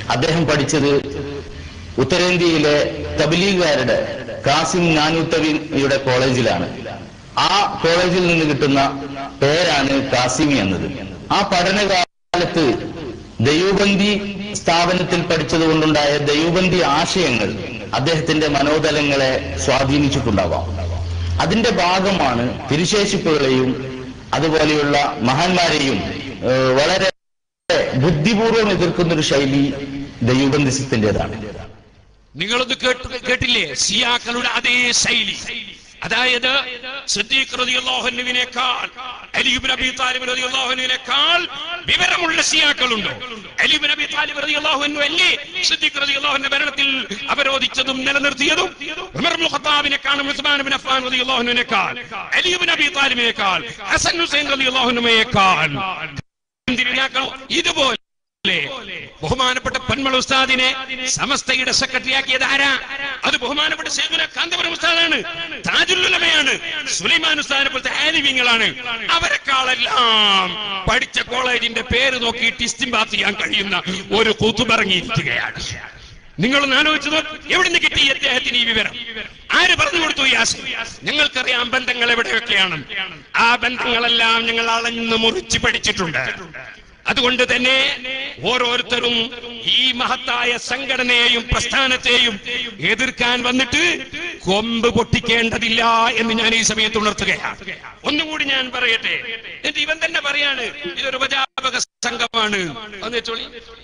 അദ്ദേഹം പഠിച്ചത് ഉത്തരേന്ത്യയിലെ തബ്ലീഗുകാരുടെ കാസിം നാനൂത്തവിയുടെ കോളേജിലാണ് ആ കോളേജിൽ നിന്ന് കിട്ടുന്ന പേരാണ് കാസിമി എന്നത് ആ പഠനകാലത്ത് ദൈവബന്ദി സ്ഥാപനത്തിൽ പഠിച്ചതുകൊണ്ടുണ്ടായ ദൈവബന്ദി ആശയങ്ങൾ അദ്ദേഹത്തിന്റെ മനോതലങ്ങളെ സ്വാധീനിച്ചിട്ടുണ്ടാവാം അതിന്റെ ഭാഗമാണ് തിരുശേഷിപ്പുകളെയും അതുപോലെയുള്ള മഹാന്മാരെയും ഏഹ്, വളരെ ബുദ്ധിപൂർവ്വം എതിർക്കുന്ന ഒരു ശൈലി ദൈവബന്ധിസത്തിൻ്റെതാണ്
നിങ്ങളൊന്ന് കേട്ട് കേട്ടില്ലേ സിയാക്കളുടെ അതേ ശൈലി അതായത് സിദ്ദീഖ് റളിയല്ലാഹുവിനേക്കാൾ അലിബിൻ അബി താലിബ് റളിയല്ലാഹുവിനേക്കാൾ വിവരമുള്ള സിയാക്കളുണ്ടോ അലിബിൻ അബി താലിബ് റളിയല്ലാഹു അല്ലേ സിദ്ദീഖ് റളിയല്ലാഹുവിന്റെ ഭരണത്തിൽ അവരോധിച്ചതും നിലനിർത്തിയതും ഉമർ ഇബ്നുൽ ഖത്താബിനെക്കാളും ഉസ്മാൻ ഇബ്നു അഫ്ഫാൻ റളിയല്ലാഹുവിനേക്കാൾ അലിബിൻ അബി താലിബിനേക്കാൾ ഹസൻ ഹുസൈൻ റളിയല്ലാഹുവിനേക്കാൾ ഇതുപോലെ ബഹുമാനപ്പെട്ട പന്മൾ ഉസ്താദിനെ സമസ്തയുടെ സെക്രട്ടറി ആക്കിയത് ആരാ അത് ബഹുമാനപ്പെട്ട ശേഖുന കാന്തപുരം ഉസ്താദാണ് താജുല്ലുലമയാണ് സുലൈമാൻ ഉസ്താദിനെ പോലത്തെ ആലിവ്യങ്ങളാണ് അവരെക്കാളെല്ലാം പഠിച്ച കോളേജിന്റെ പേര് നോക്കി ടിസ്റ്റിംബാത്ത് ചെയ്യാൻ കഴിയുന്ന ഒരു കൂത്തുപറങ്ങിയിരിക്കുകയാണ് നിങ്ങളൊന്ന് ആലോചിച്ചു നോക്ക് എവിടുന്ന് കിട്ടി ഈ അദ്ദേഹത്തിന് ഈ വിവരം ആര് പറഞ്ഞു കൊടുത്തു ഈ ആശയം ഞങ്ങൾക്കറിയാം ബന്ധങ്ങൾ എവിടെയൊക്കെയാണ് ആ ബന്ധങ്ങളെല്ലാം ഞങ്ങൾ അളഞ്ഞു മുറിച്ച് പഠിച്ചിട്ടുണ്ട് അതുകൊണ്ട് തന്നെ ഓരോരുത്തരും ഈ മഹത്തായ സംഘടനയെയും പ്രസ്ഥാനത്തെയും എതിർക്കാൻ വന്നിട്ട് കൊമ്പ് പൊട്ടിക്കേണ്ടതില്ല എന്ന് ഞാൻ ഈ സമയത്ത് ഉണർത്തുകയാണ് ഒന്നുകൂടി ഞാൻ പറയട്ടെ എന്നിട്ട് ഇവൻ തന്നെ പറയാണ് ഇതൊരു ഉപജാപക സംഘമാണ് ഒന്ന് ചോളി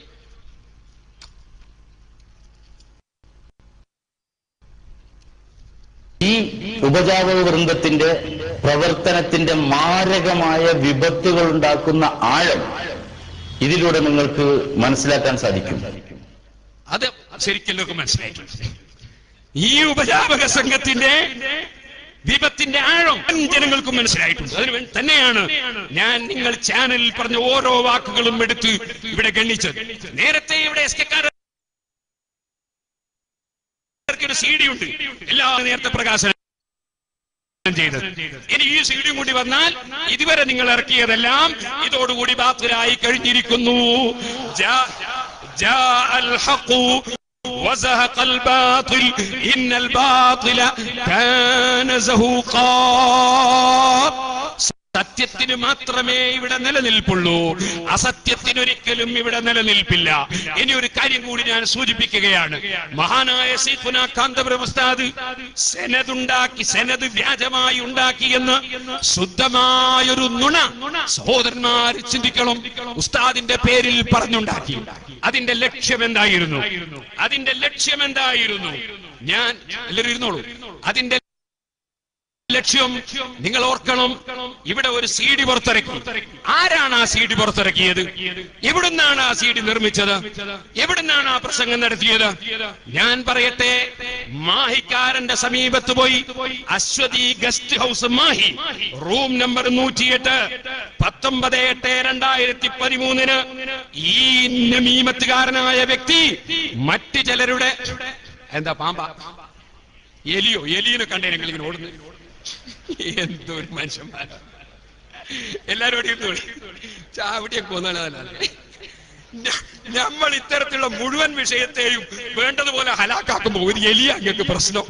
ഈ ഉപജാപക വൃന്ദത്തിന്റെ പ്രവർത്തനത്തിന്റെ മാരകമായ വിപത്തുകൾ ഉണ്ടാക്കുന്ന ആഴം ഇതിലൂടെ നിങ്ങൾക്ക് മനസ്സിലാക്കാൻ സാധിക്കും
അത് ശരിക്കും മനസ്സിലായിട്ടുണ്ട് ഈ ഉപജാപക സംഘത്തിന്റെ വിപത്തിന്റെ ആഴം ജനങ്ങൾക്കും മനസ്സിലായിട്ടുണ്ട് അതിന് വേണ്ടി തന്നെയാണ് ഞാൻ നിങ്ങൾ ചാനലിൽ പറഞ്ഞ ഓരോ വാക്കുകളും എടുത്ത് ഇവിടെ ഗണ്ണിച്ചത് നേരത്തെ ഇവിടെ എസ് കെ ഒരു സി ഡി ഉണ്ട് എല്ലാ നേരത്തെ പ്രകാശനം ചെയ്തത് ഇനി ഈ സി ഡിയും കൂടി വന്നാൽ ഇതുവരെ നിങ്ങൾ ഇറക്കിയതെല്ലാം ഇതോടുകൂടി ബാത്തിലായി കഴിഞ്ഞിരിക്കുന്നു ജാ- ജാ അൽ ഹഖു وزهق الباطل إن الباطل كان زهوقا സത്യത്തിന് മാത്രമേ ഇവിടെ നിലനിൽപ്പുള്ളൂ അസത്യത്തിനൊരിക്കലും ഇവിടെ നിലനിൽപ്പില്ല ഇനി ഒരു കാര്യം കൂടി ഞാൻ സൂചിപ്പിക്കുകയാണ് മഹാനായ സീഫുന കാന്തപുരം ഉസ്താദ് സെനതുണ്ടാക്കി സെനത് വ്യാജമായി ഉണ്ടാക്കി എന്ന് ശുദ്ധമായൊരു നുണ സഹോദരന്മാർ ചിന്തിക്കണം ഉസ്താദിന്റെ പേരിൽ പറഞ്ഞുണ്ടാക്കി അതിന്റെ ലക്ഷ്യം എന്തായിരുന്നു അതിന്റെ ലക്ഷ്യം എന്തായിരുന്നു ഞാൻ എല്ലാവരും ഇരുന്നോളൂ അതിന്റെ ലക്ഷ്യം നിങ്ങൾ ഓർക്കണം ഇവിടെ ഒരു സി ഡി പുറത്തിറക്കി ആരാണ് ആ സി ഡി പുറത്തിറക്കിയത് എവിടുന്നാണ് ആ സി ഡി നിർമ്മിച്ചത് എവിടുന്നാണ് ആ പ്രസംഗം നടത്തിയത് ഞാൻ പറയട്ടെ മാഹിക്കാരന്റെ സമീപത്ത് പോയി Aswathi guest house Mahe room number നൂറ്റിയെട്ട് പത്തൊമ്പത് എട്ട് രണ്ടായിരത്തി പതിമൂന്നിന് ഈ നമീമത്തുകാരനായ വ്യക്തി മറ്റ് ചിലരുടെ എന്താ പാമ്പ എലിയോ എലിയെ കണ്ടേ നിങ്ങൾ ഇങ്ങനെ ഓടുന്നു എന്തൊരു മനുഷ്യന്മാരാ എല്ലാരും ഓടി ഇരുന്നോളി ചാവിടിയൊക്കെ കൊന്നാലേ നമ്മൾ ഇത്തരത്തിലുള്ള മുഴുവൻ വിഷയത്തെയും വേണ്ടതുപോലെ ഹലാക്കാക്കുമ്പോൾ ഒരു എലിയ അങ്ങക്ക് പ്രശ്നം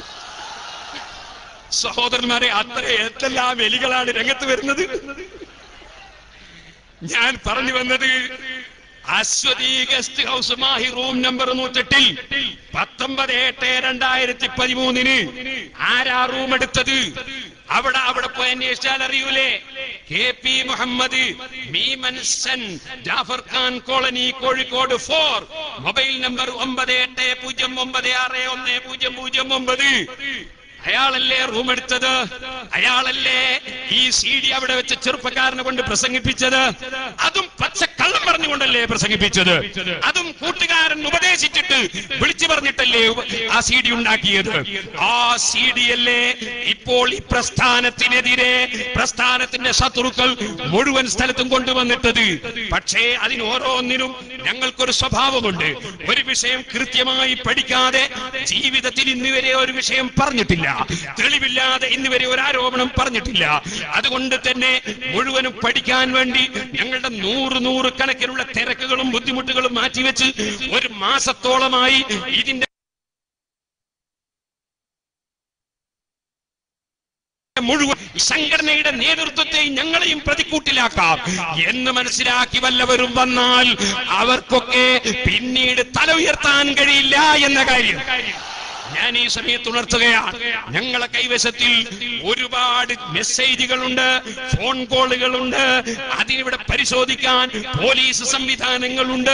സഹോദരന്മാരെ അത്ര എന്തെല്ലാം എലികളാണ് രംഗത്ത് വരുന്നത് ഞാൻ പറഞ്ഞു വന്നത് Aswathi guest house Mahe room number നൂറ്റെട്ടിൽ പത്തൊമ്പത് എട്ട് രണ്ടായിരത്തി പതിമൂന്നിന് ആരാ റൂം എടുത്തത് അവിടെ അവിടെ പോയി അന്വേഷിച്ചാൽ അറിയൂലേ കെ പി മുഹമ്മദ് മീമൻസൻ Jafar Khan colony Kozhikode four mobile number ഒമ്പത് എട്ട് പൂജ്യം ഒമ്പത് ആറ് ഒന്ന് പൂജ്യം പൂജ്യം ഒമ്പത് അയാളല്ലേ റൂം എടുത്തത് അയാളല്ലേ ഈ സി ഡി അവിടെ വെച്ച് ചെറുപ്പക്കാരനെ കൊണ്ട് പ്രസംഗിപ്പിച്ചത് അതും പച്ചക്കള്ളം പറഞ്ഞുകൊണ്ടല്ലേ പ്രസംഗിപ്പിച്ചത് അതും കൂട്ടുകാരൻ ഉപദേശിച്ചു ഉപദേശിച്ചിട്ട് വിളിച്ചു പറഞ്ഞിട്ടല്ലേ ഉപ- ആ സി ഡി ഉണ്ടാക്കിയത് ആ സി ഡി അല്ലേ ഇപ്പോൾ ഈ പ്രസ്ഥാനത്തിനെതിരെ പ്രസ്ഥാനത്തിന്റെ ശത്രുക്കൾ മുഴുവൻ സ്ഥലത്തും കൊണ്ടുവന്നിട്ടത് പക്ഷേ അതിന് ഓരോന്നിനും ഞങ്ങൾക്കൊരു സ്വഭാവമുണ്ട് ഒരു വിഷയം കൃത്യമായി പഠിക്കാതെ ജീവിതത്തിൽ ഇന്ന് വരെ ഒരു വിഷയം പറഞ്ഞിട്ടില്ല തെളിവില്ലാതെ ഇന്ന് വരെ ഒരു ആരോപണം പറഞ്ഞിട്ടില്ല അതുകൊണ്ട് തന്നെ മുഴുവനും പഠിക്കാൻ വേണ്ടി ഞങ്ങളുടെ നൂറ് നൂറ് കണക്കിനുള്ള തിരക്കുകളും ബുദ്ധിമുട്ടുകളും മാറ്റിവെച്ച് ഒരു മാസത്തോളമായി ഇതിന്റെ മുഴുവൻ സംഘടനയുടെ നേതൃത്വത്തെ ഞങ്ങളെയും പ്രതിക്കൂട്ടിലാക്കാം എന്ന് മനസ്സിലാക്കി വല്ലവരും വന്നാൽ അവർക്കൊക്കെ പിന്നീട് തല ഉയർത്താൻ കഴിയില്ല എന്ന കാര്യം ഞാൻ ഈ സമയത്ത് ഉണർത്തുകയാണ് ഞങ്ങളെ കൈവശത്തിൽ ഒരുപാട് മെസ്സേജുകളുണ്ട് ഫോൺ കോളുകളുണ്ട് അതിനിവിടെ പരിശോധിക്കാൻ പോലീസ് സംവിധാനങ്ങളുണ്ട്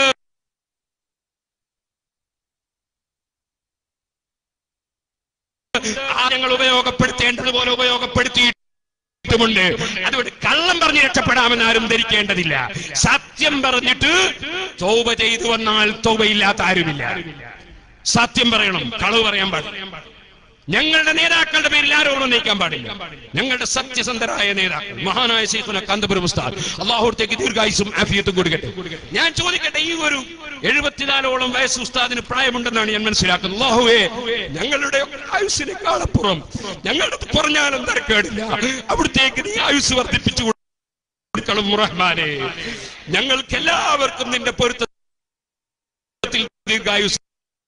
ആ ഞങ്ങൾ ഉപയോഗപ്പെടുത്തേണ്ടതുപോലെ ഉപയോഗപ്പെടുത്തിയിട്ടുമുണ്ട് അതുകൊണ്ട് കള്ളം പറഞ്ഞ് രക്ഷപ്പെടാമെന്ന് ആരും ധരിക്കേണ്ടതില്ല സത്യം പറഞ്ഞിട്ട് തോപ ചെയ്തു വന്നാൽ തോപയില്ലാത്ത ആരുമില്ല സത്യം പറയണം കളവ് പറയാൻ പാടില്ല ഞങ്ങളുടെ നേതാക്കളുടെ പേരിൽ ആരോടും നയിക്കാൻ പാടില്ല ഞങ്ങളുടെ സത്യസന്ധരായ നേതാക്കൾ മഹാനായ ശൈഖുന കാന്തപുരം ഉസ്താദ് അള്ളാഹുത്തേക്ക് ദീർഘായുസും ആഫിയത്തും കൊടുക്കട്ടെ ഞാൻ ചോദിക്കട്ടെ ഈ ഒരു എഴുപത്തിനാലോളം വയസ്സ് ഉസ്താദിന് പ്രായമുണ്ടെന്നാണ് ഞാൻ മനസ്സിലാക്കുന്നത് അള്ളാഹുവേ ഞങ്ങളുടെ ആയുസിനേക്കാളപ്പുറം ഞങ്ങളുടെ പറഞ്ഞാലും തരക്കേടില്ല അവിടത്തേക്ക് നീ ആയുസ് വർദ്ധിപ്പിച്ചു കൊടുക്കണം റഹ്മാനെ ഞങ്ങൾക്ക് എല്ലാവർക്കും നിന്റെ പൊരുത്തത്തിൽ ദീർഘായുസ്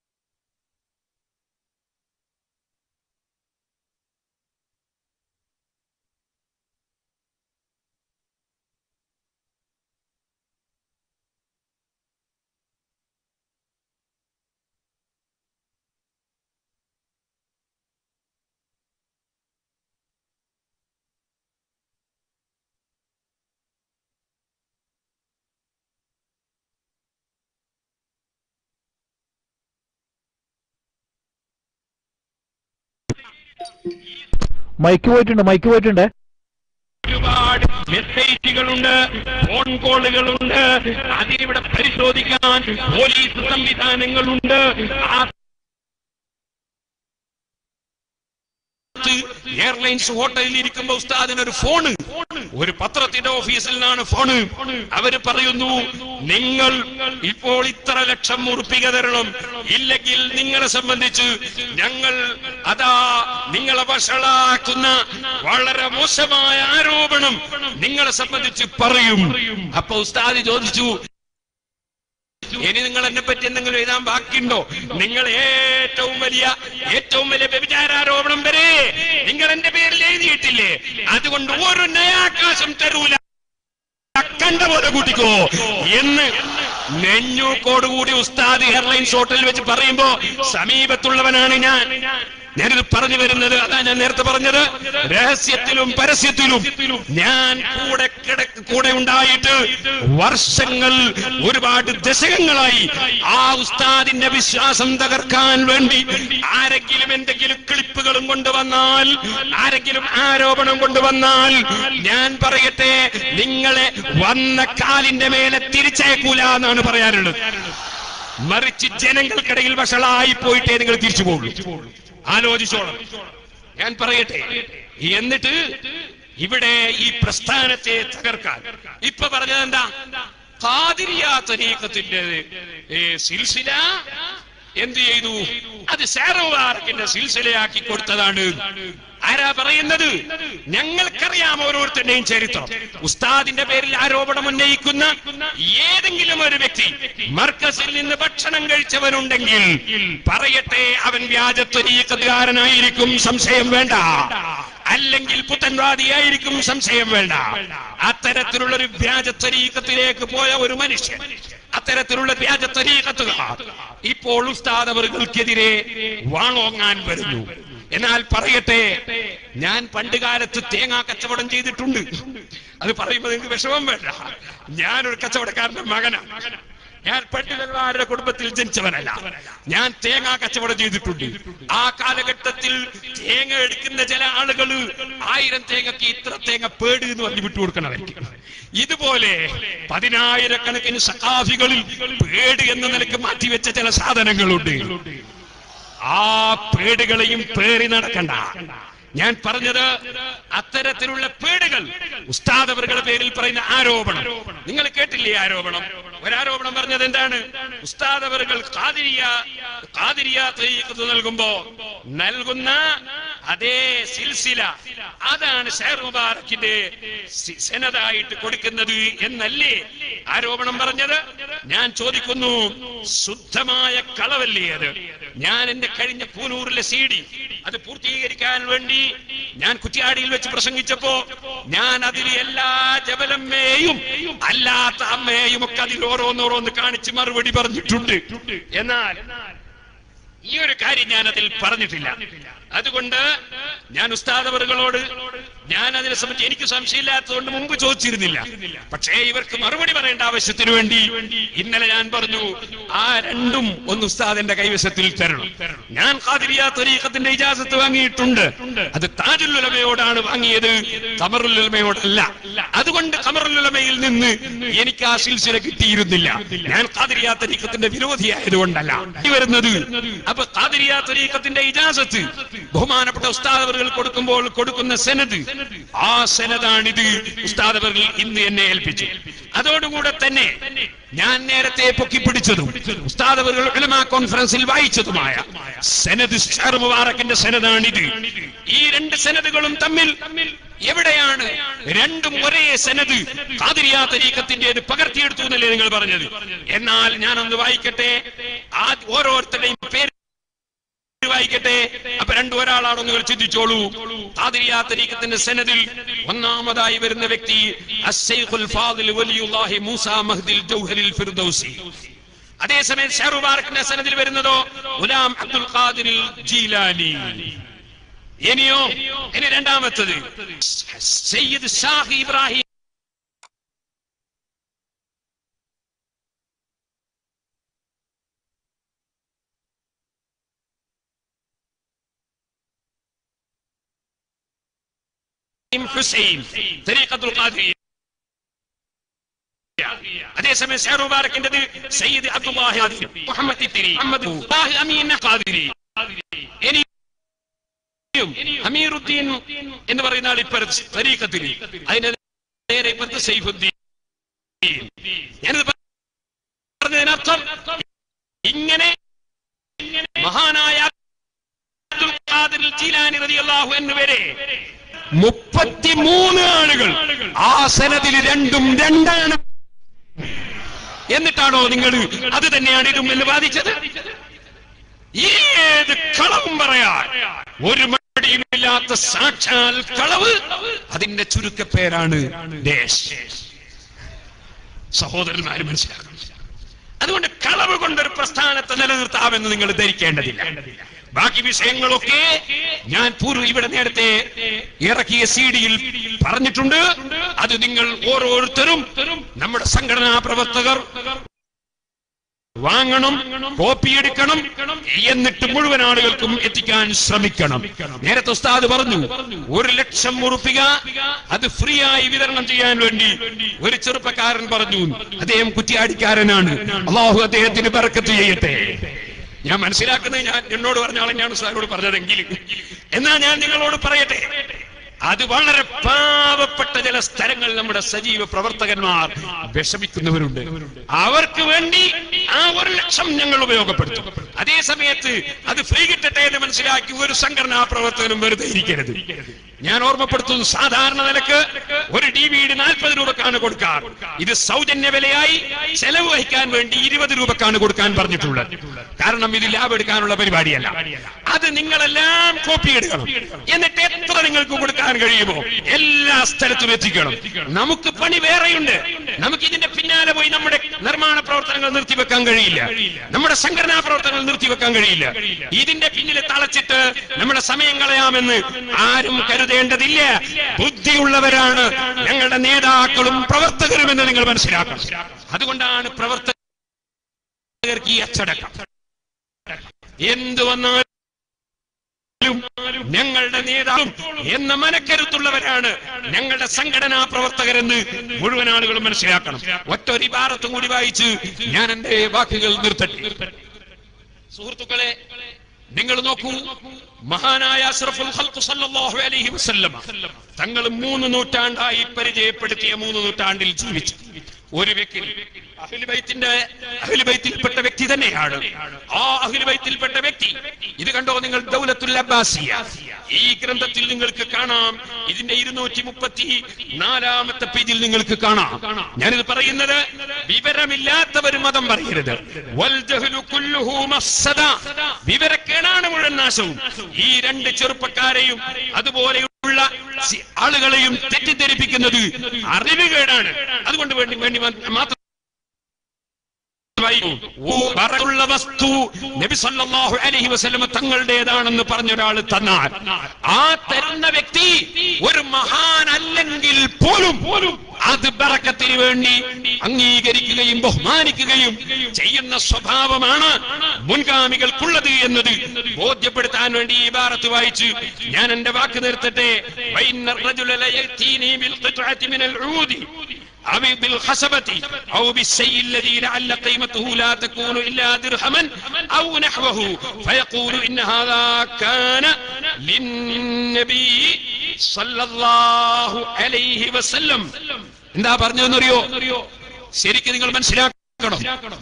മൈക്ക് പോയിട്ടുണ്ട് മൈക്ക് പോയിട്ടുണ്ട്
ഒരുപാട് മെസ്സേജുകളുണ്ട് ഫോൺ കോളുകളുണ്ട് അതിനിവിടെ പരിശോധിക്കാൻ പോലീസ് സംവിധാനങ്ങളുണ്ട് ആ എയർലൈൻസ് ഹോട്ടലിൽ ഇരിക്കുമ്പോ ഉസ്താദിന് ഒരു ഫോണ് ഒരു പത്രത്തിന്റെ ഓഫീസിൽ നിന്നാണ് ഫോണ് അവര് പറയുന്നു നിങ്ങൾ ഇപ്പോൾ ഇത്ര ലക്ഷം ഉറുപ്പിക തരണം ഇല്ലെങ്കിൽ നിങ്ങളെ സംബന്ധിച്ച് ഞങ്ങൾ അതാ നിങ്ങളെ വഷളാക്കുന്ന വളരെ മോശമായ ആരോപണം നിങ്ങളെ സംബന്ധിച്ച് പറയും അപ്പൊ ഉസ്താദ് ചോദിച്ചു ഇനി നിങ്ങൾ എന്നെ പറ്റി എന്തെങ്കിലും എഴുതാൻ ബാക്കിയുണ്ടോ നിങ്ങൾ ഏറ്റവും വലിയ ഏറ്റവും വലിയ വ്യഭിചാരാരോപണം വരെ നിങ്ങൾ എന്റെ പേരിൽ എഴുതിയിട്ടില്ലേ അതുകൊണ്ട് ഒരു നയാകാശം തരൂല കണ്ട പോലെ കൂട്ടിക്കോ എന്ന് നെഞ്ഞൂക്കോടുകൂടി ഉസ്താദ് എയർലൈൻസ് ഹോട്ടലിൽ വെച്ച് പറയുമ്പോ സമീപത്തുള്ളവനാണ് ഞാൻ ഞാനിത് പറഞ്ഞു വരുന്നത് അതാ ഞാൻ നേരത്തെ പറഞ്ഞത് രഹസ്യത്തിലും പരസ്യത്തിലും ഞാൻ കൂടെ കിട കൂടെ ഉണ്ടായിട്ട് വർഷങ്ങൾ ഒരുപാട് ദശകങ്ങളായി ആ ഉസ്താദിന്റെ വിശ്വാസം തകർക്കാൻ വേണ്ടി ആരെങ്കിലും എന്തെങ്കിലും ക്ലിപ്പുകളും കൊണ്ടുവന്നാൽ ആരെങ്കിലും ആരോപണം കൊണ്ടുവന്നാൽ ഞാൻ പറയട്ടെ നിങ്ങളെ വന്ന കാലിന്റെ മേലെ തിരിച്ചേക്കൂല എന്നാണ് പറയാനുള്ളത് മറിച്ച് ജനങ്ങൾക്കിടയിൽ വഷളായി പോയിട്ടേ നിങ്ങൾ തിരിച്ചു പോകുള്ളൂ ആലോചിച്ചോളാം ഞാൻ പറയട്ടെ എന്നിട്ട് ഇവിടെ ഈ പ്രസ്ഥാനത്തെ തകർക്കാൻ ഇപ്പൊ പറഞ്ഞത് എന്താ ഖാദിരിയ തരീഖത്തിന്റെ ഏ, സിൽസില എന്ത് ചെയ്തു അത് സാരോവാർക്കിന്റെ സിൽസിലയാക്കി കൊടുത്തതാണ് ആരാ പറയുന്നത് ഞങ്ങൾക്കറിയാം ഓരോരുത്തരുടെയും ചരിത്രം ഉസ്താദിന്റെ പേരിൽ ആരോപണം ഉന്നയിക്കുന്ന ഏതെങ്കിലും ഒരു വ്യക്തി മർക്കസിൽ നിന്ന് ഭക്ഷണം കഴിച്ചവനുണ്ടെങ്കിൽ പറയട്ടെ അവൻ വ്യാജത്വരീക്കത്തുകാരനായിരിക്കും സംശയം വേണ്ട അല്ലെങ്കിൽ പുത്തൻവാദിയായിരിക്കും സംശയം വേണ്ട അത്തരത്തിലുള്ള ഒരു വ്യാജത്വരീക്കത്തിലേക്ക് പോയ ഒരു മനുഷ്യൻ അത്തരത്തിലുള്ള വ്യാജത്വരീക്കത്തുകാർ ഇപ്പോൾ ഉസ്താദ് അവർക്കെതിരെ വാളോങ്ങാൻ വരുന്നു എന്നാൽ പറയട്ടെ ഞാൻ പണ്ട് കാലത്ത് തേങ്ങാ കച്ചവടം ചെയ്തിട്ടുണ്ട് അത് പറയുമ്പോൾ നിങ്ങൾക്ക് വിഷമം വേണ്ട ഞാനൊരു കച്ചവടക്കാരന്റെ മകനാണ്
ഞാൻ പണ്ഡിതന്മാരുടെ കുടുംബത്തിൽ ജനിച്ചവനല്ല ഞാൻ തേങ്ങ കച്ചവടം ചെയ്തിട്ടുണ്ട് ആ കാലഘട്ടത്തിൽ തേങ്ങ എടുക്കുന്ന ചില ആളുകൾ ആയിരം തേങ്ങക്ക് ഇത്ര തേങ്ങ പേട് എന്ന് പറഞ്ഞ് വിട്ടുകൊടുക്കണവർക്ക് ഇതുപോലെ പതിനായിരക്കണക്കിന് സഖാഫികളിൽ പേട് എന്ന നിലക്ക് മാറ്റിവെച്ച ചില സാധനങ്ങളുണ്ട് ആ പേടുകളെയും പേറി നടക്കണ്ട ഞാൻ പറഞ്ഞത് അത്തരത്തിലുള്ള പേടുകൾ ഉസ്താദ് അവരുടെ പേരിൽ പറയുന്ന ആരോപണം നിങ്ങൾ കേട്ടില്ലേ ആരോപണം ഒരാരോപണം പറഞ്ഞത് എന്താണ് ഉസ്താദ് അവர்கள் കാതിരിയ കാതിരിയ തരീഖത്ത് നൽകുമ്പോ നൽകുന്ന അതേ സിൽസില അതാണ് ഷെയർ മുബാറക്കിന്റെ സി- സെനതായിട്ട് കൊടുക്കുന്നത് എന്നല്ലേ ആരോപണം പറഞ്ഞത് ഞാൻ ചോദിക്കുന്നു ശുദ്ധമായ കളവല്ലേ അത് ഞാൻ എന്റെ കഴിഞ്ഞ പൂനൂറിലെ സി ഡി അത് പൂർത്തീകരിക്കാൻ വേണ്ടി ഞാൻ കുറ്റിയാടിയിൽ വെച്ച് പ്രസംഗിച്ചപ്പോ ഞാൻ അതിൽ എല്ലാ ജബലമ്മയെയും അല്ലാത്ത അമ്മയെയും ഒക്കെ അതിൽ ഓരോന്നോരോന്ന് കാണിച്ച് മറുപടി പറഞ്ഞിട്ടുണ്ട് എന്നാൽ ഈ ഒരു കാര്യം ഞാൻ അതിൽ പറഞ്ഞിട്ടില്ല അതുകൊണ്ട് ഞാൻ ഉസ്താദ് അവറുകളോട് ഞാൻ അതിനെ സംബന്ധിച്ച് എനിക്ക് സംശയമില്ലാത്തതുകൊണ്ട് മുമ്പ് ചോദിച്ചിരുന്നില്ല പക്ഷേ ഇവർക്ക് മറുപടി പറയേണ്ട ആവശ്യത്തിന് വേണ്ടി ഇന്നലെ ഞാൻ പറഞ്ഞു ആ രണ്ടും ഒന്ന് ഉസ്താദിന്റെ കൈവശത്തിൽ തരണം ഞാൻ ഖാദിരിയ ത്വരീഖത്തിന്റെ ഇജാസത്ത് വാങ്ങിയിട്ടുണ്ട് അത് താജുല്ലുലമയോടാണ് വാങ്ങിയത് കമറുല്ലുലമയോടല്ല അതുകൊണ്ട് കമറുല്ലുലമയിൽ നിന്ന് എനിക്ക് ആ സിൽസില കിട്ടിയിരുന്നില്ല ഞാൻ ഖാദിരിയ ത്വരീഖത്തിന്റെ വിരോധിയായതുകൊണ്ടല്ല ഈ വരുന്നത് അപ്പൊ ഖാദിരിയ ത്വരീഖത്തിന്റെ ഇജാസത്ത് ബഹുമാനപ്പെട്ട ഉസ്താദ് അവர்கள் കൊടുക്കുമ്പോൾ കൊടുക്കുന്ന സെനത് ആ സെനതാണിത് ഉസ്താദ് അവர்கள் ഇന്ന് എന്നെ ഏൽപ്പിച്ചു അതോടുകൂടെ തന്നെ ഞാൻ നേരത്തെ പൊക്കിപ്പിടിച്ചതും ഉസ്താദ് അവர்கள் ഉലമാ കോൺഫറൻസിൽ വായിച്ചതുമായ സെനത് ഷാർ മുബാറക്കിന്റെ സെനതാണിത് ഈ രണ്ട് സെനതുകളും തമ്മിൽ എവിടെയാണ് രണ്ടും ഒരേ സെനത് കാതിരിയാ തരീക്കത്തിന്റേത് പകർത്തിയെടുത്തു എന്നല്ലേ നിങ്ങൾ പറഞ്ഞത് എന്നാൽ ഞാനൊന്ന് വായിക്കട്ടെ ആ ഓരോരുത്തരുടെയും പേര് വായിക്കട്ടെ അപ്പൊ രണ്ടു ഒരാളാണോ നിങ്ങൾ ചിന്തിച്ചോളൂ ഖാദിരിയാ തരീഖത്തിന്റെ സനദിൽ ഒന്നാമതായി വരുന്ന വ്യക്തി അസ്സൈഖുൽ ഫാദിൽ വലിയുല്ലാഹി മൂസ മഹ്ദിൽ ജൗഹരിൽ ഫിർദൗസി അതേസമയം ഷെഹറുബാറക്കിന്റെ സനദിൽ വരുന്നതോ ഗുലാം അബ്ദുൽ ഖാദിരിൽ ജീലാനി ഇനിയോ ഇനി രണ്ടാമത്തത് സയ്യിദ് ഷാഹി ഇബ്രാഹിം ഹുസൈൻ തരീഖത്തുൽ ഖാദിരിയ അതേസമയം ഷെഹർ മുബാറക്കിന്റേത് സയ്യിദ് അബ്ദുല്ലാഹി ഖാദിരി മുഹമ്മദ് ഇത്തിരി മുഹമ്മദ് അല്ലാഹി അമീൻ ഖാദിരി ഇനിയും അമീറുദ്ദീൻ എന്ന് പറയുന്ന ആൾ ഇപ്പുറത്ത് തരീഖത്തിൽ അതിന്റെ നേരെ ഇപ്പുറത്ത് സൈഫുദ്ദീൻ ഞാനിത് പറഞ്ഞതിനർത്ഥം ഇങ്ങനെ മഹാനായ അബ്ദുൽ ഖാദിർ ജീലാനി റളിയല്ലാഹു അൻഹു വരെ മുപ്പത്തിമൂന്ന് ആളുകൾ ആ സനദിൽ രണ്ടും രണ്ടാണ് എന്നിട്ടാണോ നിങ്ങൾ അത് തന്നെയാണ് ഇതും എന്ന് വാദിച്ചത് ഏത് കളവും പറയാൻ ഒരു മടിയുമില്ലാത്ത സാക്ഷാൽ കളവ് അതിന്റെ ചുരുക്കപ്പേരാണ് ദേശ് സഹോദരന്മാര് മനസ്സിലാക്കണം അതുകൊണ്ട് കളവ് കൊണ്ടൊരു പ്രസ്ഥാനത്തെ നിലനിർത്താമെന്ന് നിങ്ങൾ ധരിക്കേണ്ടതില്ല ബാക്കി വിഷയങ്ങളൊക്കെ ഞാൻ പൂർവ്വ ഇവിടെ നേരത്തെ ഇറക്കിയ സി ഡിയിൽ പറഞ്ഞിട്ടുണ്ട് അത് നിങ്ങൾ ഓരോരുത്തരും നമ്മുടെ സംഘടനാ പ്രവർത്തകർ വാങ്ങണം കോപ്പി എടുക്കണം എന്നിട്ട് മുഴുവൻ ആളുകൾക്കും എത്തിക്കാൻ ശ്രമിക്കണം നേരത്തെ ഉസ്താദ് പറഞ്ഞു ഒരു ലക്ഷം ഉറുപ്പിക അത് ഫ്രീ ആയി വിതരണം ചെയ്യാൻ വേണ്ടി ഒരു ചെറുപ്പക്കാരൻ പറഞ്ഞു അദ്ദേഹം കുറ്റിയാടിക്കാരനാണ് അള്ളാഹു അദ്ദേഹത്തിന് ബർക്കത്ത് ചെയ്യട്ടെ ഞാൻ മനസ്സിലാക്കുന്നത് ഞാൻ എന്നോട് പറഞ്ഞ ആളെ ഞാൻ ഉസ്താദിനോട് പറഞ്ഞതെങ്കിൽ എന്നാ ഞാൻ നിങ്ങളോട് പറയട്ടെ അത് വളരെ പാവപ്പെട്ട ചില സ്ഥലങ്ങളിൽ നമ്മുടെ സജീവ പ്രവർത്തകന്മാർ വിഷമിക്കുന്നവരുണ്ട് അവർക്ക് വേണ്ടി ആ ഒരു ലക്ഷം ഞങ്ങൾ ഉപയോഗപ്പെടുത്തും അതേ സമയത്ത് അത് ഫ്രീ കിട്ടട്ടെ എന്ന് മനസ്സിലാക്കി ഒരു സംഘടനാ പ്രവർത്തകനും വെറുതെ ഇരിക്കരുത് ഞാൻ ഓർമ്മപ്പെടുത്തുന്നു സാധാരണ നിലക്ക് ഒരു ഡി വി ഡി നാൽപ്പത് രൂപക്കാണ് കൊടുക്കാറ് ഇത് സൗജന്യ വിലയായി ചെലവ് വഹിക്കാൻ വേണ്ടി ഇരുപത് രൂപക്കാണ് കൊടുക്കാൻ പറഞ്ഞിട്ടുള്ളത് കാരണം ഇത് ലാഭം എടുക്കാനുള്ള പരിപാടിയല്ല അത് നിങ്ങളെല്ലാം കോപ്പി എടുക്കണം എന്നിട്ട് എത്ര നിങ്ങൾക്ക് കൊടുക്കാൻ കഴിയുമോ എല്ലാ സ്ഥലത്തും എത്തിക്കണം നമുക്ക് പണി വേറെയുണ്ട് നമുക്ക് ഇതിന്റെ പിന്നാലെ പോയി നമ്മുടെ നിർമ്മാണ പ്രവർത്തനങ്ങൾ നിർത്തിവെക്കാൻ കഴിയില്ല നമ്മുടെ സംഘടനാ പ്രവർത്തനങ്ങൾ നിർത്തിവെക്കാൻ കഴിയില്ല ഇതിന്റെ പിന്നിൽ തളച്ചിട്ട് നമ്മുടെ സമയം കളയാമെന്ന് ആരും കരുതേണ്ടതില്ല ബുദ്ധിയുള്ളവരാണ് ഞങ്ങളുടെ നേതാക്കളും പ്രവർത്തകരും എന്ന് നിങ്ങൾ മനസ്സിലാക്കണം അതുകൊണ്ടാണ് പ്രവർത്തക പ്രവർത്തകർക്ക് ഈ അച്ചടക്കം എന്ത് വന്നാലും ഞങ്ങളുടെ നേതാവും എന്ന മനക്കരുത്തുള്ളവരാണ് ഞങ്ങളുടെ സംഘടനാ പ്രവർത്തകരെന്ന് മുഴുവൻ ആളുകളും മനസ്സിലാക്കണം ഒറ്റ ഒരു ഇബാറത്തും കൂടി വായിച്ച് ഞാൻ എന്റെ വാക്കുകൾ നിർത്തട്ടെ സുഹൃത്തുക്കളെ നിങ്ങൾ നോക്കൂ മഹാനായ അഷ്റഫുൽ ഖൽഖ് സല്ലല്ലാഹു അലൈഹി വസല്ലം തങ്ങൾ മൂന്ന് നൂറ്റാണ്ടായി പരിചയപ്പെടുത്തിയ മൂന്ന് നൂറ്റാണ്ടിൽ ജീവിച്ചു ഒരു വ്യക്തി അഖിലുബൈത്തിന്റെ അഖിലുബൈത്തിൽപ്പെട്ട വ്യക്തി തന്നെയാണ് ആ അഖിലുബൈത്തിൽപ്പെട്ട വ്യക്തി ഇത് കണ്ടോ നിങ്ങൾ ദൗലത്തുൽ അബ്ബാസിയ ഈ ഗ്രന്ഥത്തിൽ നിങ്ങൾക്ക് കാണാം ഇതിന്റെ ഇരുന്നൂറ്റി മുപ്പത്തി നാലാമത്തെ പേജിൽ നിങ്ങൾക്ക് കാണാം ഞാനിത് പറയുന്നത് വിവരമില്ലാത്തവർ മതം പറയരുത് വൽ ജഹ്ലു കുല്ലുഹു മസ്സദ. വിവരക്കേടാണ് മുഴുവൻ നാശവും ഈ രണ്ട് ചെറുപ്പക്കാരെയും അതുപോലെയുള്ള സി- ആളുകളെയും തെറ്റിദ്ധരിപ്പിക്കുന്നത് അറിവുകേടാണ് അതുകൊണ്ട് വേണ്ടി വേണ്ടി മാത്രം പറയുള്ള വസ്തു നബി സല്ലല്ലാഹു അലൈഹി വസല്ലമ തങ്ങളുടേതാണെന്ന് പറഞ്ഞ ഒരാൾ തന്നാൽ ആ തരുന്ന വ്യക്തി ഒരു മഹാൻ അല്ലെങ്കിൽ പോലും അത് ബറക്കത്തിന് വേണ്ടി അംഗീകരിക്കുകയും ബഹുമാനിക്കുകയും ചെയ്യുന്ന സ്വഭാവമാണ് മുൻഗാമികൾക്കുള്ളത് എന്നത് ബോധ്യപ്പെടുത്താൻ വേണ്ടി ഈ ഭാരത്ത് വായിച്ച് ഞാൻ എന്റെ വാക്ക് നിർത്തട്ടെ വൈന്ന الرجل ليأتيني بالقطعة من العود أو بالخشبة أو بالشيء الذي لعل قيمته لا تكون إلا درهما أو نحوه فيقول إن هذا كان للنبي صلى الله عليه وسلم എന്താ പറഞ്ഞതെന്നറിയോ ശരിക്കും നിങ്ങൾ മനസ്സിലാക്കണം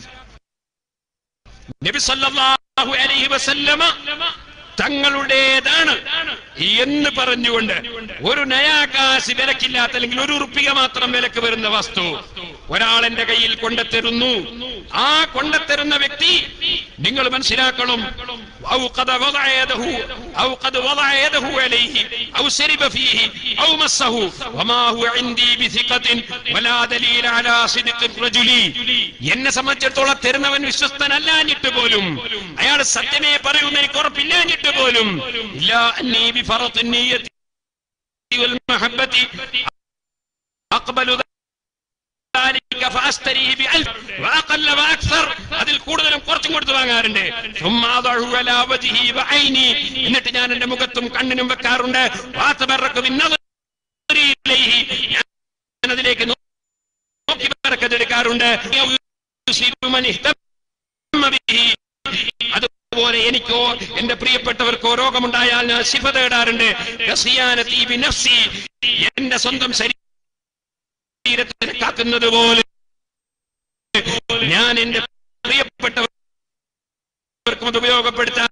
നബി സല്ലല്ലാഹു അലൈഹി വസല്ലമ തങ്ങളുടേതാണ് എന്ന് പറഞ്ഞുകൊണ്ട് ഒരു നയാകാശ് വിലക്കില്ലാത്ത അല്ലെങ്കിൽ ഒരു ഉറുപ്പിക മാത്രം വിലക്ക് വരുന്ന വസ്തു ഒരാൾ എന്റെ കയ്യിൽ കൊണ്ടെത്തരുന്നു ആ കൊണ്ടെത്തരുന്ന വ്യക്തി നിങ്ങൾ മനസ്സിലാക്കണം أو قد وضع يده أو قد وضع يده عليه أو شرب فيه أو مسه وما هو عندي بثقة ولا دليل على صدق الرجل എന്നെ സംബന്ധിച്ചിടത്തോളം തരുന്നവൻ വിശ്വസ്തനല്ലാഞ്ഞിട്ട് പോലും അയാൾ സത്യമേ പറയുന്ന എനിക്ക് ഉറപ്പില്ലാഞ്ഞിട്ട് പോലും ഇല്ല അന്നീ ബിഫറത്ത് النية والمحبة أقبل ذلك فأشتريه بألف وأقل وأكثر അതിൽ കൂടുതലും കുറച്ചും കൊടുത്ത് വാങ്ങാറുണ്ട് ثم أضعه على وجهه وعيني എന്നിട്ട് ഞാൻ എന്റെ മുഖത്തും കണ്ണിനും വെക്കാറുണ്ട് وأتبرك بالنظر إليه ഞാൻ അതിലേക്ക് നോക്കി ബറക്കത്തെടുക്കാറുണ്ട് يصيب من اهتم به അതുപോലെ എനിക്കോ എന്റെ പ്രിയപ്പെട്ടവർക്കോ രോഗമുണ്ടായാൽ ഞാൻ ശിഫ തേടാറുണ്ട് ഗസിയാനത്തി ബിനഫ്സി. എന്റെ സ്വന്തം ശരീരത്തിനെ കാക്കുന്നത് പോലെ ഞാൻ എന്റെ പ്രിയപ്പെട്ടവർക്കും അത് ഉപയോഗപ്പെടുത്താറുണ്ട്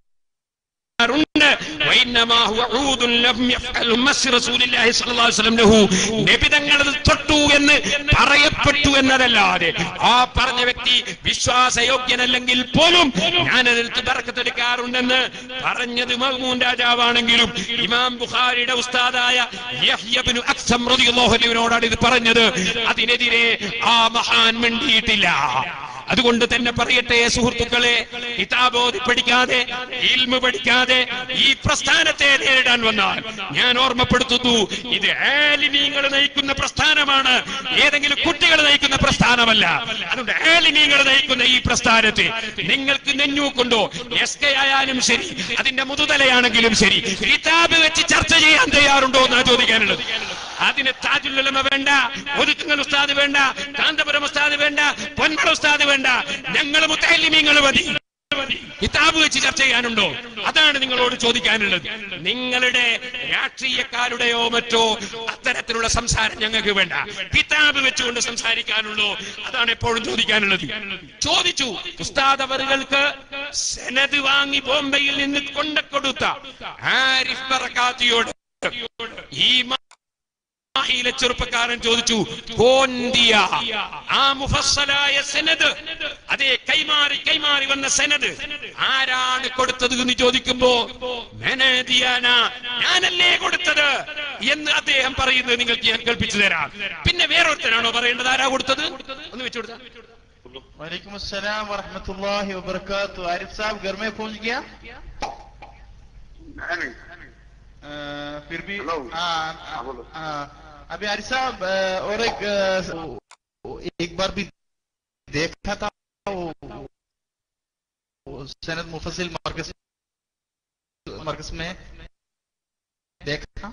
വൈന്നമാ ഹുവ ഊദുൻ ലം യഫ്അലു മസ് റസൂലില്ലാഹി സ്വല്ലല്ലാഹു അലൈഹി വസല്ലം ലഹു. നബി തങ്ങൾ അത് തൊട്ടു എന്ന് പറയപ്പെട്ടു എന്നതല്ലാതെ ആ പറഞ്ഞ വ്യക്തി വിശ്വാസയോഗ്യനല്ലെങ്കിൽ പോലും ഞാൻ അതിൽ ബറക്കത്തെടുക്കാറുണ്ടെന്ന് പറഞ്ഞത് മഹ്മൂൻ രാജാവാണെങ്കിലും ഇമാം ബുഖാരിയുടെ ഉസ്താദായ യഹ്യബ്നു അക്സം റളിയല്ലാഹു അൻഹുവിനോടാണ് ഇത് പറഞ്ഞത് അതിനെതിരെ ആ മഹാൻ മിണ്ടിയിട്ടില്ല അതുകൊണ്ട് തന്നെ പറയട്ടെ സുഹൃത്തുക്കളെ കിതാബോധി പഠിക്കാതെ ഇൽമ പഠിക്കാതെ ഈ പ്രസ്ഥാനത്തെ നേരിടാൻ വന്നാൽ ഞാൻ ഓർമ്മപ്പെടുത്തുന്നു ഇത് ആലിമീങ്ങൾ നയിക്കുന്ന പ്രസ്ഥാനമാണ് ഏതെങ്കിലും കുട്ടികൾ നയിക്കുന്ന പ്രസ്ഥാനമല്ല അതുകൊണ്ട് ആലിമീങ്ങൾ നയിക്കുന്ന ഈ പ്രസ്ഥാനത്തെ നിങ്ങൾക്ക് നെഞ്ഞൂക്കുണ്ടോ എസ് കെ ആയാലും ശരി അതിന്റെ മുതുതലയാണെങ്കിലും ശരി കിതാബ് വെച്ച് ചർച്ച ചെയ്യാൻ തയ്യാറുണ്ടോ എന്നാണ് ചോദിക്കാനുള്ളത് അതിന് താജുല്ലമ വേണ്ട ഒതുക്കുങ്ങൾ ഉസ്താദ് വേണ്ട കാന്തപുരം ഉസ്താദ് വേണ്ട പൊന്മള ഉസ്താദ് വേണ്ട ഞങ്ങൾ മുത്തല്ലിമീങ്ങൾ മതി കിതാബ് വെച്ച് ചർച്ച ചെയ്യാനുണ്ടോ അതാണ് നിങ്ങളോട് ചോദിക്കാനുള്ളത് നിങ്ങളുടെ രാഷ്ട്രീയക്കാരുടെയോ മറ്റോ അത്തരത്തിലുള്ള സംസാരം ഞങ്ങൾക്ക് വേണ്ട കിതാബ് വെച്ചുകൊണ്ട് സംസാരിക്കാനുള്ളോ അതാണ് എപ്പോഴും ചോദിക്കാനുള്ളത് ചോദിച്ചു ഉസ്താദ് അവറുകൾക്ക് സെനത് വാങ്ങി ബോംബെയിൽ നിന്ന് കൊണ്ടക്കൊടുത്ത ആരിഫ് ബറക്കാത്തിയോട് ഈ മാഹിയിലെ ചെറുപ്പക്കാരൻ ചോദിച്ചു കോന്തിയ ആ മുഫസ്സലായ സെനത് അതേ കൈമാറി കൈമാറി വന്ന സെനത് ആരാണ് കൊടുത്തത് എന്ന് ചോദിക്കുമ്പോ മെനദിയാന ഞാനല്ലേ കൊടുത്തത് എന്ന് അദ്ദേഹം പറയുന്നത് നിങ്ങൾക്ക് ഞാൻ കേൾപ്പിച്ചു തരാം പിന്നെ വേറൊരുത്തനാണോ പറയേണ്ടത് ആരാ കൊടുത്തത് ഒന്ന് വെച്ചു കൊടുത്താ
वालेकुम अस्सलाम वरहमतुल्लाहि वबरकातु आरिफ साहब घर में पहुंच गया अ, फिर भी हाँ हाँ, अभी आरिफ साहब अ, और एक अ, एक बार भी देखा था वो सनद मुफसिल मरकज मरकज में देखा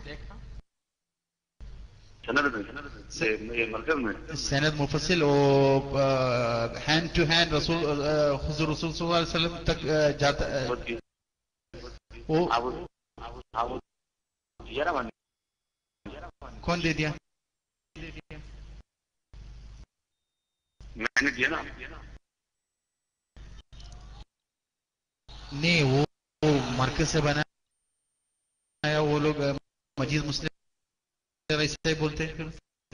सनद मुफसिल और हैंड टू हैंड रसूल हुजूर रसूल सल्लल्लाहु अलैहि वसल्लम तक अ, जाता अ, वो कौन दे दिया
मैंने दिया ना
नहीं वो, वो मरकज से बनाया वो लोग अ, मजीद मुस्लिम वैसे ही बोलते हैं फिर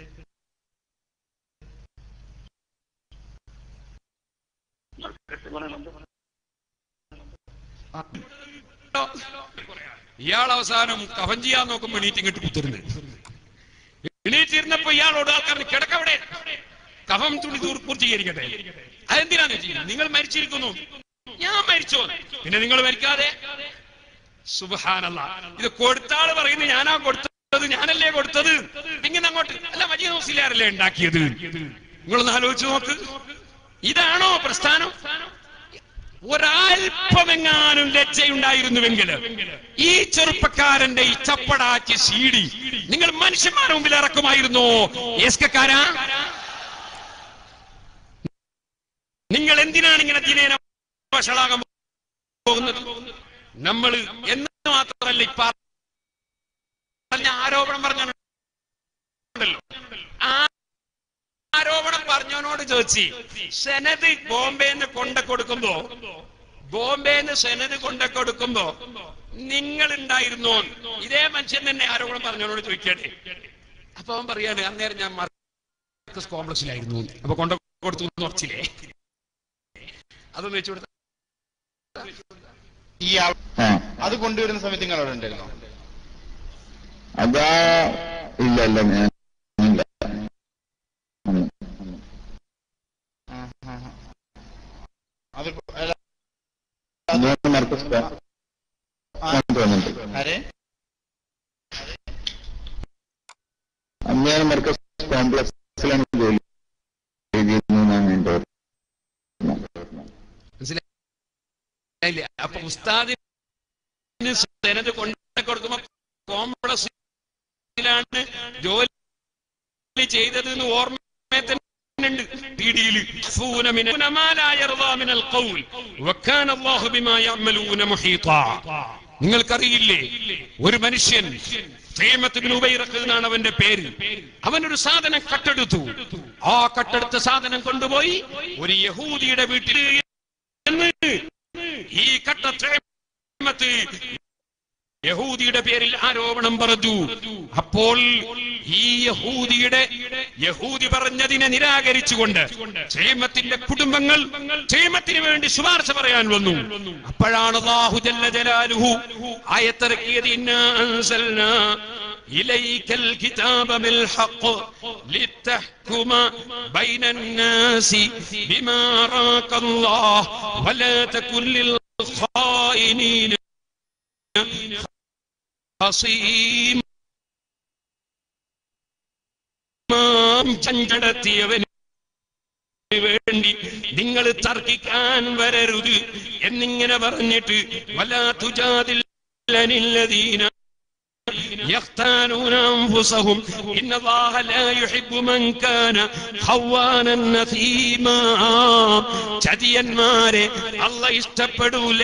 ഇയാൾ അവസാനം കഫൻ ചെയ്യാൻ നോക്കുമ്പോ എണീറ്റ് ഇങ്ങോട്ട് കുത്തിരുന്ന് എണീറ്റിരുന്നപ്പോ ഇയാളോട് ആൾക്കാർ കിടക്കവിടെ കഫം തുണി ദൂർ പൂർത്തീകരിക്കട്ടെ അതെന്തിനാന്ന് ചെയ്യുന്നത് നിങ്ങൾ മരിച്ചിരിക്കുന്നു ഞാൻ മരിച്ചോ പിന്നെ നിങ്ങൾ മരിക്കാതെ സുബഹാനല്ല ഇത് കൊടുത്ത ആള് പറയുന്നത് ഞാനാ കൊടുത്തത് ഞാനല്ലേ കൊടുത്തത് ഇങ്ങനെ അങ്ങോട്ട് അല്ല മജീദ് മുസ്ലിയാരല്ലേ ഉണ്ടാക്കിയത് നിങ്ങളൊന്ന് ആലോചിച്ച് നോക്ക് ഇതാണോ പ്രസ്ഥാനം ഒരൽപ്പമെങ്ങാനും ലജ്ജയുണ്ടായിരുന്നുവെങ്കിൽ ഈ ചെറുപ്പക്കാരന്റെ ഈ ചപ്പടാക്കി സീഡി നിങ്ങൾ മനുഷ്യന്മാരുടെ മുമ്പിൽ ഇറക്കുമായിരുന്നോ എസ്കക്കാരാ നിങ്ങൾ എന്തിനാണ് ഇങ്ങനെ ദിനേന വഷളാകാൻ പോകുന്നത് നമ്മൾ എന്ന് മാത്രമല്ല ഇപ്പൊ പറഞ്ഞ ആരോപണം പറഞ്ഞല്ലോ ആ ആരോപണം പറഞ്ഞവനോട് ചോദിച്ചു സെനത് ബോംബെന്ന് കൊണ്ട കൊടുക്കുമ്പോ ബോംബെന്ന് സെനത് കൊണ്ട കൊടുക്കുമ്പോ നിങ്ങൾ ഉണ്ടായിരുന്നോ ഇതേ മനുഷ്യൻ തന്നെ ആരോപണം പറഞ്ഞവനോട് ചോദിക്കട്ടെ അപ്പൊ അവൻ പറയാണ് അന്നേരം ഞാൻ മാർക്കസ് കോംപ്ലക്സിലായിരുന്നു അപ്പൊ കൊണ്ട കൊടുത്തു എന്ന് ഉറച്ചില്ലേ അതൊന്ന് വെച്ചു കൊടുത്ത
ഈ ആൾ- അത് കൊണ്ടുവരുന്ന സമയത്ത് നിങ്ങൾ അവിടെ ഉണ്ടായിരുന്നോ
അതാ ഇല്ല ഇല്ല ഞാൻ ഇല്ല
അത് അല്ല,
മൂന്ന് മർക്കസ് തോന്നുന്നുണ്ട്
ആരെ
അന്ന് ഞാൻ മർക്കസ് കോംപ്ലക്സിലാണ് ജോലി ചെയ്തിരുന്നതാണ് എന്റെ ഓർമ്മ.
മനസ്സിലായില്ലേ അപ്പൊ ഉസ്താദിന് സെനത് കൊണ്ടു കൊടുക്കുമ്പോ കോംപ്ലക്സിലാണ് ജോലി ചെയ്തത് എന്ന് ഓർമ്മ തന്നെ ഉണ്ട് പീഡിയിൽ നിങ്ങൾക്കറിയില്ലേ ഒരു മനുഷ്യൻ ഖീമത്ത് ഉപൈറക്ക് എന്നാണ് അവന്റെ പേര് അവനൊരു സാധനം കട്ടെടുത്തു ആ കട്ടെടുത്ത സാധനം കൊണ്ടുപോയി ഒരു യഹൂദിയുടെ വീട്ടിൽ എന്ന് ഈ കട്ട ത്രേമത്ത് യഹൂദിയുടെ പേരിൽ ആരോപണം പറഞ്ഞു അപ്പോൾ ഈ യഹൂദിയുടെ യഹൂദി പറഞ്ഞതിനെ നിരാകരിച്ചുകൊണ്ട് ക്ഷേമത്തിന്റെ കുടുംബങ്ങൾ ക്ഷേമത്തിന് വേണ്ടി ശുപാർശ പറയാൻ വന്നു അപ്പോഴാണ് അല്ലാഹു ജല്ല ജലാലുഹു ആയത്തിറക്കിയത് ഇന്നാ അൻസൽനാ إليك الكتاب بالحق لتحكم بين الناس بما أراك الله ولا تكن للخائنين خصيما ചഞ്ചടത്തിയവന് വേണ്ടി നിങ്ങൾ തർക്കിക്കാൻ വരരുത് എന്നിങ്ങനെ പറഞ്ഞിട്ട് വലാ തുജാതിൽ الذين يختانون أنفسهم إن الله لا يحب من كان خوانا نثيما ചതിയന്മാരെ അല്ല ഇഷ്ടപ്പെടൂല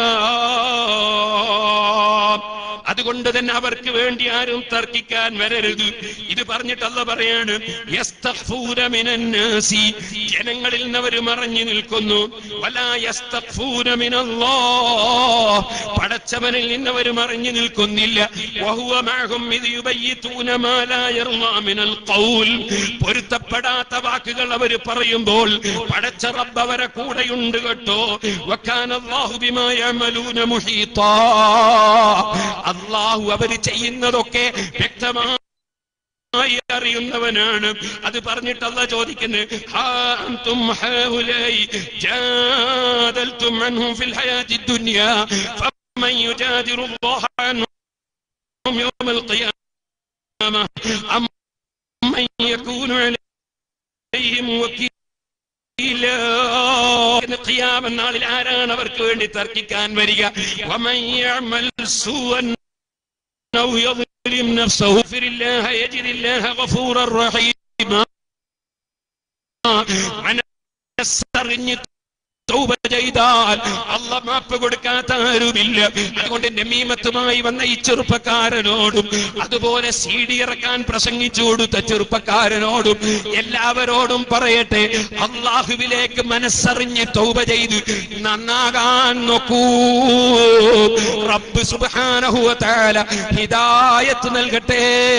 അതുകൊണ്ട് തന്നെ അവർക്ക് വേണ്ടി ആരും തർക്കിക്കാൻ വരരുത് ഇത് പറഞ്ഞിട്ടല്ല പറയാണ് യസ്തഗ്ഫൂന മിനന്നാസി. ജനങ്ങളിൽ നിന്ന് അവർ മറഞ്ഞു നിൽക്കുന്നു വലാ യസ്തഗ്ഫൂന മിനല്ലാഹ്. പടച്ചവനിൽ നിന്ന് അവർ മറഞ്ഞു നിൽക്കുന്നില്ല വഹുവ മഅഹും ഇദ് യുബയ്യിതൂന മാ ലാ യർളാ മിനൽ ഖൗൽ. പൊരുത്തപ്പെടാത്ത വാക്കുകൾ അവർ പറയുമ്പോൾ പടച്ച റബ്ബ് അവരെ കൂടെയുണ്ട് കേട്ടോ വക്കാന അല്ലാഹു ബിമാ യഅമലൂന മുഹീത്താ അള്ളാഹു അവര് ചെയ്യുന്നതൊക്കെ വ്യക്തമായി അറിയുന്നവനാണ് അത് പറഞ്ഞിട്ടല്ല ചോദിക്കുന്നത് ഹാ അൻതും ഹൗലൈ ജാദൽതും അൻഹും ഫിൽ ഹയാത്തി ദുനിയ ഫമൻ യുജാദിറു അല്ലാഹ അൻഹും യൗമൽ ഖിയാമ അം മൻ യകൂനു അലൈഹിം വകീല ഖിയാമനാളിൽ ആരാണ് അവർക്ക് വേണ്ടി തർക്കിക്കാൻ വരിക വമൻ യഅമൽ സൂഅൻ ഔ യظلم نفسه فر الله يجد الله غفورا رحيما മനസ്സറിഞ്ഞ് തൗബ ചെയ്താൽ അല്ല മാപ്പ് കൊടുക്കാത്ത ആരുമില്ല അതുകൊണ്ട് നമീമത്തുമായി വന്ന ഈ ചെറുപ്പക്കാരനോടും അതുപോലെ സി ഡി ഇറക്കാൻ പ്രസംഗിച്ചു കൊടുത്ത ചെറുപ്പക്കാരനോടും എല്ലാവരോടും പറയട്ടെ അള്ളാഹുവിലേക്ക് മനസ്സറിഞ്ഞ് തൗബ ചെയ്ത് നന്നാകാൻ നോക്കൂ റബ്ബ് സുബ്ഹാനഹു വ തആല ഹിദായത്ത് നൽകട്ടെ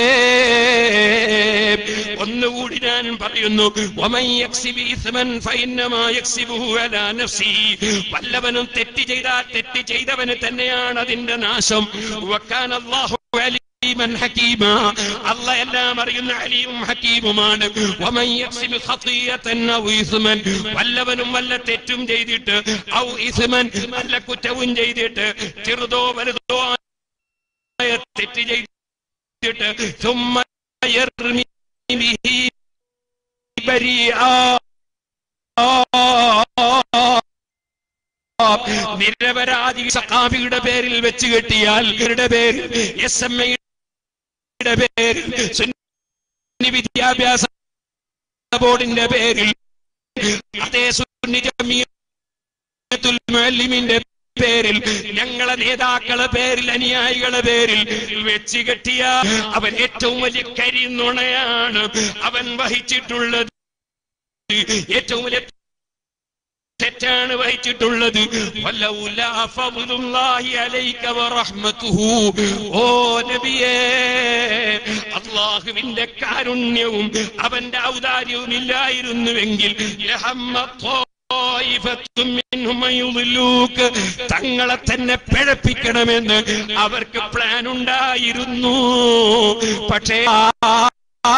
ഒന്നുകൂടി ഞാൻ പറയുന്നു വമൻ യക്സിബി ഇസ്മൻ ഫഇന്നമാ യക്സിബുഹു അലാ നഫ്സി വല്ലവനും തെറ്റ് ചെയ്താൽ തെറ്റ് ചെയ്തവന് തന്നെയാണ് അതിന്റെ നാശം വക്കാന അല്ലാഹു അലീമൻ ഹകീമ അല്ല എല്ലാം അറിയുന്ന അലീമും ഹക്കീമുമാണ് വമൻ യക്സിബ് ഖതിയതൻ ഔ ഇസ്മൻ വല്ലവനും വല്ല തെറ്റും ചെയ്തിട്ട് ഔ ഇസ്മൻ വല്ല കുറ്റവും ചെയ്തിട്ട് ചെറുതോ വലുതോ ആയ തെറ്റ് ചെയ്തിട്ട് ثم يرمي به بريئا നിരപരാധി സഖാഫിയുടെ പേരിൽ വെച്ച് കെട്ടിയാൽ ഇവരുടെ പേരിൽ എസ് എം ഐയുടെ പേരിൽ സുന്നി വിദ്യാഭ്യാസ ബോർഡിന്റെ പേരിൽ അതേ സുന്നി ജമിയത്തുൽ മുഅല്ലിമിന്റെ പേരിൽ ഞങ്ങളെ നേതാക്കളെ പേരിൽ അനുയായികളെ പേരിൽ വെച്ച് കെട്ടിയ അവൻ ഏറ്റവും വലിയ കരിനുണയാണ് അവൻ വഹിച്ചിട്ടുള്ളത് ഏറ്റവും വലിയ തെറ്റാണ് വഹിച്ചിട്ടുള്ളത് വല്ലൗലാ ഫദ്ലുല്ലാഹി അലൈക വറഹ്മതുഹു ഓ നബിയേ അല്ലാഹുവിന്റെ കാരുണ്യവും അവന്റെ ഔദാര്യവും ഇല്ലായിരുന്നുവെങ്കിൽ ലഹമ്മ ത്വായിഫത്തും മിൻഹും അൻ യുളില്ലൂക. തങ്ങളെ തന്നെ പിഴപ്പിക്കണമെന്ന് അവർക്ക് പ്ലാൻ ഉണ്ടായിരുന്നു പക്ഷേ ആ-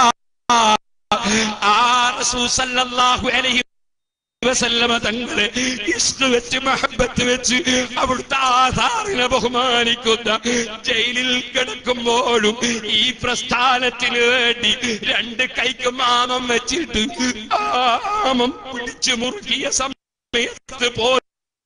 ആ റസൂൽ സല്ലല്ലാഹു അലൈഹി വസല്ലമ തങ്ങളെ ഇഷ്ട് വെച്ച് മഹബത്ത് വെച്ച് അവിടുത്തെ ആധാറിനെ ബഹുമാനിക്കുന്ന ജയിലിൽ കിടക്കുമ്പോഴും ഈ പ്രസ്ഥാനത്തിന് വേണ്ടി രണ്ട് കൈക്ക് മാമം വെച്ചിട്ട് ആമം പിടിച്ചു മുറുക്കിയ സമയത്ത് പോലും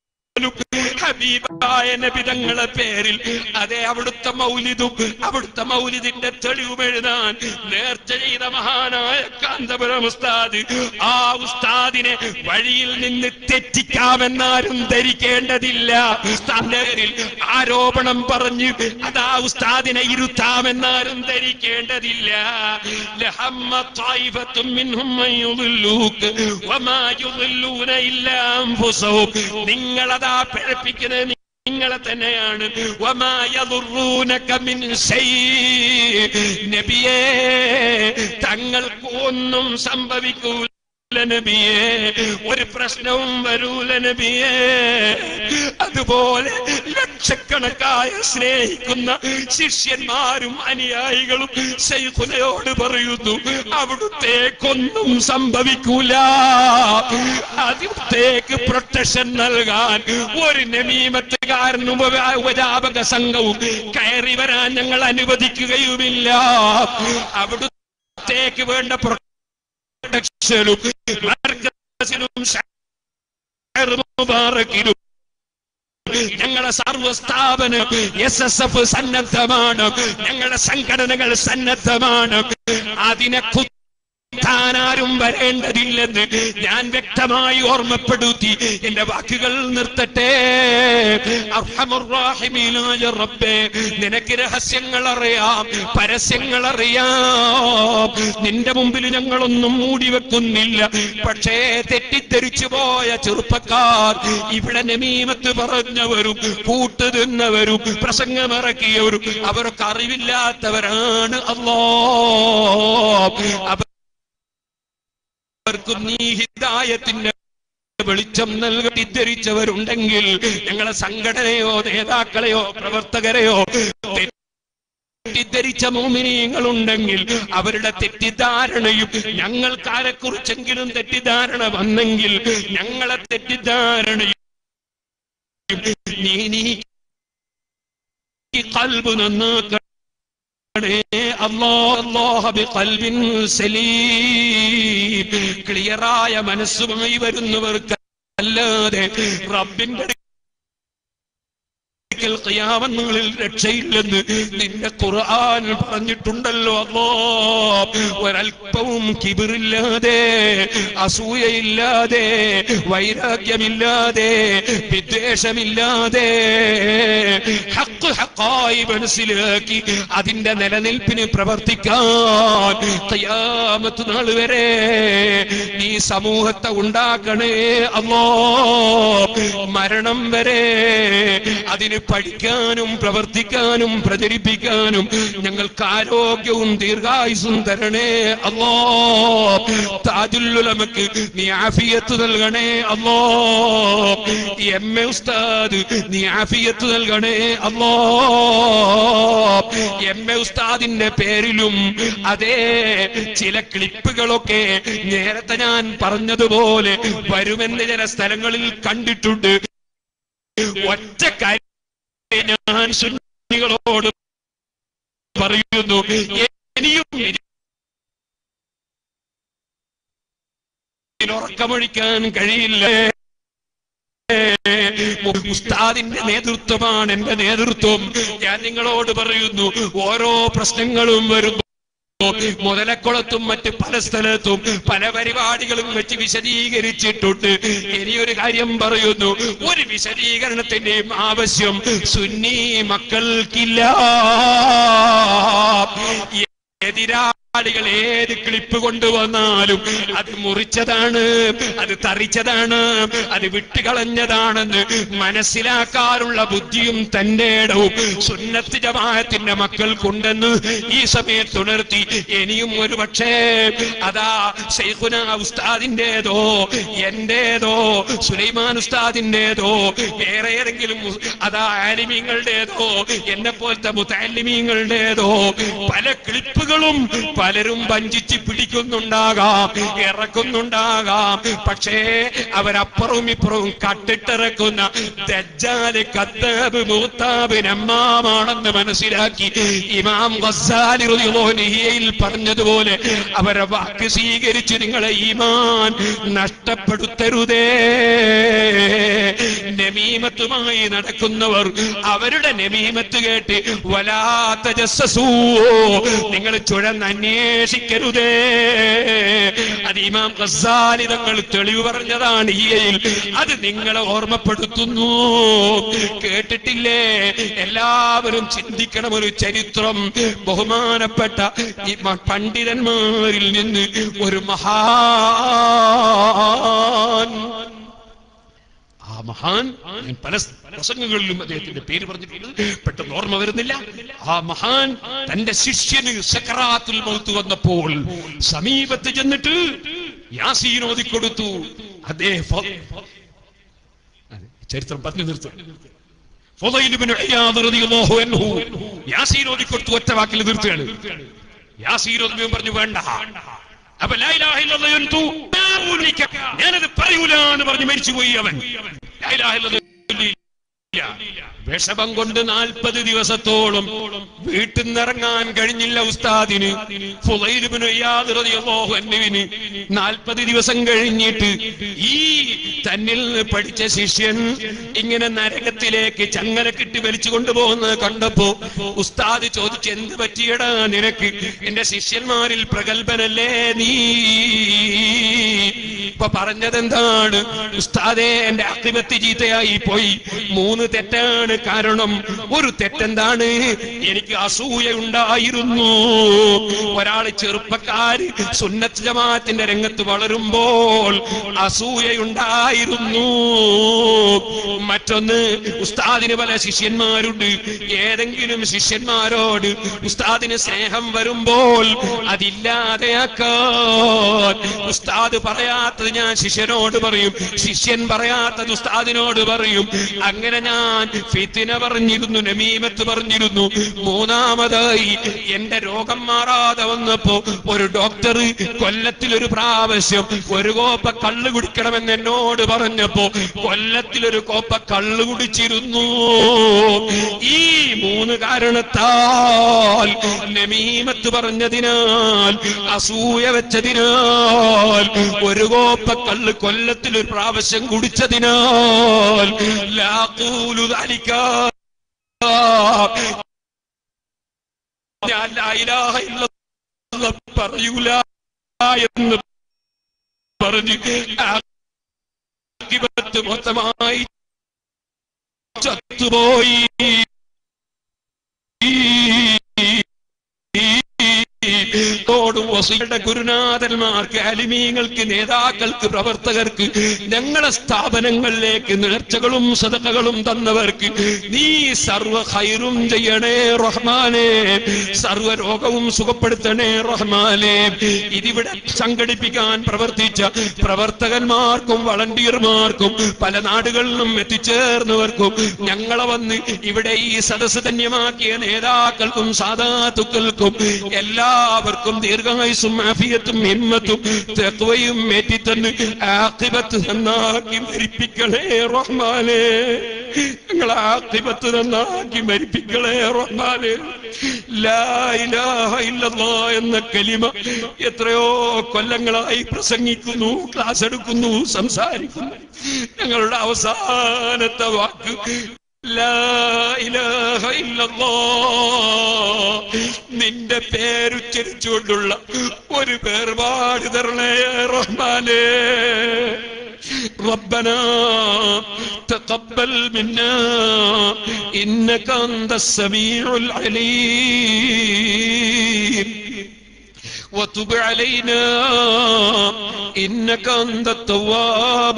ഹബീബായ നബിതങ്ങളെ പേരിൽ അതെ അവിടുത്തെ മൗലിദും അവിടുത്തെ മൗലിദിന്റെ തെളിവും എഴുതാൻ നേർച്ച ചെയ്ത മഹാനായ കാന്തപുരം ഉസ്താദ് ആ ഉസ്താദിനെ വഴിയിൽ നിന്ന് തെറ്റിക്കാമെന്നാരും ധരിക്കേണ്ടതില്ല ഉസ്താദിന്റെ പേരിൽ ആരോപണം പറഞ്ഞ് അതാ ഉസ്താദിനെ ഇരുത്താമെന്നാരും ധരിക്കേണ്ടതില്ല ലഹമ്മ ത്വായിഫത്തും മിൻഹും മൻ യുളില്ലൂക വമാ യുളില്ലൂന ഇല്ലാ അൻഫുസഹും നിങ്ങളതാ പിഴപ്പിക്കുന്നത് നിങ്ങളെ തന്നെയാണ് വമാ യദുറൂനക മിൻ ശൈ നബിയേ തങ്ങൾക്ക് ഒന്നും സംഭവിക്കൂല നബിയേ ഒരു പ്രശ്നവും വരൂല നബിയേ അതുപോലെ ലക്ഷക്കണക്കായ സ്നേഹിക്കുന്ന ശിഷ്യന്മാരും അനുയായികളും ശൈഖുനയോട് പറയുന്നു അവിടുത്തേക്കൊന്നും സംഭവിക്കൂല അവിടുത്തേക്ക് പ്രൊട്ടക്ഷൻ നൽകാൻ ഒരു നമീമത്തുകാരനും ഉപ- ഉപജാപക സംഘവും കയറി വരാൻ ഞങ്ങൾ അനുവദിക്കുകയുമില്ല അവിടുത്തേക്ക് വേണ്ട പ്രൊട്ടക്ഷനും മർക്കസിനും ഷഹർ മുബാറക്കിനും ഞങ്ങളുടെ സർവസ്ഥാപനം എസ് എസ് എഫ് സന്നദ്ധമാണ് ഞങ്ങളുടെ സംഘടനകൾ സന്നദ്ധമാണ് അതിനെ കുത്താനാരും വരേണ്ടതില്ലെന്ന് ഞാൻ വ്യക്തമായി ഓർമ്മപ്പെടുത്തി എന്റെ വാക്കുകൾ നിർത്തട്ടെ അർഹമുറാഹിമീനായ റബ്ബേ നിനക്ക് രഹസ്യങ്ങൾ അറിയാം പരസ്യങ്ങൾ അറിയാം നിന്റെ മുമ്പിൽ ഞങ്ങളൊന്നും മൂടി വെക്കുന്നില്ല പക്ഷേ തെറ്റിദ്ധരിച്ചു പോയ ചെറുപ്പക്കാർ ഇവിടെ നമീമത്ത് പറഞ്ഞവരും കൂട്ടു തിന്നവരും പ്രസംഗമിറക്കിയവരും അവരൊക്കെ അറിവില്ലാത്തവരാണ് അല്ലോ അവർക്ക് നീ ഹിദായത്തിന്റെ വെളിച്ചം നൽകി ധരിച്ചവരുണ്ടെങ്കിൽ ഞങ്ങളെ സംഘടനയോ നേതാക്കളെയോ പ്രവർത്തകരെയോ തെറ്റിദ്ധരിച്ച മോമിനിയങ്ങളുണ്ടെങ്കിൽ അവരുടെ തെറ്റിദ്ധാരണയും ഞങ്ങൾക്കാരെക്കുറിച്ചെങ്കിലും തെറ്റിദ്ധാരണ വന്നെങ്കിൽ ഞങ്ങളെ തെറ്റിദ്ധാരണയും നീ നീ കൽബ് നന്നാക്കണേ അല്ലാഹ ബിഖൽബിൻ സലീം ക്ലിയറായ മനസ്സുമായി വരുന്നവർക്ക് അല്ലാതെ റബ്ബിന്റെ ഒരിക്കൽ ഖിയാമങ്ങളിൽ രക്ഷയില്ലെന്ന് നിന്റെ ഖുർആൻ പറഞ്ഞിട്ടുണ്ടല്ലോ അല്ലോ ഒരൽപ്പവും കിബിറില്ലാതെ അസൂയയില്ലാതെ വൈരാഗ്യമില്ലാതെ വിദ്വേഷമില്ലാതെ ഹക്ക് ഹക്കായി മനസ്സിലാക്കി അതിന്റെ നിലനിൽപ്പിന് പ്രവർത്തിക്കാൻ ഖിയാമത്ത് നാൾ വരെ നീ സമൂഹത്തെ ഉണ്ടാക്കണേ അല്ലോ മരണം വരെ അതിന് പഠിക്കാനും പ്രവർത്തിക്കാനും പ്രചരിപ്പിക്കാനും ഞങ്ങൾക്ക് ആരോഗ്യവും ദീർഘായുസും തരണേ അല്ലോ താജുല്ലുലമക്ക് നീ ആഫിയത്ത് നൽകണേ അല്ലോ എം എ ഉസ്താദ് നീ ആഫിയത്ത് നൽകണേ അല്ലോ എം എ ഉസ്താദിന്റെ പേരിലും അതേ ചില ക്ലിപ്പുകളൊക്കെ നേരത്തെ ഞാൻ പറഞ്ഞതുപോലെ വരുമെന്ന് ചില സ്ഥലങ്ങളിൽ കണ്ടിട്ടുണ്ട് ഒറ്റ കാര്യം ഞാൻ സുന്നികളോട് പറയുന്നു ഇനിയും ഉറക്കമൊഴിക്കാൻ കഴിയില്ല ഉസ്താദിന്റെ നേതൃത്വമാണ് എന്റെ നേതൃത്വം ഞാൻ നിങ്ങളോട് പറയുന്നു ഓരോ പ്രശ്നങ്ങളും വരുന്നു മുതലക്കുളത്തും മറ്റ് പല സ്ഥലത്തും പല പരിപാടികളും വെച്ച് വിശദീകരിച്ചിട്ടുണ്ട് ഇനിയൊരു കാര്യം പറയുന്നു ഒരു വിശദീകരണത്തിന്റെയും ആവശ്യം സുന്നി മക്കൾക്കില്ല എതിരാളികൾ ഏത് ക്ലിപ്പ് കൊണ്ടുവന്നാലും അത് മുറിച്ചതാണ് അത് തറിച്ചതാണ് അത് വിട്ടുകളഞ്ഞതാണെന്ന് മനസ്സിലാക്കാനുള്ള ബുദ്ധിയും തന്റെ ഇടവും സുന്നത്ത് ജമാഅത്തിന്റെ മക്കൾക്കുണ്ടെന്ന് ഈ സമയത്ത് ഉണർത്തി ഇനിയും ഒരു പക്ഷേ അതാ ഷെയ്ഖുന ഉസ്താദിന്റേതോ എന്റേതോ സുലൈമാൻ ഉസ്താദിന്റേതോ വേറെ ഏതെങ്കിലും അതാ ആലിമീങ്ങളുടേതോ എന്നെ പോലത്തെ മുത്താലിമീങ്ങളുടേതോ പല ക്ലിപ്പുകളും പലരും വഞ്ചിച്ച് പിടിക്കുന്നുണ്ടാകാം ഇറക്കുന്നുണ്ടാകാം പക്ഷേ അവരപ്പുറവും ഇപ്പുറവും കട്ടിട്ടിറക്കുന്ന ദജ്ജാല് കത്താബ് മൂത്താബ് നമ്മാമാണെന്ന് മനസ്സിലാക്കി ഇമാം ഗസാലി റളിയല്ലാഹുനിഹിയയിൽ പറഞ്ഞതുപോലെ അവരെ വാക്ക് സ്വീകരിച്ച് നിങ്ങളെ ഈമാൻ നഷ്ടപ്പെടുത്തരുതേ നമീമത്തുമായി നടക്കുന്നവർ അവരുടെ നമീമത്ത് കേട്ട് വലാത്ത ജസ്സസൂ നിങ്ങൾ ചുഴന്ന് അന്വേഷിക്കരുതേ അത് ഇമാം ഖസാലി തങ്ങൾ തെളിവ് പറഞ്ഞതാണ് ഈയയിൽ അത് നിങ്ങളെ ഓർമ്മപ്പെടുത്തുന്നു കേട്ടിട്ടില്ലേ എല്ലാവരും ചിന്തിക്കണം ഒരു ചരിത്രം ബഹുമാനപ്പെട്ട ഈ മ- പണ്ഡിതന്മാരിൽ നിന്ന് ഒരു മഹാൻ ആ മഹാൻ ഞാൻ പല പ്രസംഗങ്ങളിലും അദ്ദേഹത്തിന്റെ പേര് പറഞ്ഞിട്ടുണ്ട് പെട്ടെന്ന് ഓർമ്മ വരുന്നില്ല ആ മഹാൻ തന്റെ ശിഷ്യന് സക്കറാത്തുൽ മൗത്ത് വന്നപ്പോൾ സമീപത്ത് ചെന്നിട്ട് യാസീൻ ഓതി കൊടുത്തു അദ്ദേഹം ഫ- അതെ, ചരിത്രം പറഞ്ഞു നിർത്തും ഫുദൈൽ ഇബ്നു ഇയാദ് റളിയല്ലാഹു അൻഹു യാസീൻ ഓതി കൊടുത്തു ഒറ്റ വാക്കിൽ നിർത്തുകയാണ് യാസീൻ ഓതി പറഞ്ഞു വേണ്ട അപ്പൊ ലാ ഇലാഹ ഇല്ലല്ലാഹ് എന്തു ഞാനത് പറയൂല എന്ന് പറഞ്ഞ് മരിച്ചുപോയി അവൻ ലാ ഇലാഹ ഇല്ലല്ലാഹ് ചൊല്ലിയില്ല. വിഷമം കൊണ്ട് നാൽപ്പത് ദിവസത്തോളം വീട്ടിൽ നിന്നിറങ്ങാൻ കഴിഞ്ഞില്ല ഉസ്താദിന് ഫുളൈൽ ഇബ്നു ഇയാദ് റളിയല്ലാഹു അൻഹുവിന് നാൽപ്പത് ദിവസം കഴിഞ്ഞിട്ട് ഈ തന്നിൽ നിന്ന് പഠിച്ച ശിഷ്യൻ ഇങ്ങനെ നരകത്തിലേക്ക് ചങ്ങലക്കിട്ട് വലിച്ചു കൊണ്ടുപോകുന്നത് കണ്ടപ്പോ ഉസ്താദ് ചോദിച്ചു എന്ത് പറ്റിയടാ നിനക്ക് എന്റെ ശിഷ്യന്മാരിൽ പ്രഗത്ഭനല്ലേ നീ ഇപ്പൊ പറഞ്ഞതെന്താണ് ഉസ്താദെ എന്റെ അക്തിപത്തി ചീത്തയായി പോയി മൂന്ന് തെറ്റാണ് കാരണം ഒരു തെറ്റെന്താണ് എനിക്ക് അസൂയ ഉണ്ടായിരുന്നു ഒരാൾ ചെറുപ്പക്കാര് സുന്നത്ത് ജമാഅത്തിന്റെ രംഗത്ത് വളരുമ്പോൾ അസൂയയുണ്ടായിരുന്നു മറ്റൊന്ന് ഉസ്താദിന് പല ശിഷ്യന്മാരുണ്ട് ഏതെങ്കിലും ശിഷ്യന്മാരോട് ഉസ്താദിന് സ്നേഹം വരുമ്പോൾ അതില്ലാതെയാക്കാൻ ഉസ്താദ് പറയാത്തത് ഞാൻ ശിഷ്യനോട് പറയും ശിഷ്യൻ പറയാത്തത് ഉസ്താദിനോട് പറയും അങ്ങനെ ഞാൻ ഫിത്തിന പറഞ്ഞിരുന്നു നമീമത്ത് പറഞ്ഞിരുന്നു മൂന്നാമതായി എന്റെ രോഗം മാറാതെ വന്നപ്പോ ഒരു ഡോക്ടർ കൊല്ലത്തിൽ ഒരു പ്രാവശ്യം ഒരു കോപ്പ കള്ള് കുടിക്കണമെന്ന് എന്നോട് പറഞ്ഞപ്പോ കൊല്ലത്തിൽ ഒരു കോപ്പ കള്ള് കുടിച്ചിരുന്നു ഈ മൂന്ന് കാരണത്താൽ നമീമത്ത് പറഞ്ഞതിനാൽ അസൂയ വെച്ചതിനാൽ ഒരു കോപ്പ കല്ല് കൊല്ലത്തിൽ ഒരു പ്രാവശ്യം കുടിച്ചതിനാൽ ലാഖൂലു ദാലിക. ഞാൻ ലാ ഇലാഹ ഇല്ലല്ലാഹ് പറയൂല എന്ന് പറഞ്ഞ് ആഖിബത്ത് മൊത്തമായി ചത്തുപോയി ോടും വസീയുടെ ഗുരുനാഥന്മാർക്ക് അലിമീങ്ങൾക്ക് നേതാക്കൾക്ക് പ്രവർത്തകർക്ക് ഞങ്ങളെ സ്ഥാപനങ്ങളിലേക്ക് നേർച്ചകളും സദകകളും തന്നവർക്ക് നീ സർവ ഹൈറും ചെയ്യണേ റഹ്മാനെ സർവ രോഗവും സുഖപ്പെടുത്തണേ റഹ്മാനെ ഇതിവിടെ സംഘടിപ്പിക്കാൻ പ്രവർത്തിച്ച പ്രവർത്തകന്മാർക്കും വളണ്ടിയർമാർക്കും പല നാടുകളിലും എത്തിച്ചേർന്നവർക്കും ഞങ്ങളെ വന്ന് ഇവിടെ ഈ സദസ് ധന്യമാക്കിയ നേതാക്കൾക്കും സാധാത്തുക്കൾക്കും എല്ലാവർക്കും ദീർഘായുസും ആഫിയത്തും ഹിമ്മത്തും തെക്കുവയും ഏറ്റിത്തന്ന് ആക്കിബത്ത് നന്നാക്കി മരിപ്പിക്കണേ റഹ്മാനെ ഞങ്ങളെ ആക്കിബത്ത് നന്നാക്കി മരിപ്പിക്കണേ റഹ്മാനെ ലാ ഇലാഹ ഇല്ലല്ലാ എന്ന കലിമ എത്രയോ കൊല്ലങ്ങളായി പ്രസംഗിക്കുന്നു ക്ലാസ് എടുക്കുന്നു സംസാരിക്കുന്നു ഞങ്ങളുടെ അവസാനത്തെ വാക്ക് ലാ ഇലാഹ ഇല്ലല്ലാ. നിന്റെ പേരുച്ചരിച്ചുകൊണ്ടുള്ള ഒരു വേർപാട് തരണേ റഹ്മാനേ ربنا تقبل منا إنك أنت السميع العليم وتب علينا إنك أنت التواب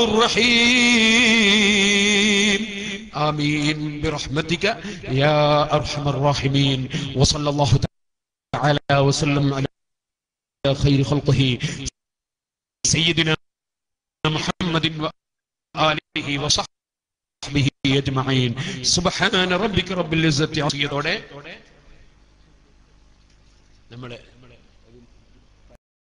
الرحيم آمين برحمتك يا أرحم الراحمين وصلى الله تعالى وسلم على خير خلقه سيدنا محمد وآله وصحبه أجمعين سبحان ربك رب العزة عصية നമ്മള്